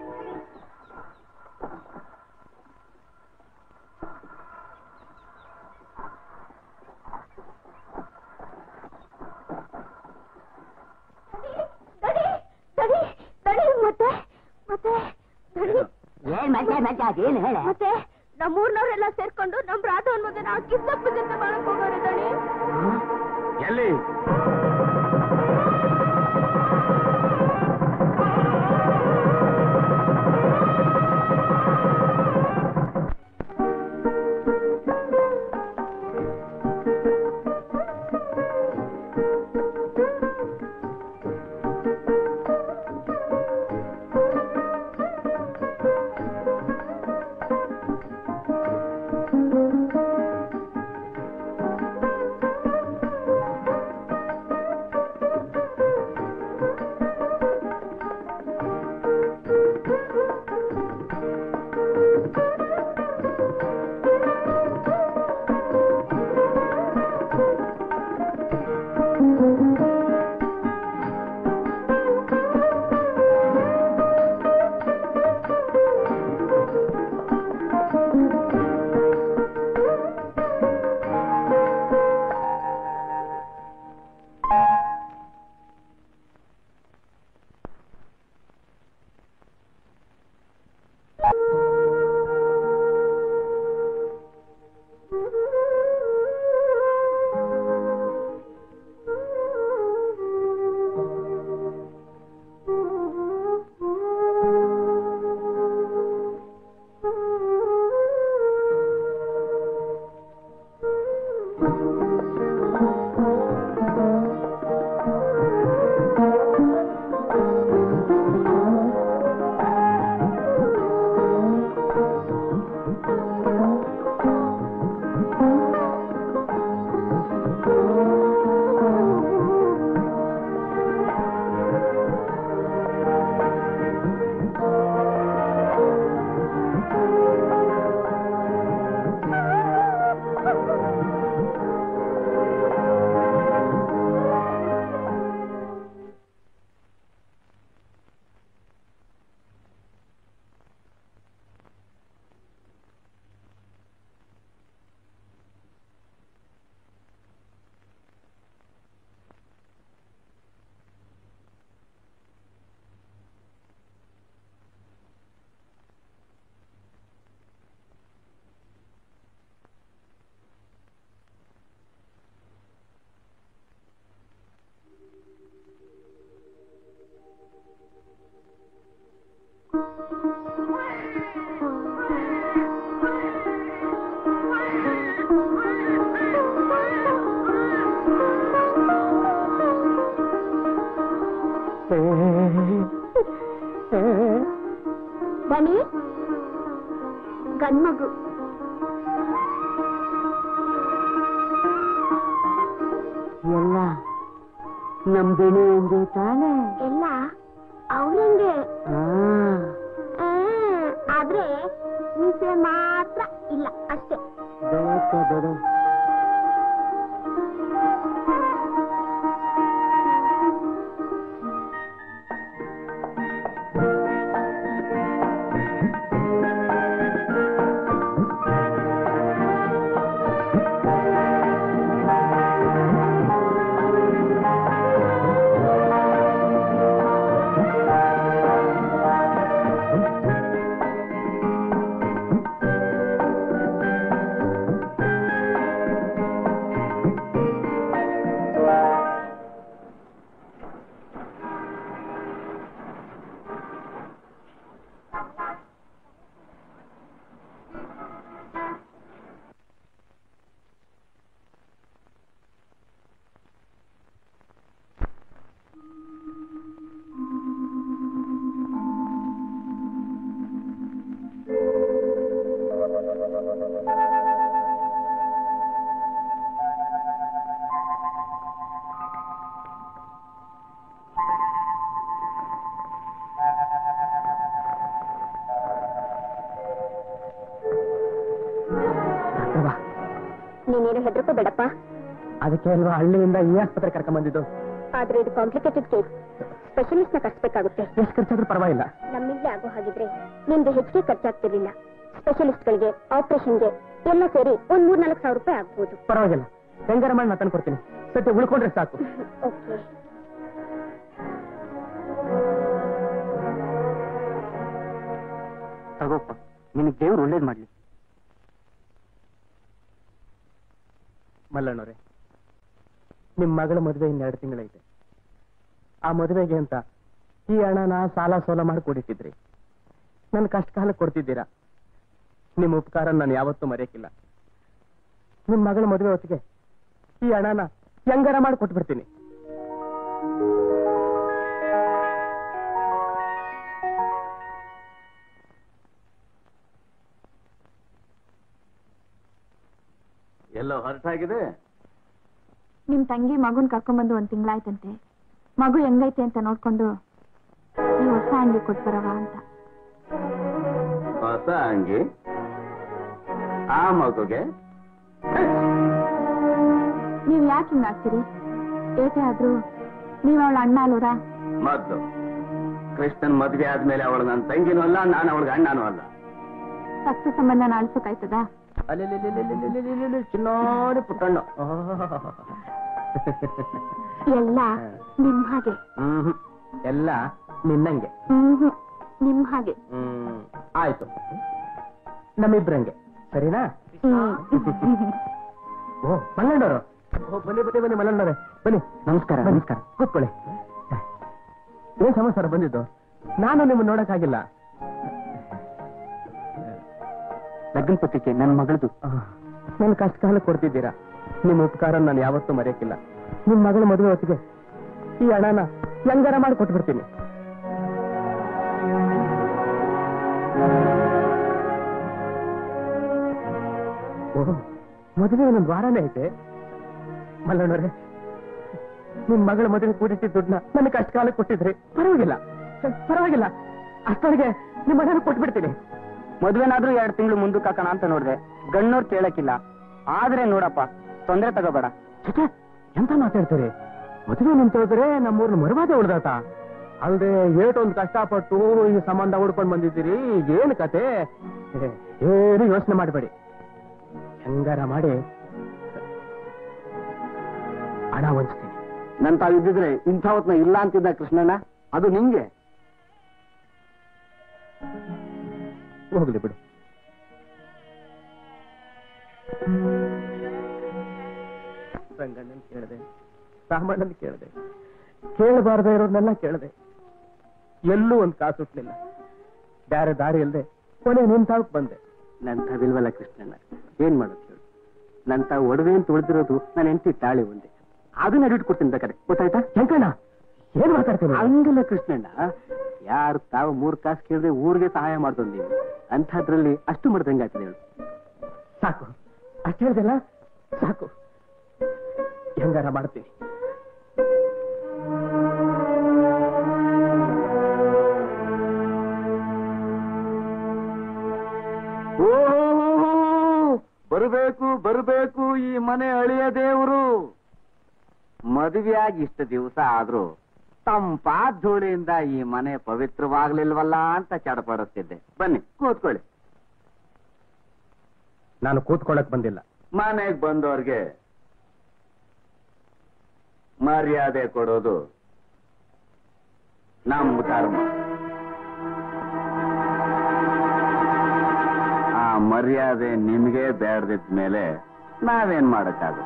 ಮತ್ತೆ ಮತ್ತೆ ಏನ್ ಮಜ್ಜ ಮಜ್ಜ ಅದೇನ್ ಹೇಳ ಮತ್ತೆ ನಮ್ಮೂರ್ನವ್ರೆಲ್ಲ ಸೇರ್ಕೊಂಡು ನಮ್ ರಾಧವನ್ ಮಗನ ಕಿಸ್ತಪ್ಪ ಜೊತೆ ಮಾಡಕ್ ಹೋಗೋರೆ ದಣಿ ಎಲ್ಲಿ ದಣಿ ಗಂಡ್ಮಗು ಎಲ್ಲ ನಮ್ ಬೆಳೆ ಎಂದೇ ತಾನೆ ಎಲ್ಲ ಅವ್ರಂಗೆ ಆ, ಆದ್ರೆ ಮೀಸೆ ಮಾತ್ರ ಇಲ್ಲ ಅಷ್ಟೇ ಬೇಕ ಬಿಡು. ಆ ಬೇಡಪ್ಪ ಅದಕ್ಕೆ ಅಲ್ವಾ ಹಳ್ಳಿಯಿಂದ ಈ ಆಸ್ಪತ್ರೆ ಕರ್ಕೊಂಡ್ ಬಂದಿದ್ದು ಆದ್ರೆ ಇದು ಕಾಂಪ್ಲಿಕೇಟೆಡ್ ಕೇಸ್ ಸ್ಪೆಷಲಿಸ್ಟ್ ನ ಕರ್ಸ್ಬೇಕಾಗುತ್ತೆ ಎಷ್ಟು ಖರ್ಚಾದ್ರೂ ಪರವಾಗಿಲ್ಲ ನಮ್ಮಿಂದಲೇ ಆಗೋ ಹಾಗಿದ್ರೆ ನಿಮ್ದು ಹೆಚ್ಚಿಗೆ ಖರ್ಚಾಗ್ತಿರ್ಲಿಲ್ಲ ಸ್ಪೆಷಲಿಸ್ಟ್ ಗಳಿಗೆ ಆಪರೇಷನ್ಗೆ ಎಲ್ಲ ಸೇರಿ ಒಂದ್ ಮೂರ್ ನಾಲ್ಕು ಸಾವಿರ ರೂಪಾಯಿ ಆಗ್ಬೋದು ಪರವಾಗಿಲ್ಲ ಹೆಂಗಾರ ಮಾಡಿ ನಾನು ಕೊಡ್ತೀನಿ ಸತ್ಯ ಉಳ್ಕೊಂಡ್ರೆ ಸಾಕು ಓಕೆ ತಗೋಪ್ಪ ನಿನಗೆ ದೇವ್ರು ಒಳ್ಳೇದ್ ಮಾಡ್ಲಿ ಮಲ್ಲಣ್ಣವ್ರೆ ನಿಮ್ ಮಗಳ ಮದುವೆ ಇನ್ನೆರಡು ತಿಂಗಳೈತೆ ಆ ಮದುವೆಗೆ ಅಂತ ಈ ಹಣನ ಸಾಲ ಸೋಲ ಮಾಡಿ ಕೊಡಿಟ್ಟಿದ್ರಿ ನನ್ ಕಷ್ಟ ಕಾಲ ಕೊಡ್ತಿದ್ದೀರಾ ನಿಮ್ ಉಪಕಾರ ನಾನು ಯಾವತ್ತೂ ಮರೆಯಕ್ಕಿಲ್ಲ ನಿಮ್ ಮಗಳ ಮದುವೆ ಹೊತ್ತಿಗೆ ಈ ಹಣನ ಹೆಂಗಾರ ಮಾಡಿ ಕೊಟ್ಬಿಡ್ತೀನಿ ಎಲ್ಲೋ ಹೊರಟಾಗಿದೆ ನಿಮ್ ತಂಗಿ ಮಗುನ್ ಕರ್ಕೊಂಡ್ಬಂದು ಒಂದ್ ತಿಂಗಳಾಯ್ತಂತೆ ಮಗು ಹೆಂಗೈತೆ ಅಂತ ನೋಡ್ಕೊಂಡು ಈ ಹೊಸ ಅಂಗಿ ಕೊಟ್ಬರವ ಅಂತ ಹೊಸ ಅಂಗಿ ಆ ಮಗುಗೆ ನೀವ್ ಯಾಕೆ ಹಿಂಗಾಗ್ತೀರಿ ಏಟೇ ಆದ್ರೂ ನೀವ್ ಅವಳ ಅಣ್ಣ ಅಲ್ವರಾ ಮೊದ್ಲು ಕೃಷ್ಣನ್ ಮದ್ವೆ ಆದ್ಮೇಲೆ ಅವಳು ನನ್ನ ತಂಗಿನೂ ಅಲ್ಲ ನಾನು ಅವಳಿಗೆ ಅಣ್ಣನೂ ಅಲ್ಲ ರಕ್ತ ಸಂಬಂಧ ಅಳ್ಸಕ್ಕಾಯ್ತದ ಅಲ್ಲಿ ಚಿನ್ನೋಡಿ ಪುಟ್ಟಣ್ಣ ಎಲ್ಲ ನಿಮ್ ಹಾಗೆ ಹ್ಮ್ ಎಲ್ಲ ನಿನ್ನಂಗೆ ಹ್ಮ್ ನಿಮ್ ಹಾಗೆ ಹ್ಮ್ ಆಯ್ತು ನಮ್ಮಿಬ್ರಂಗೆ ಸರಿನಾ ಓ ಮಲ್ಲಣ್ಣವರು ಓ ಬನ್ನಿ ಬನ್ನಿ ಬನ್ನಿ ಮಲ್ಲಣ್ಣವ್ರೆ ಬನ್ನಿ ನಮಸ್ಕಾರ ನಮಸ್ಕಾರ ಕೂತ್ಕೊಳ್ಳಿ ಏನ್ ಸಮಾಚಾರ ಬಂದಿದ್ದು ನಾನು ನಿಮ್ಮನ್ನ ನೋಡಕ್ಕಾಗಿಲ್ಲ ಲಗ್ನ ಪತ್ರಿಕೆ ನನ್ನ ಮಗಳದು ನನ್ನ ಕಷ್ಟ ಕಾಲ ಕೊಡ್ತಿದ್ದೀರಾ ನಿಮ್ಮ ಉಪಕಾರ ನಾನು ಯಾವತ್ತೂ ಮರೆಯಕ್ಕಿಲ್ಲ ನಿಮ್ ಮಗಳ ಮದುವೆ ಹೊತ್ತಿಗೆ ಈ ಹಣನ ಹೆಂಗಾರ ಮಾಡಿ ಕೊಟ್ಬಿಡ್ತೀನಿ ಓಹ್ ಮದುವೆ ಇನ್ನೊಂದು ವಾರನೇ ಐತೆ ಮಲ್ಲಣ್ಣವ್ರೆ ನಿಮ್ ಮಗಳ ಮದುವೆ ಕೂಡಿಟ್ಟಿದ್ದ ದುಡ್ಡನ್ನ ನನ್ನ ಕಷ್ಟ ಕಾಲಕ್ಕೆ ಕೊಟ್ಟಿದ್ರಿ ಪರವಾಗಿಲ್ಲ ಪರವಾಗಿಲ್ಲ ಅಷ್ಟೊಳಗೆ ನಿಮ್ಮ ಮನೆಯನ್ನು ಕೊಟ್ಬಿಡ್ತೀನಿ ಮದ್ವೆನಾದ್ರೂ ಎರಡ್ ತಿಂಗಳು ಮುಂದಕ್ಕೆ ಹಾಕೋಣ ಅಂತ ನೋಡ್ದೆ ಗಣ್ಣೋರ್ ಕೇಳಕ್ಕಿಲ್ಲ ಆದ್ರೆ ನೋಡಪ್ಪ ತೊಂದ್ರೆ ತಗೋಬೇಡ ಛೆ, ಎಂತ ಮಾತಾಡ್ತೀರಿ ಮದುವೆ ನಿಂತೋದ್ರೆ ನಮ್ಮೂರ್ನ ಮರುವಾದ ಉಳ್ದಾತ ಅಲ್ದೆ ಏಟೊಂದು ಕಷ್ಟಪಟ್ಟು ಈ ಸಂಬಂಧ ಹುಡ್ಕೊಂಡ್ ಬಂದಿದ್ದೀರಿ ಏನ್ ಕತೆ ಏ, ಏನು ಯೋಚನೆ ಮಾಡಬೇಡಿ ಹೆಂಗಾರ ಮಾಡಿ ಹಣ ವಂಚ್ತೀನಿ ನನ್ ತಾವಿದ್ದಿದ್ರೆ ಇಂಥ ಹೊತ್ನ ಇಲ್ಲ ಅಂತಿದ್ದ ಕೃಷ್ಣಣ್ಣ ಅದು ನಿಂಗೆ ಹೋಗ್ಲಿ ಬಿಡು ರಂಗಣ್ಣನ್ ಕೇಳಿದೆ ರಾಮಣ್ಣನ್ ಕೇಳಿದೆ ಕೇಳಬಾರ್ದ ಇರೋರ್ನೆಲ್ಲ ಕೇಳಿದೆ ಎಲ್ಲೂ ಒಂದ್ ಕಾಸು ಹುಟ್ಲಿಲ್ಲ ಬೇರೆ ದಾರಿ ಇಲ್ದೆ ಕೊನೆ ನಿಂತಾಕ್ ಬಂದೆ ನನ್ ತಾವಿಲ್ವಲ್ಲ ಕೃಷ್ಣಣ್ಣ ಏನ್ ಮಾಡೋದು ಹೇಳು ನನ್ ತಾವು ಒಡವೆ ಅಂತ ಉಳಿದಿರೋದು ನನ್ನ ಹೆಂಡತಿ ತಾಳಿ ಒಂದೇ ಅದನ್ನ ಅಡಿಟ್ ಕೊಡ್ತೀನಿ ಬೇಕಾದ್ರೆ ಗೊತ್ತಾಯ್ತಾ ಶಂಕಣ್ಣ ಏನ್ ಮಾತಾಡ್ತೀನಿ ಹಂಗಲ್ಲ ಕೃಷ್ಣಣ್ಣ ಯಾರು ತಾವು ಮೂರ್ ಕಾಸು ಕೇಳಿದ್ರೆ ಊರಿಗೆ ಸಹಾಯ ಮಾಡ್ತಂದ್ ನೀವು ಅಂಥದ್ರಲ್ಲಿ ಅಷ್ಟು ಮಾಡ್ದಂಗೆ ಆಗ್ತದೆ ಹೇಳು ಸಾಕು ಅಷ್ಟು ಹೇಳ್ದಲ್ಲ ಸಾಕು ಹೆಂಗಾರ ಮಾಡ್ತೀನಿ ಬರಬೇಕು ಬರಬೇಕು ಈ ಮನೆ ಅಳಿಯ ದೇವರು ಮದುವೆಯಾಗಿ ಇಷ್ಟು ದಿವಸ ಆದ್ರೂ ತಂಪಾದ ಧೂಳಿಯಿಂದ ಈ ಮನೆ ಪವಿತ್ರವಾಗ್ಲಿಲ್ವಲ್ಲ ಅಂತ ಚಡಪಡುತ್ತಿದ್ದೆ ಬನ್ನಿ ಕೂತ್ಕೊಳ್ಳಿ ನಾನು ಕೂತ್ಕೊಳ್ಳಕ್ ಬಂದಿಲ್ಲ ಮನೆಗ್ ಬಂದವ್ರಿಗೆ ಮರ್ಯಾದೆ ಕೊಡೋದು ನಮ್ಮ ಧರ್ಮ ಆ ಮರ್ಯಾದೆ ನಿಮ್ಗೆ ಬೇಡದಿದ್ದ ಮೇಲೆ ನಾವೇನ್ ಮಾಡಕ್ಕಾಗುತ್ತೆ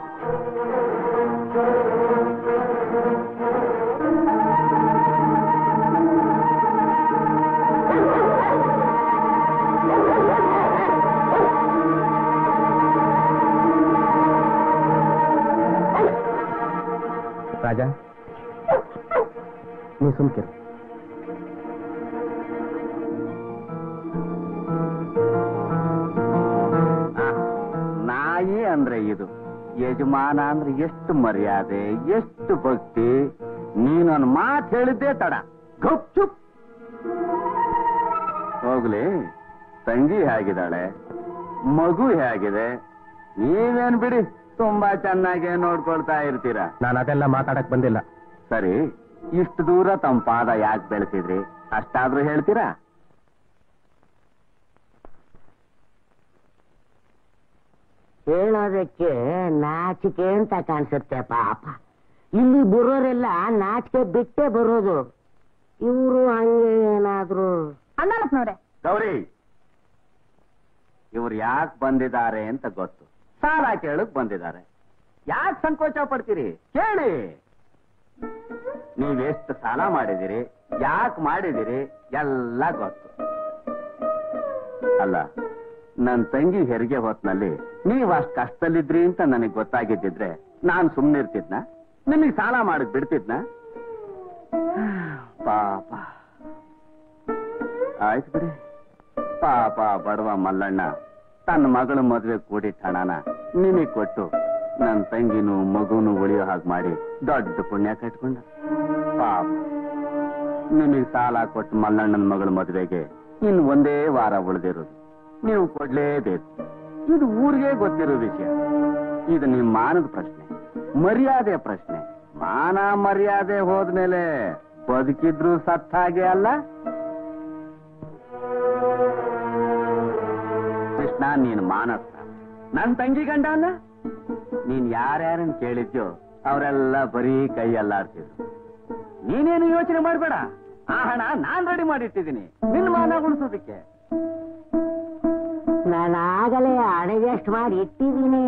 ರಾಜ ನೀ ಸುಮ್ಕಿರು ಆ, ನಾಯಿ ಅಂದ್ರೆ ಇದು ಯಜಮಾನ ಅಂದ್ರೆ ಎಷ್ಟು ಮರ್ಯಾದೆ ಎಷ್ಟು ಭಕ್ತಿ ನೀನೊಂದು ಮಾತು ಹೇಳಿದ್ದೆ ತಡ ಗಪ್ ಚುಪ್ ಹೋಗ್ಲಿ ತಂಗಿ ಹೇಗಿದ್ದಾಳೆ ಮಗು ಹೇಗಿದೆ ನೀವೇನ್ ಬಿಡಿ ತುಂಬಾ ಚೆನ್ನಾಗಿ ನೋಡ್ಕೊಳ್ತಾ ಇರ್ತೀರಾ ನಾನು ಅದೆಲ್ಲ ಮಾತಾಡಕ್ ಬಂದಿಲ್ಲ ಸರಿ ಇಷ್ಟು ದೂರ ತಮ್ಮ ಪಾದ ಯಾಕೆ ಬೆಳೆಸಿದ್ರಿ ಅಷ್ಟಾದ್ರೂ ಹೇಳ್ತೀರಾ ಹೇಳೋದಕ್ಕೆ ನಾಚಿಕೆ ಅಂತ ಕಾಣಿಸುತ್ತೆ ಪಾಪ ಇಲ್ಲಿ ಬರೋರೆಲ್ಲ ನಾಚಿಕೆ ಬಿಟ್ಟೇ ಬರೋದು ಇವರು ಹಂಗೆ ಏನಾದ್ರು ಅಣ್ಣನಪ್ಪನವ್ರೆ ಗೌರಿ ಇವ್ರು ಯಾಕೆ ಬಂದಿದ್ದಾರೆ ಅಂತ ಗೊತ್ತು ಸಾಲ ಕೇಳಕ್ ಬಂದಿದ್ದಾರೆ ಯಾಕೆ ಸಂಕೋಚ ಪಡ್ತೀರಿ ಕೇಳಿ ನೀವೆಷ್ಟು ಸಾಲ ಮಾಡಿದಿರಿ ಯಾಕೆ ಮಾಡಿದಿರಿ ಎಲ್ಲ ಗೊತ್ತು ಅಲ್ಲ ನನ್ ತಂಗಿ ಹೆರಿಗೆ ಹೊತ್ನಲ್ಲಿ ನೀವ್ ಅಷ್ಟ್ ಕಷ್ಟದಲ್ಲಿದ್ರಿ ಅಂತ ನನಗ್ ಗೊತ್ತಾಗಿದ್ದಿದ್ರೆ ನಾನ್ ಸುಮ್ನಿರ್ತಿದ್ನ ನಿಮಗ್ ಸಾಲ ಮಾಡಕ್ ಬಿಡ್ತಿದ್ನ ಪಾಪ ಆಯ್ತು ಬಿಡಿ ಪಾಪ ಬಡವ ಮಲ್ಲಣ್ಣ ತನ್ನ ಮಗಳ ಮದುವೆ ಕೂಡಿಟ್ಟ ಹಣನ ನಿನಗ್ ಕೊಟ್ಟು ನನ್ ತಂಗಿನೂ ಮಗುನು ಉಳಿಯೋ ಹಾಗೆ ಮಾಡಿ ದೊಡ್ಡ ಪುಣ್ಯ ಕಟ್ಕೊಂಡ ಪಾಪ ನಿಮಗ್ ಸಾಲ ಕೊಟ್ಟು ಮಲ್ಲಣ್ಣನ ಮಗಳ ಮದುವೆಗೆ ಇನ್ ಒಂದೇ ವಾರ ಉಳಿದಿರೋದು ನೀವು ಕೊಡ್ಲೇಬೇಕು ಇದು ಊರಿಗೆ ಗೊತ್ತಿರೋ ವಿಷಯ ಇದು ನಿಮ್ ಮಾನದ ಪ್ರಶ್ನೆ ಮರ್ಯಾದೆ ಪ್ರಶ್ನೆ ಮಾನ ಮರ್ಯಾದೆ ಹೋದ್ಮೇಲೆ ಬದುಕಿದ್ರು ಸತ್ತ ಹಾಗೆ ಅಲ್ಲ ಕೃಷ್ಣ ನೀನ್ ಮಾನಸ ನನ್ ತಂಗಿ ಗಂಡ ಅಲ್ಲ ನೀನ್ ಯಾರ್ಯಾರನ್ನ ಕೇಳಿದ್ಯೋ ಅವರೆಲ್ಲ ಬರೀ ಕೈ ಅಲ್ಲಾಡ್ತಿದ್ರು ನೀನೇನು ಯೋಚನೆ ಮಾಡ್ಬೇಡ ಆ ಹಣ ನಾನ್ ರೆಡಿ ಮಾಡಿಟ್ಟಿದ್ದೀನಿ ನಿನ್ ಮಾನ ಉಳಿಸೋದಕ್ಕೆ ನಾನು ಆಗಲೇ ಅಡಗೆಸ್ಟ್ ಮಾಡಿ ಇಟ್ಟಿದ್ದೀನಿ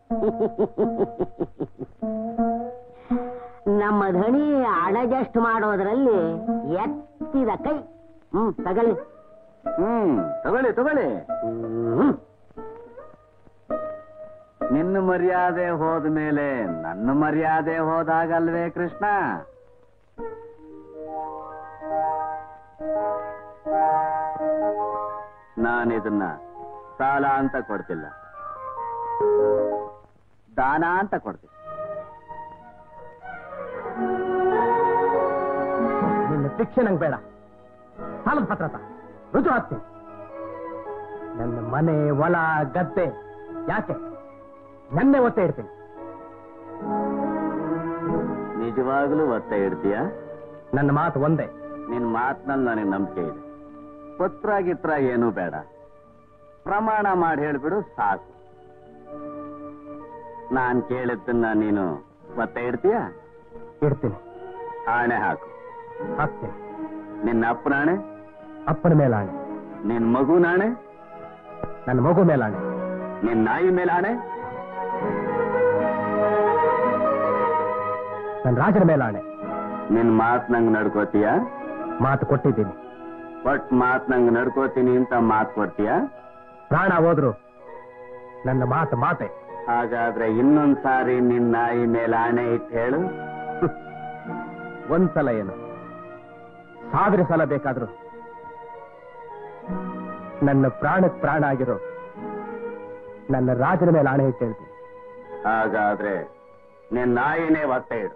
ನಮ್ಮ ಧಣಿ ಅಡಗೆಸ್ಟ್ ಮಾಡೋದ್ರಲ್ಲಿ ಎತ್ತಿದ ಕೈ ಹ್ಮ್ ತಗಲಿ ಹ್ಮ್ ತಗೊಳ್ಳಿ ತಗೊಳ್ಳಿ ಹ್ಮ್ ನಿನ್ನ ಮರ್ಯಾದೆ ಹೋದ್ಮೇಲೆ ನನ್ನ ಮರ್ಯಾದೆ ಹೋದಾಗಲ್ವೇ ಕೃಷ್ಣ ನಾನಿದನ್ನ ಸಾಲ ಅಂತ ಕೊಡ್ತಿಲ್ಲ ದಾನ ಅಂತ ಕೊಡ್ತೀನಿ ನಿನ್ನ ಶಿಕ್ಷೆ ನಂಗೆ ಬೇಡ ಸಾಲದ ಪತ್ರ ತಾ. ರುಜು ಹಾಕ್ತೀನಿ ನನ್ನ ಮನೆ ಹೊಲ ಗದ್ದೆ ಯಾಕೆ ನನ್ನೇ ಒತ್ತೆ ಇಡ್ತೀನಿ ನಿಜವಾಗ್ಲೂ ಒತ್ತ ಇಡ್ತೀಯ ನನ್ನ ಮಾತು ಒಂದೇ ನಿನ್ ಮಾತ್ನಲ್ಲಿ ನನಗೆ ನಂಬಿಕೆ ಇದೆ ಪತ್ರ ಗಿತ್ರ ಏನೂ ಬೇಡ ಪ್ರಮಾಣ ಮಾಡಿ ಹೇಳ್ಬಿಡು ಸಾಕು ನಾನ್ ಕೇಳಿದ್ದನ್ನ ನೀನು ಒತ್ತ ಇಡ್ತೀಯ ಇಡ್ತೀನಿ ಆಣೆ ಹಾಕು ಹಾಕ್ತೀನಿ ನಿನ್ನ ಅಪ್ಪನಾಣೆ ಅಪ್ಪನ ಮೇಲಾಣೆ ನಿನ್ ಮಗುನಾಣೆ ನನ್ನ ಮಗು ಮೇಲಾಣೆ ನಿನ್ ನಾಯಿ ಮೇಲಾಣೆ ನನ್ನ ರಾಜನ ಮೇಲಾಣೆ ನಿನ್ ಮಾತ್ ನಂಗ್ ನಡ್ಕೋತೀಯ ಮಾತು ಕೊಟ್ಟಿದ್ದೀನಿ ಒಟ್ ಮಾತ್ ನಂಗ್ ನಡ್ಕೋತೀನಿ ಅಂತ ಮಾತ್ ಕೊಡ್ತೀಯ ಪ್ರಾಣ ಹೋದ್ರು ನನ್ನ ಮಾತು ಮಾತೆ ಹಾಗಾದ್ರೆ ಇನ್ನೊಂದ್ ಸಾರಿ ನಿನ್ ನಾಯಿ ಮೇಲೆ ಆಣೆ ಇಟ್ಟು ಹೇಳು ಒಂದ್ಸಲ ಏನು ಸಾವಿರ ಸಲ ಬೇಕಾದ್ರು ನನ್ನ ಪ್ರಾಣಕ್ ಪ್ರಾಣ ಆಗಿರೋ ನನ್ನ ರಾಜನ ಮೇಲೆ ಆಣೆ ಇಟ್ಟು ಹೇಳ್ತೀನಿ ಹಾಗಾದ್ರೆ ನಿನ್ ನಾಯಿನೇ ಒತ್ತ ಇಡು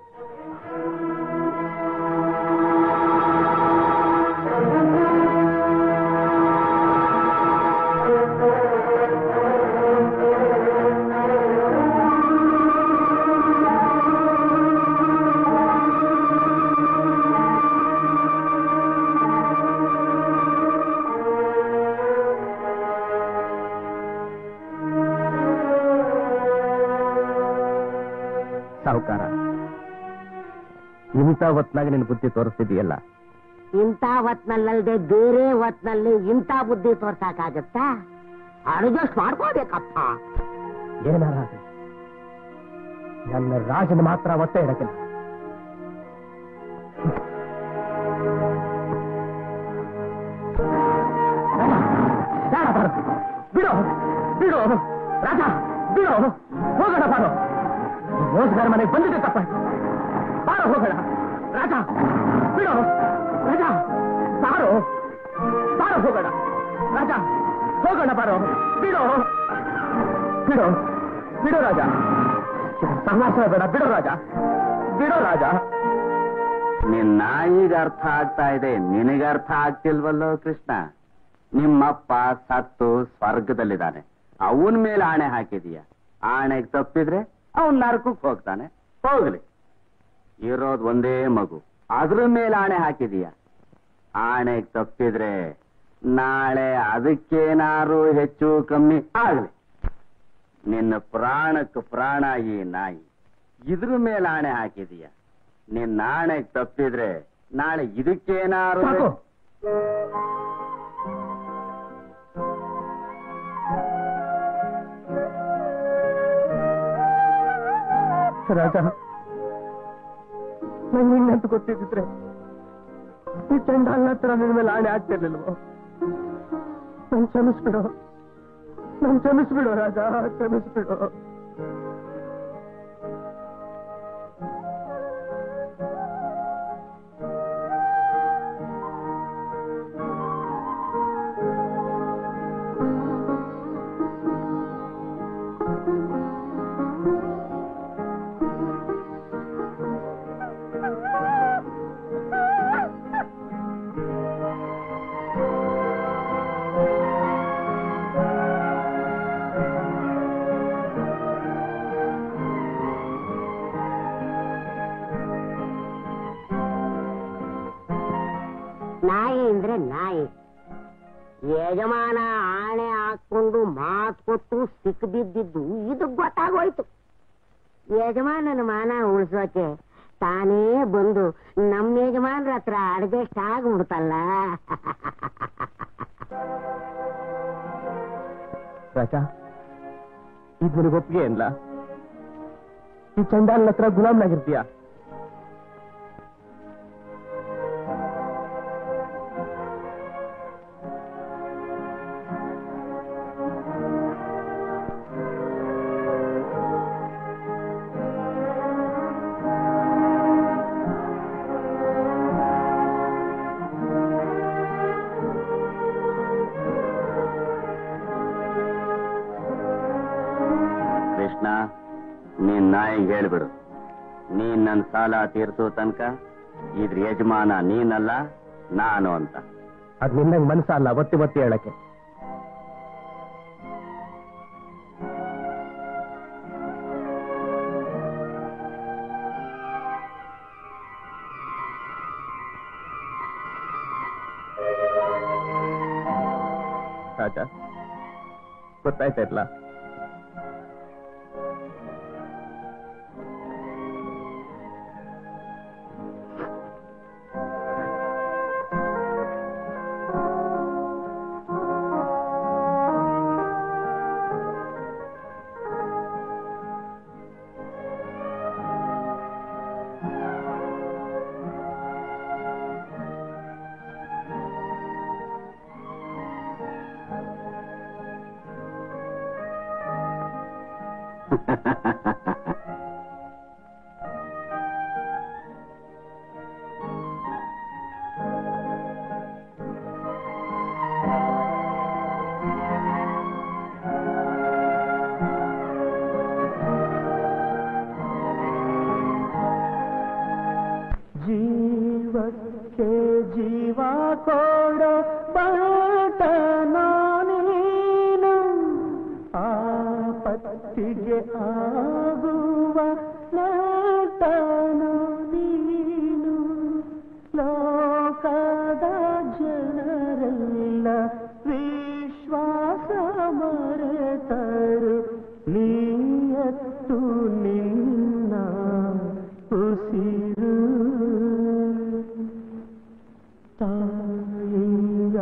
ಸಾಹುಕಾರ ಇಂಥ ಹೊತ್ನಾಗ ನಿನ್ ಬುದ್ಧಿ ತೋರಿಸ್ತಿದೀಯಲ್ಲ ಇಂಥ ಹೊತ್ನಲ್ಲದೆ ಬೇರೆ ಹೊತ್ನಲ್ಲಿ ಇಂಥ ಬುದ್ಧಿ ತೋರ್ಸಕ್ಕಾಗತ್ತಾ ಅಡ್ಜಸ್ಟ್ ಮಾಡ್ಕೋಬೇಕಪ್ಪ ಏನಾರ ಆಗ್ಲಿ. ನನ್ನ ರಾಜನ ಮಾತ್ರ ಒತ್ತೆ ಇಡಕ್ಕಿಲ್ಲ ಬೇಡ ಬಾರು. ಬಿಡು ಬಿಡು ರಾಜ ಬಿಡು ಹೋಗೋಣ ಬಾರು ಈ ಮೋಸಗಾರ ಮನೆಗೆ ಬಂದಿದೆ ತಪ್ಪ ಬಾರೋ ಹೋಗೋಣ ರಾಜ ಬಿಡು ರಾಜ ಬಾರೋ ಬಾರೋ ಹೋಗೋಣ ರಾಜ ಹೋಗೋಣ ಬಾರೋ ಬಿಡು ಬಿಡು ಬಿಡು ರಾಜ ಸಹವಾಸ ಬೇಡ ಬಿಡು ರಾಜ ಬಿಡು ರಾಜ ನಿನ್ ನಾಯಿಗೆ ಅರ್ಥ ಆಗ್ತಾ ಇದೆ ನಿನಗೆ ಅರ್ಥ ಆಗ್ತಿಲ್ವಲ್ಲೋ ಕೃಷ್ಣ ನಿಮ್ಮಪ್ಪ ಸತ್ತು ಸ್ವರ್ಗದಲ್ಲಿದ್ದಾನೆ ಅವನ ಮೇಲೆ ಆಣೆ ಹಾಕಿದೀಯ ಆಣೆಗೆ ತಪ್ಪಿದ್ರೆ ಅವನ್ ನರಕಕ್ಕೆ ಹೋಗ್ತಾನೆ ಹೋಗ್ಲಿ ಇರೋದ್ ಒಂದೇ ಮಗು ಅದ್ರ ಮೇಲೆ ಆಣೆ ಹಾಕಿದೀಯ ಆಣೆಗ್ ತಪ್ಪಿದ್ರೆ ನಾಳೆ ಅದಕ್ಕೇನಾರು ಹೆಚ್ಚು ಕಮ್ಮಿ ಆಗ್ಲಿ ನಿನ್ನ ಪ್ರಾಣಕ್ಕೆ ಪ್ರಾಣ ಈ ನಾಯಿ ಇದ್ರ ಮೇಲೆ ಆಣೆ ಹಾಕಿದೀಯ ನಿನ್ನ ಆಣೆಗ್ ತಪ್ಪಿದ್ರೆ ನಾಳೆ ಇದಕ್ಕೇನಾರು ಸಾಕು. ರಾಜ ನಂಗೆ ಹಿಂಗಂತ ಗೊತ್ತಿದ್ರೆ ಈ ಚಂಡಾಲನ ಹತ್ರ ನಿನ್ ಮೇಲೆ ಆಣೆ ಆಗ್ತಿರ್ಲಿಲ್ವೋ ನನ್ ಕ್ಷಮಿಸ್ಬಿಡು ನನ್ ಕ್ಷಮಿಸ್ಬಿಡು ರಾಜ ಕ್ಷಮಿಸ್ಬಿಡು ನಾಯಿ ಅಂದ್ರೆ ನಾಯಿ ಯಜಮಾನ ಆಣೆ ಹಾಕೊಂಡು ಮಾತು ಕೊಟ್ಟು ಸಿಕ್ಬಿದ್ದಿದ್ದು ಇದು ಗೊತ್ತಾಗೋಯ್ತು ಯಜಮಾನನ ಮಾನ ಉಳಿಸೋಕೆ ತಾನೇ ಬಂದು ನಮ್ಮ ಯಜಮಾನ್ರ ಹತ್ರ ಅಡ್ಜಸ್ಟ್ ಆಗ್ಬಿಡ್ತಲ್ಲ ರಾಜ ಇದು ನಿನಗೆ ಒಪ್ಪಿಗೆ ಇಲ್ಲ ಈ ಚಂಡಾಲನ ಹತ್ರ ಗುಲಾಮ್ನಾಗಿರ್ತೀಯ ಕೃಷ್ಣ ನೀನ್ ನಾಯಿಗೆ ಹೇಳ್ಬಿಡು ನೀನ್ ನನ್ ಸಾಲ ತೀರ್ಸೋ ತನಕ ಇದ್ರ ಯಜಮಾನ ನೀನಲ್ಲ ನಾನು ಅಂತ ಅದ್ ನಿನ್ನಂಗ್ ಮನ್ಸಲ್ಲ ಒತ್ತಿ ಒತ್ತಿ ಹೇಳಕ್ಕೆ ರಾಜ ಗೊತ್ತಾಯ್ತಾ ಇಲ್ಲ ಜೀವಕ್ಕೆ ಜೀವ ಕೊಡೋ ಬಡತನೋ ನೀನು ಆಪತ್ತಿಗೆ ಆಗುವ ನರ್ತನೋ ನೀನು ಲೋಕದ ಜನರೆಲ್ಲ ವಿಶ್ವಾಸ ಮರೆತರು ನೀಯತ್ತು ನಿನ್ನ ಉಸಿರು ತಾಯಿಯ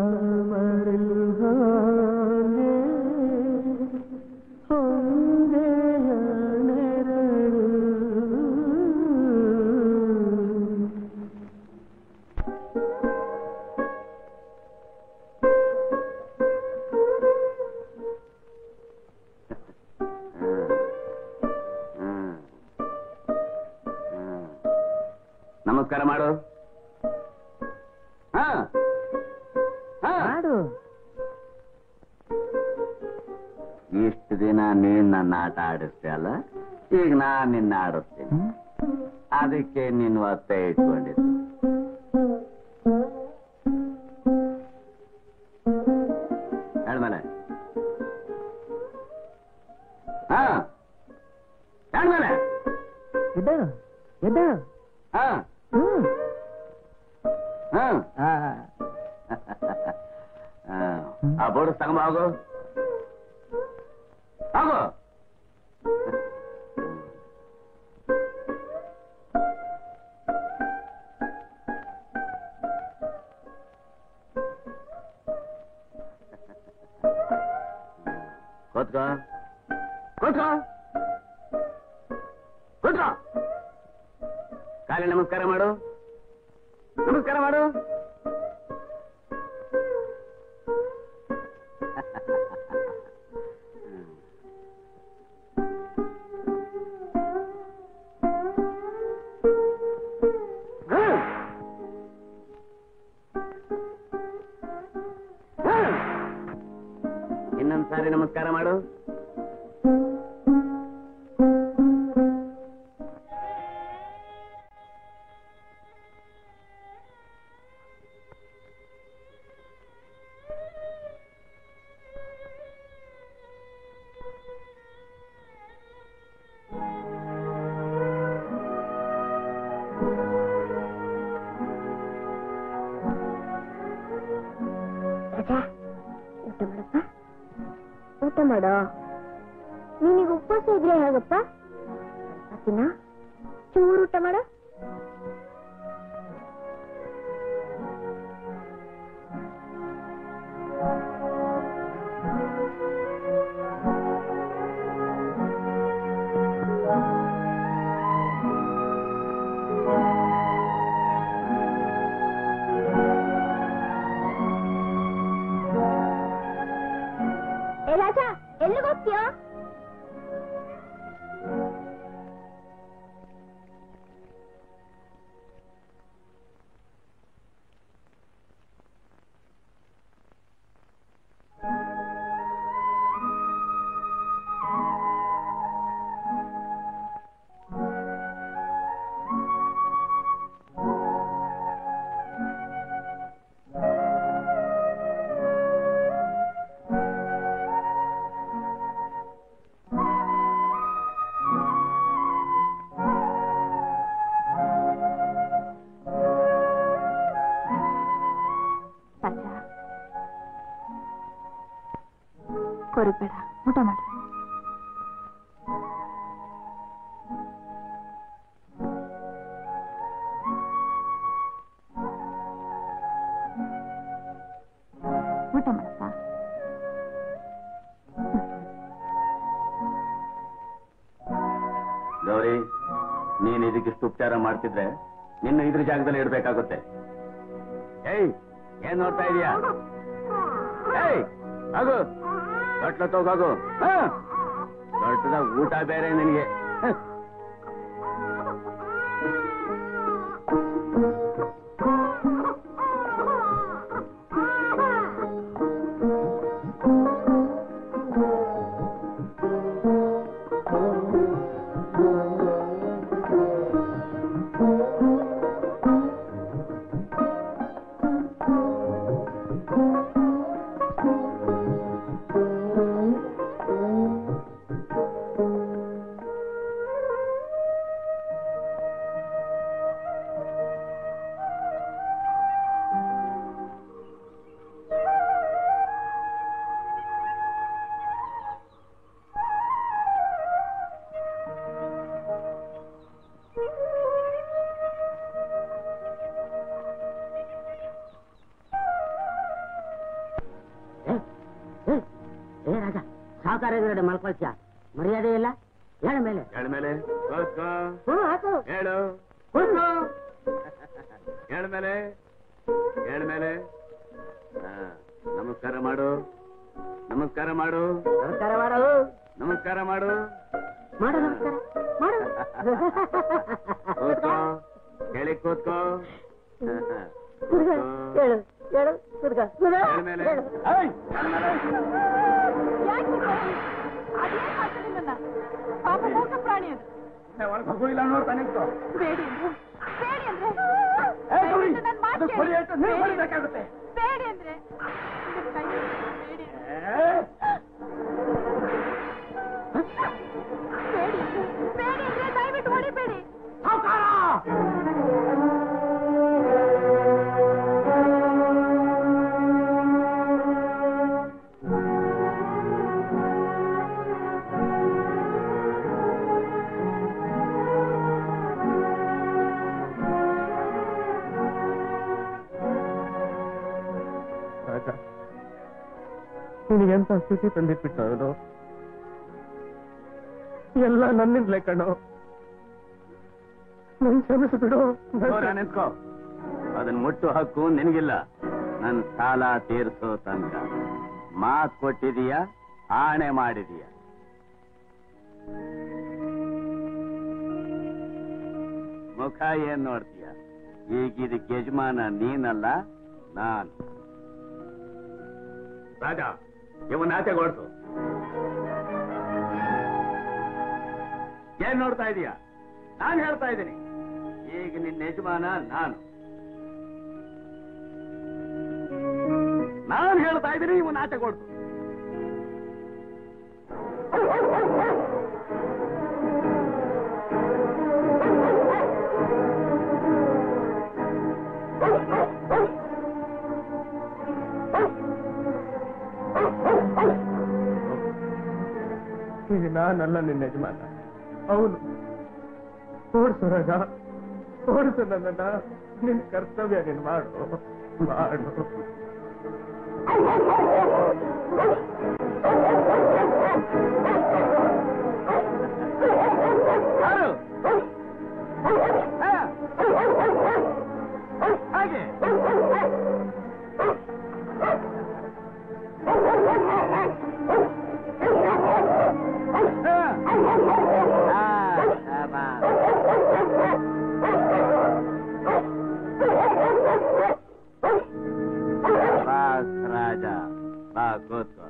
ಮರುಗಾನೆ ಹೊಂದೆಯ ನೆರಳು ಹ್ಮ್. ಹ್ಮ್. ನಮಸ್ಕಾರ ಮಾಡು ಹಾ ಹಾ. ಮಾಡು ಇಷ್ಟು ದಿನ ನೀನ್ ನನ್ನ ಆಟ ಆಡಿಸ್ದೆ ಅಲ್ಲ ಈಗ ನಾನ್ ನಿನ್ನ ಆಡಿಸ್ತೀನಿ ಅದಕ್ಕೆ ನೀನ್ ಒತ್ತೆ ಇಟ್ಕೊಂಡಿದ್ದು ಹೇಳ್ಮೇಲೆ ಹಾ ಹೇಳ್ಮೇಲೆ ಹ್ಮ್ ಆ, ಆ, ಆ ಬೋರ್ಡ್ ತಗೊಂಬ ಹೋಗು ಹೋಗು ಕೂತ್ಕೋ ಕೂತ್ಕೋ ಕೂತ್ಕೋ ಕಾಲಿ ನಮಸ್ಕಾರ ಮಾಡು ನಮಸ್ಕಾರ ಮಾಡು ಇನ್ನೊಂದ್ ಸಾರಿ ನಮಸ್ಕಾರ ಮಾಡು ರಾಜಾ ಊಟ ಮಾಡಪ್ಪ ಊಟ ಮಾಡೋ ನೀನೀಗ ಉಪವಾಸ ಇದ್ರೆ ಹೇಗಪ್ಪ ಅತ್ತಿನ ಚೂರು ಊಟ ಮಾಡ ಏ ರಾಜಾ ಎಲ್ಲಿಗೆ ಹೋಗ್ತೀಯಾ ರಾಜ ಕೊರಿಬೇಡ ಊಟ ಮಾಡು ಊಟ ಮಾಡಪ್ಪ ಗೌರಿ ನೀನ್ ಇದಕ್ಕಿಷ್ಟು ಉಪಚಾರ ಮಾಡ್ತಿದ್ರೆ ನಿನ್ನ ಇದ್ರ ಜಾಗದಲ್ಲಿ ಇಡ್ಬೇಕಾಗುತ್ತೆ ಏಯ್ ಏನ್ ನೋಡ್ತಾ ಇದೀಯಾ ಏಯ್ ಆಗು ಗಟ್ಲ ತಗೋಗು ದೊಡ್ಡದಾಗ ಊಟ ಬೇರೆ ನಿನಗೆ ಹ. ಏ, ಏ, ಏ ರಾಜ ಸಾವುಕಾರ ಎದುರುಗಡೆ ಮಲ್ಕೊಳ್ತೀಯ ಮರ್ಯಾದೆ ಇಲ್ಲ ಹೇಳ ಮೇಲೆ ಹೇಳ ಮೇಲೆ ಕೂತ್ಕೋ. ಹ್ಞೂ ಆತು ಹೇಳು ಕೂತ್ಕೋ. ಹೇಳ ಮೇಲೆ ಹೇಳ ಮೇಲೆ ಹಾ, ನಮಸ್ಕಾರ ಮಾಡು ನಮಸ್ಕಾರ ಮಾಡು ನಮಸ್ಕಾರ ಮಾಡು ನಮಸ್ಕಾರ ಮಾಡು ಮಾಡು ನಮಸ್ಕಾರ ಮಾಡು ಕೂತ್ಕೋ ಹೇಳಿ ಕೂತ್ಕೋ ಕೂತ್ಕೋ. ಹೇಳು ಹೇಳು ಕೂತ್ಕೋ. ಕೂತ್ಕೋ. ಹೇಳ ಮೇಲೆ ಹೇಳು. ಏಯ್, ಹೇಳ ಮೇಲೆ. ಪಾಪ ಮೂಕ ಪ್ರಾಣಿ ಅದು ಒಳಗ್ ಹೋಗುದಿಲ್ಲ ನೋಡ್ತಾ ನಿಂತು. ಬೇಡಿ ಅಂದ್ರೆ ಬೇಡಿ ಅಂದ್ರೆ ಏ, ಗೌರಿ, ದಯವಿಟ್ಟು ನನ್ ಮಾತ್ ಅದು ಕೇಳಿ. ಕೊಡಿ ಅಂತ ನೀವು ಬೇಡಿ. ಬರೀಬೇಕಾಗುತ್ತೆ. ಬೇಡಿ ಅಂದ್ರೆ ನಿಮ್ ಕೈ ಹಿಡ್ದು ಬೇಡಿ ಅಂದ್ರೆ. ಏ, ಬೇಡಿ ಅಂದ್ರೆ ಬೇಡಿ ಅಂದ್ರೆ ದಯವಿಟ್ಟು ಹೊಡಿಬೇಡಿ ಸಾವ್ಕಾರ! ರಾಜ ನಿನಗೆಂತ ಸ್ಥಿತಿ ತಂದಿಟ್ಬಿಟ್ಟ ಅವನು ಎಲ್ಲ ನನ್ನಿಂದಲೇ ಕಣೋ ನನ್ ಕ್ಷಮಿಸ್ಬಿಡು ದೂರ ನಿಂತ್ಕೋ ಅದನ್ನ ಮುಟ್ಟು ಹಕ್ಕು ನಿನಗಿಲ್ಲ ನನ್ ಸಾಲ ತೀರ್ಸೋ ತನಕ ಮಾತ್ ಕೊಟ್ಟಿದೀಯ ಆಣೆ ಮಾಡಿದೀಯ ಮುಖ ಏನ್ ನೋಡ್ತೀಯ ಈಗ ಇದಕ್ಕೆ ಯಜಮಾನ ನೀನಲ್ಲ ನಾನು ರಾಜ ಇವನ್ ಆಚೆಗೊಡ್ಸು ಏನ್ ನೋಡ್ತಾ ಇದೀಯ ನಾನ್ ಹೇಳ್ತಾ ಇದ್ದೀನಿ ಈಗ ನಿನ್ನ ಯಜಮಾನ ನಾನು ನಾನು ಹೇಳ್ತಾ ಇದ್ದೀನಿ ಇವನ್ ಆಚೆಗೊಡ್ಸು ಈಗ ನಾನಲ್ಲ ನಿನ್ನ ಯಜಮಾನ ಅವನು ಓಡಿಸು ರಾಜ ಓಡಿಸು ನನ್ನನ್ನ ನಿನ್ ಕರ್ತವ್ಯ ನೀನ್ ಮಾಡು ಮಾಡು ಯಾರು? ಹಾ? ಹಾಗೆ ಹಾ. ಹಾ, ಶಾಬಾಸ್. ಶಾಬಾಸ್ ರಾಜ ಬಾ ಕೂತ್ಕೋ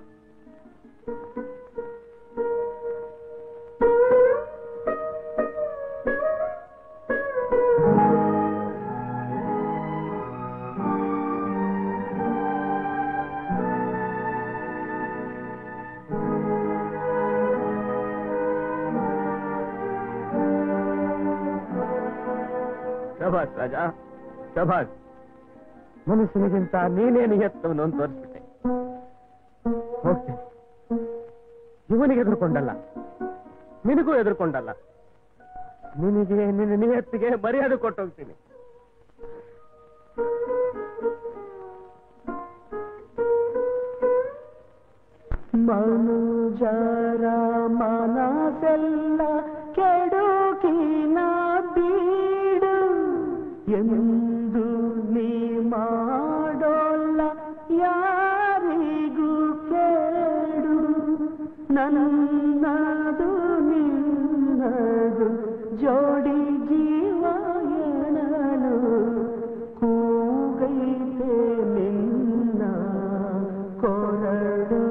ಶಬಾಸ್ ರಾಜ ಶಬಾಸ್ ಮನುಷ್ಯನಿಗಿಂತ ನೀನೇ ನಿಯತ್ತವನು ಅಂತ ತೋರಿಸ್ಬಿಟ್ಟೆ ಹೋಗ್ತೀನಿ ಇವನಿಗೆ ಎದುರ್ಕೊಂಡಲ್ಲ ನಿನಗೂ ಎದುರ್ಕೊಂಡಲ್ಲ ನಿನಗೆ ನಿನ್ನ ನಿಯತ್ತಿಗೆ ಮರ್ಯಾದೆ ಕೊಟ್ಟೋಗ್ತೀನಿ ಮನುಜರ ಮನಸೆಲ್ಲ ಕೆಡುಕಿನ ಬೀಡು ಎಂದು ನೀ ಮಾಡೋಲ್ಲ ಯಾರಿಗೂ ಕೇಡು ನನ್ನದು ನಿನ್ನದು ಜೋಡಿ ಜೀವ ಎನಲು ಕೂಗೈತೆ ನಿನ್ನ ಕೊರಡು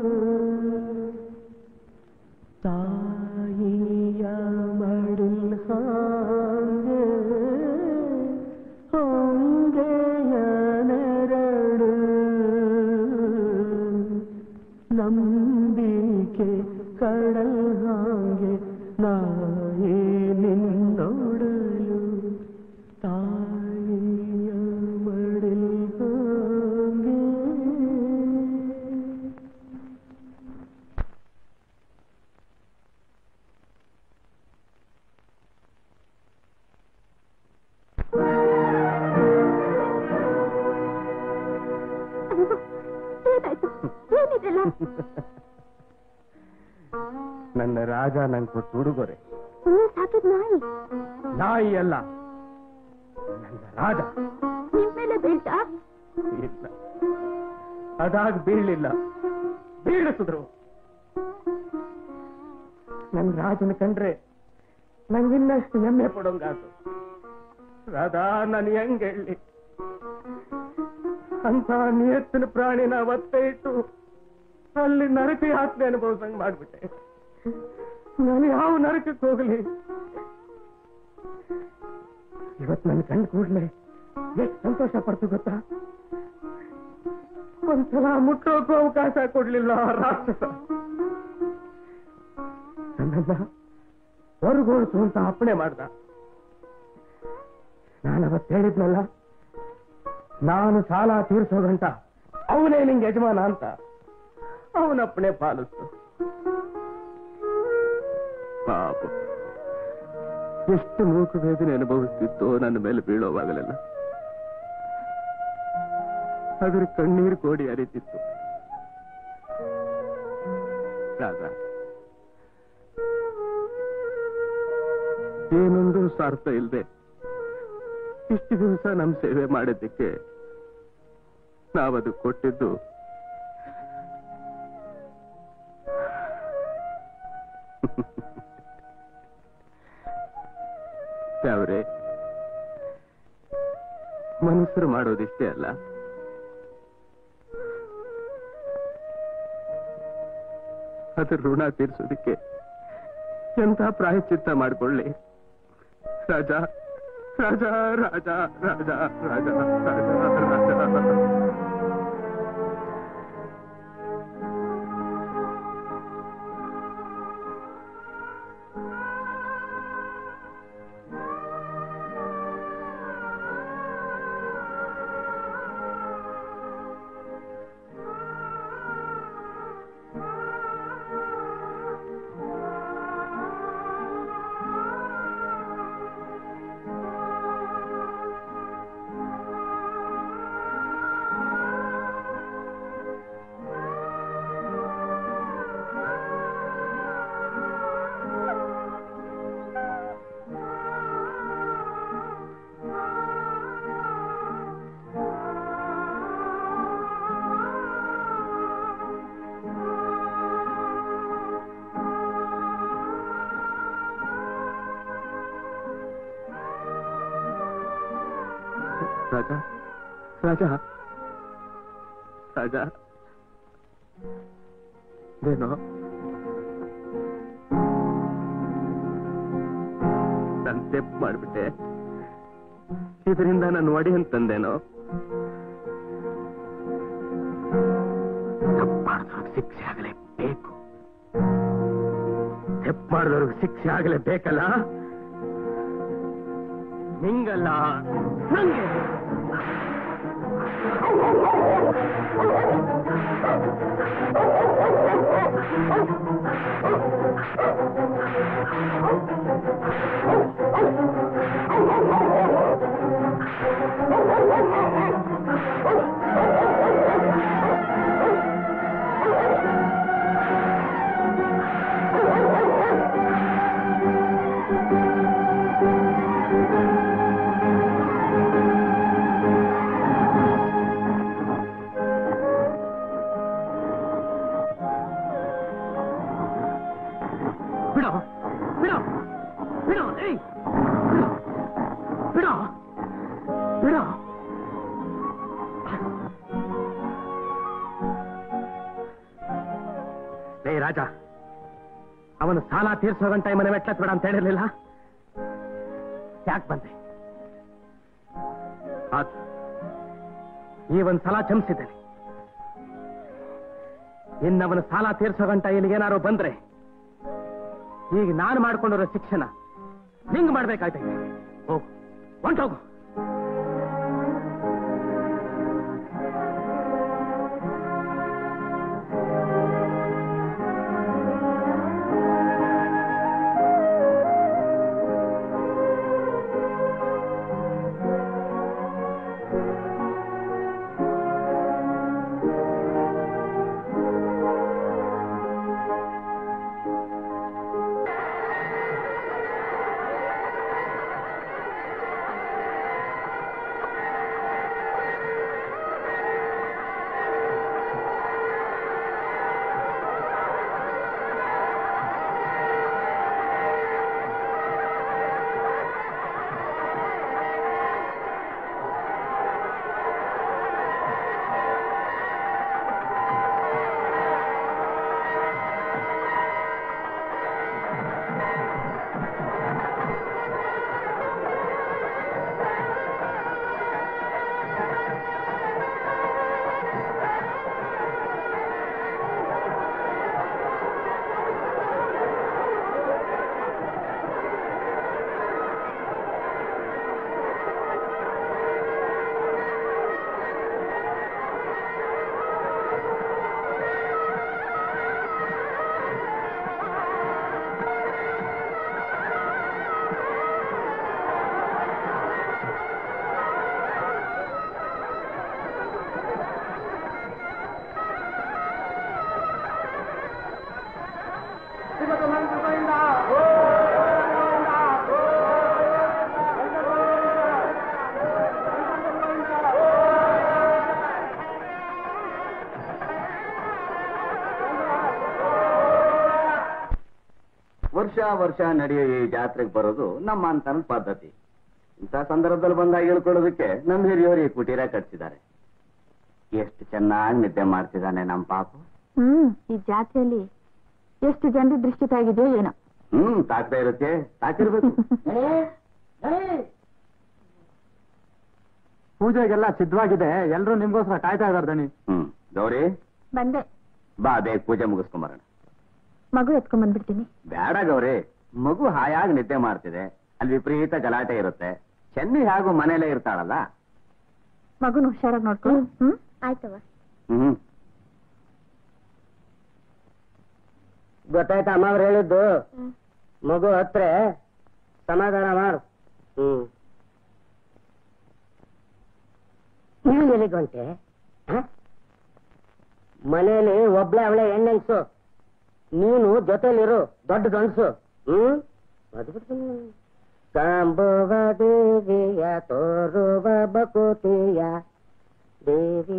ತಾಯಿಯ ಮಡಿಲ್ ಹಾಗೆ ಹೊಂಗೆಯ ನೆರಳು ನಂಬಿಕೆ ಕಡಲ್ ಹಾಗೆ ನಾಯಿ ನಿನ್ನೊಡಲು ತಾಯಿಯ ಮಡಿಲ್ ಹಾಗೆ ಏನಾಯ್ತು ಏನಿದೆಲ್ಲ ನನ್ನ ರಾಜ ನಂಗೆ ಕೊಟ್ಟು ಉಡುಗೊರೆ ನೀವು ಸಾಕಿದ್ ನಾಯಿ ನಾಯಿ ಅಲ್ಲ ನನ್ನ ರಾಜ ನಿಮ್ ಮೇಲೆ ಬೀಳ್ತಾ ಇಲ್ಲ ಅದಾಗ ಬೀಳಲಿಲ್ಲ ಬೀಳಿಸಿದ್ರು ನನ್ ರಾಜನ ಕಂಡ್ರೆ ನಂಗಿನ್ನಷ್ಟು ಹೆಮ್ಮೆ ಪಡೋಂಗಾತು ರಾಧಾ ನಾನು ಹೆಂಗ್ ಹೇಳಿ ಅಂತ ನಿಯತ್ತಿನ ಪ್ರಾಣಿನ ಒತ್ತೆ ಇಟ್ಟು ಅಲ್ಲಿ ನರಕ ಯಾತ್ರೆ ಅನುಭವಿಸಂಗ್ ಮಾಡ್ಬಿಟ್ಟೆ ನಾನು ಯಾವ ನರಕಕ್ಕೆ ಹೋಗಲಿ ಇವತ್ ನನ್ನ ಕಣ್ ಕೂಡ್ಲೆ ಎಷ್ಟು ಸಂತೋಷ ಪಡ್ತು ಗೊತ್ತಾ ಒಂದ್ಸಲ ಮುಟ್ಟೋಕು ಅವಕಾಶ ಕೊಡ್ಲಿಲ್ಲ ಆ ರಾಕ್ಷಸ ನನ್ನನ್ನ ಹೊರಗೋಡಿಸು ಅಂತ ಅಪ್ಪಣೆ ಮಾಡ್ದ ನಾನು ಅವತ್ತು ಹೇಳಿದ್ನಲ್ಲ ನಾನು ಸಾಲ ತೀರ್ಸೋ ಗಂಟ ಅವನೇ ನಿಂಗೆ ಯಜಮಾನ ಅಂತ ಅವನಪ್ಪಣೆ ಪಾಲಿಸ್ತು ಪಾಪ ಎಷ್ಟು ಮೂಕ ವೇದನೆ ಅನುಭವಿಸ್ತಿತ್ತೋ ನನ್ನ ಮೇಲೆ ಬೀಳೋವಾಗಲೆಲ್ಲ ಅದ್ರ ಕಣ್ಣೀರು ಕೋಡಿ ಹರಿತಿತ್ತು ರಾಧ ಏನೊಂದು ಸ್ವಾರ್ಥ ಇಲ್ಲದೆ ಇಷ್ಟು ದಿವಸ ನಮ್ ಸೇವೆ ಮಾಡಿದ್ದಕ್ಕೆ ನಾವದು ಕೊಟ್ಟಿದ್ದು ಯಾವ್ರೆ ಮನುಷ್ಯರು ಮಾಡೋದಿಷ್ಟೇ ಅಲ್ಲ ಅದ್ರ ಋಣ ತೀರ್ಸೋದಿಕ್ಕೆ ಎಂತ ಪ್ರಾಯಶ್ಚಿತ್ತ ಮಾಡ್ಕೊಳ್ಳಿ ರಾಜ ರಾಜ ರಾಜ ರಾಜ ರಾಜ ರಾಜ ರಾಜ ರಾಜ ರಾಜ ರಾಜ ಏನೋ ನಾನು ತೆಪ್ಪು ಮಾಡ್ಬಿಟ್ಟೆ ಇದರಿಂದ ನಾನು ಒಡಿ ಅಂತಂದೇನೋ ತಪ್ಪು ಮಾಡಿದವ್ರಿಗೆ ಶಿಕ್ಷೆ ಆಗಲೇಬೇಕು ತೆಪ್ಪು ಮಾಡಿದವ್ರಿಗೆ ಶಿಕ್ಷೆ ಆಗಲೇಬೇಕಲ್ಲ ನಿಂಗಲ್ಲ ನಂಗೆ ಬಿಡೋ ಬಿಡೋ ಬಿಡೋ ಏಯ್ ಬಿಡೋ ಬಿಡೋ ಬಿಡೋ ಏ ರಾಜ ಅವನು ಸಾಲ ತೀರ್ಸೋ ಗಂಟ ಮನೆ ಮೆಟ್ಲಕ್ ಬೇಡ ಅಂತ ಹೇಳಿರ್ಲಿಲ್ಲ ಯಾಕೆ ಬಂದೆ ಆತು ಈ ಒಂದ್ ಸಲ ಚಮಸಿದ್ದೇನೆ ಇನ್ನವನ ಸಾಲ ತೀರ್ಸೋ ಗಂಟ ಇಲ್ಲಿಗೇನಾರು ಬಂದ್ರೆ ಈಗ ನಾನು ಮಾಡ್ಕೊಂಡಿರೋ ಶಿಕ್ಷಣ ನಿಂಗ್ ಮಾಡ್ಬೇಕಾಗ್ತೈತೆ ಹೋಗು ಹೊಂಟೋಗು ವರ್ಷ ವರ್ಷ ನಡೆಯೋ ಈ ಜಾತ್ರೆಗೆ ಬರೋದು ನಮ್ಮ ಅಂತನ ಪದ್ಧತಿ ಇಂಥ ಸಂದರ್ಭದಲ್ಲಿ ಬಂದಾಗ ಹೇಳ್ಕೊಳ್ಳೋದಕ್ಕೆ ನಮ್ಮ ಹಿರಿಯವರು ಈ ಕುಟೀರ ಕಟ್ಸಿದ್ದಾರೆ ಎಷ್ಟು ಚೆನ್ನಾಗಿ ನಿದ್ದೆ ಮಾಡ್ತಿದ್ದಾನೆ ನಮ್ಮ ಪಾಪು ಹ್ಮ್ ಈ ಜಾತ್ರೆಯಲ್ಲಿ ಎಷ್ಟು ಜನರ ದೃಷ್ಟಿ ತಾಗಿದೆಯೋ ಏನೋ ಹ್ಮ್ ತಾಕ್ತಾ ಇರುತ್ತೆ ತಾಕಿರ್ಬೇಕು ಪೂಜೆಗೆಲ್ಲ ಸಿದ್ಧವಾಗಿದೆ ಎಲ್ಲರೂ ನಿಮ್ಗೋಸ್ಕರ ಕಾಯ್ತಾ ಇದಾರೆ ದಣಿ ಹ್ಮ್ ಗೌರಿ ಬಂದೆ ಬಾ ಬೇಗ ಪೂಜೆ ಮುಗಿಸ್ಕೊಂಬರೋಣ ಮಗು ಎತ್ಕೊಂಡ್ ಬಂದ್ಬಿಡ್ತೀನಿ ಬೇಡ ಗೌರಿ ಮಗು ಹಾಯಾಗಿ ನಿದ್ದೆ ಮಾಡ್ತಿದೆ ಅಲ್ಲಿ ವಿಪರೀತ ಗಲಾಟೆ ಇರುತ್ತೆ ಚೆನ್ನಿ ಹಾಗೂ ಮನೇಲೇ ಇರ್ತಾಳಲ್ಲ ಮಗುನ ಹುಷಾರಾಗಿ ನೋಡ್ಕೊ ಹ್ಮ್ ಆಯ್ತವ ಹ್ಮ್ ಗೊತ್ತಾಯ್ತಾ ಅಮ್ಮ ಅವ್ರು ಹೇಳಿದ್ದು ಮಗು ಹತ್ರೆ ಸಮಾಧಾನ ಮಾಡು ಹ್ಮ್ ನೀವು ಎಲ್ಲಿಗೆ ಹೊಂಟೆ ಹ? ಮನೇಲಿ ಒಬ್ಳೆ ಅವಳೆ ಹೆಣ್ಣೆನ್ಸು ನೀನು ಜೊತೆಲಿರು ದೊಡ್ಡ ಗಂಡಸು ಹ್ಮ್ ಮದ್ಬಿಡ್ತೀನಿ ಕಾಂಬುವ ದೇವಿಯ ತೋರುವ ಬಕುತಿಯ ದೇವಿ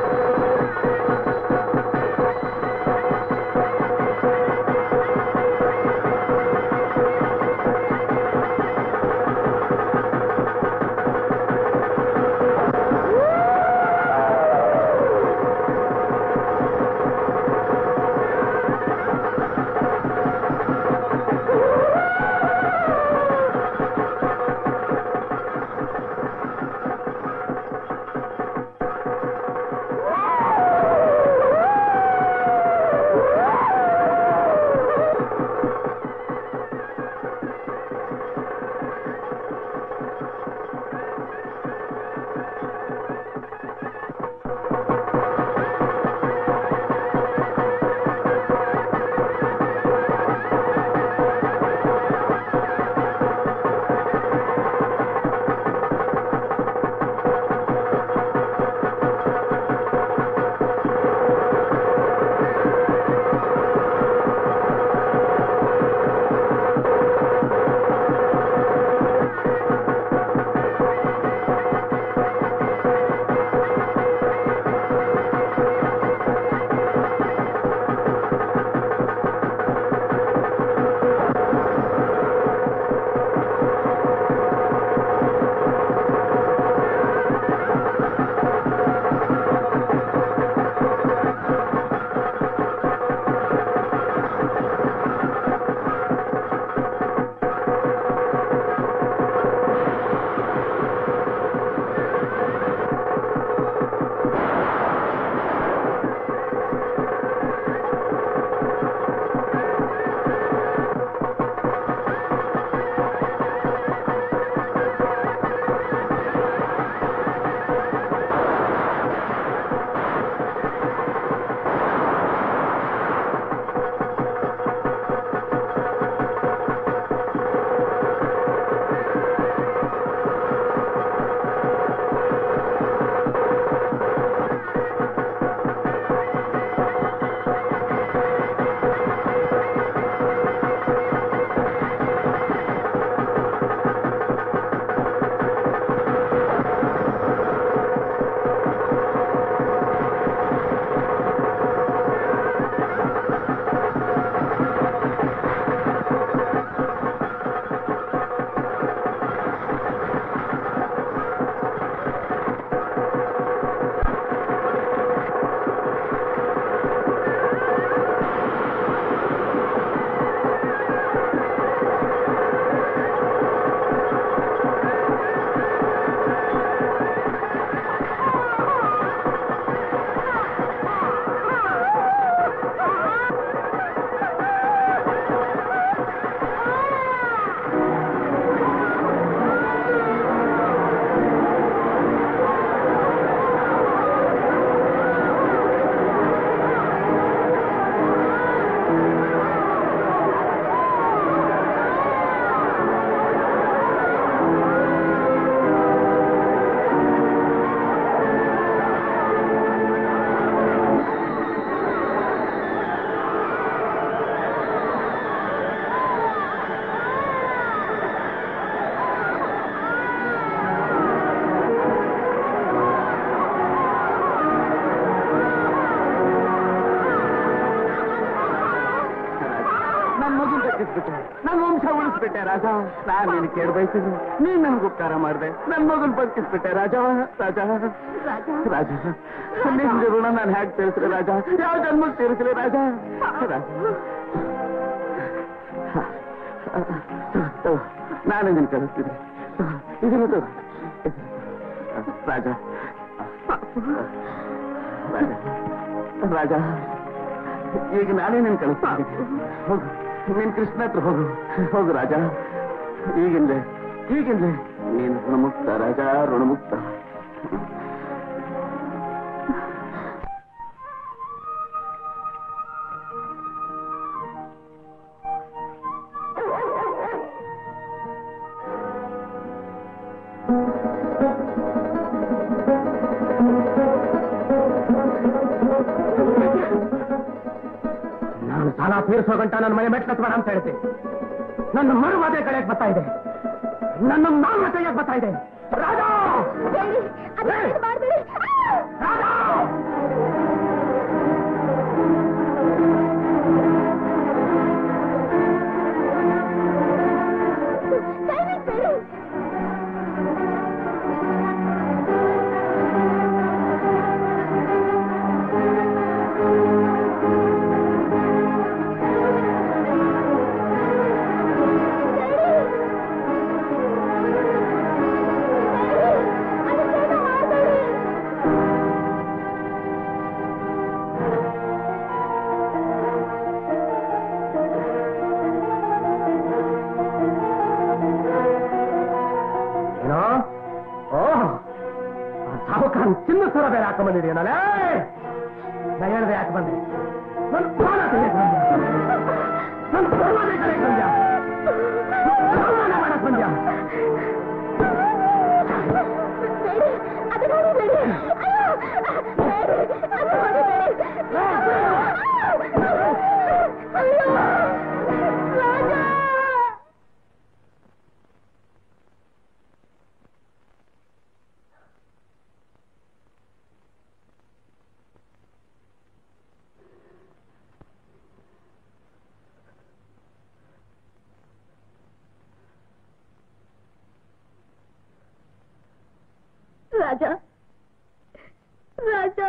ಆ ನನ್ನ ಮಗು ಕಟ್ಟಿಸ್ಬಿಟ್ಟೆ ನನ್ನ ವಂಶ ಉಳಿಸ್ಬಿಟ್ಟೆ ರಾಜ ನಾನ್ ನೀನು ಕೇಳ್ಬೈತೀನಿ ನೀನ್ ನನ್ಗೆ ಉಪಕಾರ ಮಾಡ್ದೆ ನನ್ನ ಮಗನ್ ಬದುಕಿಸ್ಬಿಟ್ಟೆ ರಾಜ ರಾಜ ರಾಜ ನಿನ್ ಋಣ ನಾನು ಹ್ಯಾಕ್ ತೀರಿಸ್ಲಿ ರಾಜ ಯಾವ ಜನ್ಮಕ್ಕೆ ತೀರಿಸ್ಲಿ ರಾಜ ರಾಜ ನಾನು ಇದನ್ನು ಕಳಿಸ್ತೀನಿ ಇದನ್ನು ತಗೋ. ರಾಜ ರಾಜ ರಾಜ ಈಗ ನಾನೇ ನಿನ್ ಕಳಿಸ್ತೀನಿ ಹೋಗು ನೀನ್ ಕೃಷ್ಣ ಹತ್ರ ಹೋಗು ಹೋಗು ರಾಜ ಈಗಿಂದೆ ಈಗಿಂದೆ ನೀನು ಋಣಮುಕ್ತ ರಾಜ ಋಣಮುಕ್ತ ನಾನು ಸಾಲ ತೀರಿಸೋ ಗಂಟ ನನ್ನ ಮನೆ ಮೆಟ್ಲತ್ಬೇಡ ಅಂತ ಹೇಳ್ತೀನಿ ನನ್ನ ಮರು ಮದುವೆ ಕಳೆಯಕ್ ಬರ್ತಾ ಇದೆ ನನ್ನ ಮಾನ ತೆಗೆಯಕ್ ಬರ್ತಾ ಇದೆ ರಾಜಾ ರಾಜಾ ಏನೋ ಓಹ್ ಸಾವುಕಾರ ಚಿನ್ನ ಸರ ಬೇರೆ ಹಾಕೊಂಡ್ಬಂದಿದೆಯಲ್ಲ ನಾ ಹೇಳ್ದೆ ಯಾಕೆ ಬಂದೆ ನನ್ನ ಪ್ರಾಣ ತೆಗೆಯಕ್ ಬಂದ್ಯಾ? ನನ್ನ ಪ್ರಾಣನೇ ಕಳೆಯಕ್ ಬಂದ್ಯಾ? ನನ್ನ ಪ್ರಾಣನೇ ಮಾಡಕ್ ಬಂದ್ಯಾ? ರಾಜ ರಾಜ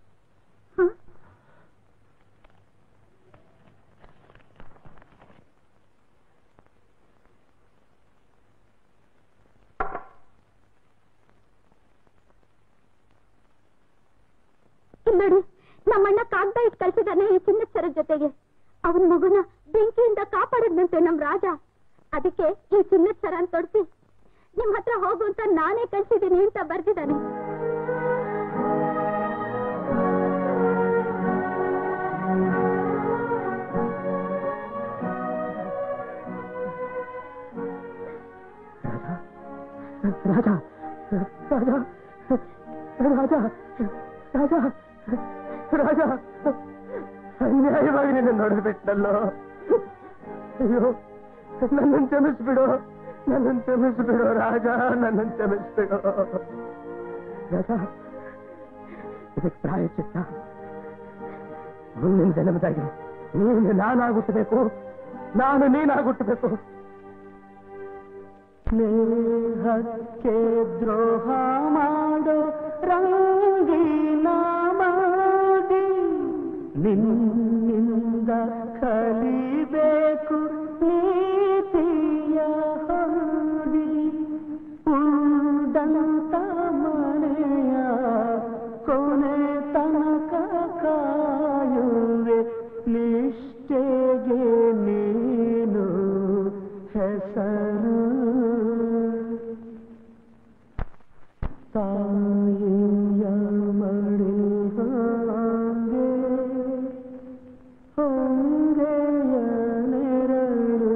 ನೋಡಿ ನಮ್ಮಣ್ಣ ಕಾಗ್ದ ಇಟ್ಟು ಕಳ್ಸಿದಾನೆ ಈ ಚಿನ್ನದ ಸರ ಜೊತೆಗೆ ಅವನ ಮಗುನ ಬೆಂಕಿಯಿಂದ ಕಾಪಾಡಿದ್ನಂತೆ ನಮ್ ರಾಜ ಅದಕ್ಕೆ ಈ ಚಿನ್ನದ ಸರ ಅಂತ ತೊಡ್ಸಿ ನಿಮ್ ಹತ್ರ ಹೋಗು ಅಂತ ನಾನೇ ಕಳ್ಸಿದ್ದೀನಿ ಅಂತ ಬರ್ದಿದ್ದಾನೆ ರಾಜ ರಾಜ ರಾಜ ರಾಜ ರಾಜ ಅನ್ಯಾಯವಾಗಿ ನಿನ್ನ ನೋಡಿಬಿಟ್ಟಲ್ಲೋ ಅಯ್ಯೋ ನನ್ನನ್ನು ಕ್ಷಮಿಸ್ಬಿಡು ನನ್ನನ್ನು ಕ್ಷಮಿಸ್ಬಿಡು ರಾಜ ನನ್ನನ್ನು ಕ್ಷಮಿಸ್ಬಿಡು ರಾಜ ಇದಕ್ಕೆ ಪ್ರಾಯಶ್ಚಿತ್ತ ಮುಂದಿನ ಜನ್ಮದಾಗಿ ನೀನು ನಾನಾಗುತ್ತಬೇಕು ನಾನು ನೀನಾಗುತ್ತಬೇಕು ಸ್ನೇಹಕ್ಕೆ ದ್ರೋಹ ಮಾಡೋ ರಂಗಿನ ಮಾಡಿ ನಿನ್ನಿಂದ ಕಲಿಬೇಕು ನೀತಿಯ ಹೊಂದಿ ಉಂಡಂತ ಮನೆಯ ಕೊನೆ ತನಕ ಕಾಯುವೆ ನಿಷ್ಠೆಗೆ ನೀನು ಹೆಸರು ತಾಯಿಯ ಮಡಿ ಹಾಗೆ ಹೊಂಗೆಯ ನೆರಳು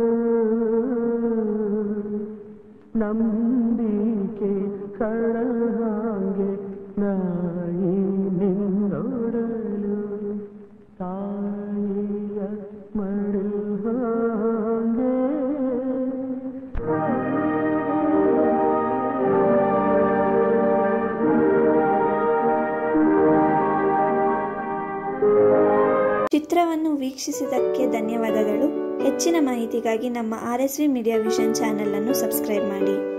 ನಂಬಿಕೆ ಕಡಲ್ ಹಾಗೆ ನಾಯಿ ನಿನ್ನೊಡಲು ತಾಯಿಯ ಮಡಿ ಹಾಗೆ ಚಿತ್ರವನ್ನು ವೀಕ್ಷಿಸಿದ್ದಕ್ಕೆ ಧನ್ಯವಾದಗಳು ಹೆಚ್ಚಿನ ಮಾಹಿತಿಗಾಗಿ ನಮ್ಮ R S V media vision channel ಅನ್ನು ಸಬ್ಸ್ಕ್ರೈಬ್ ಮಾಡಿ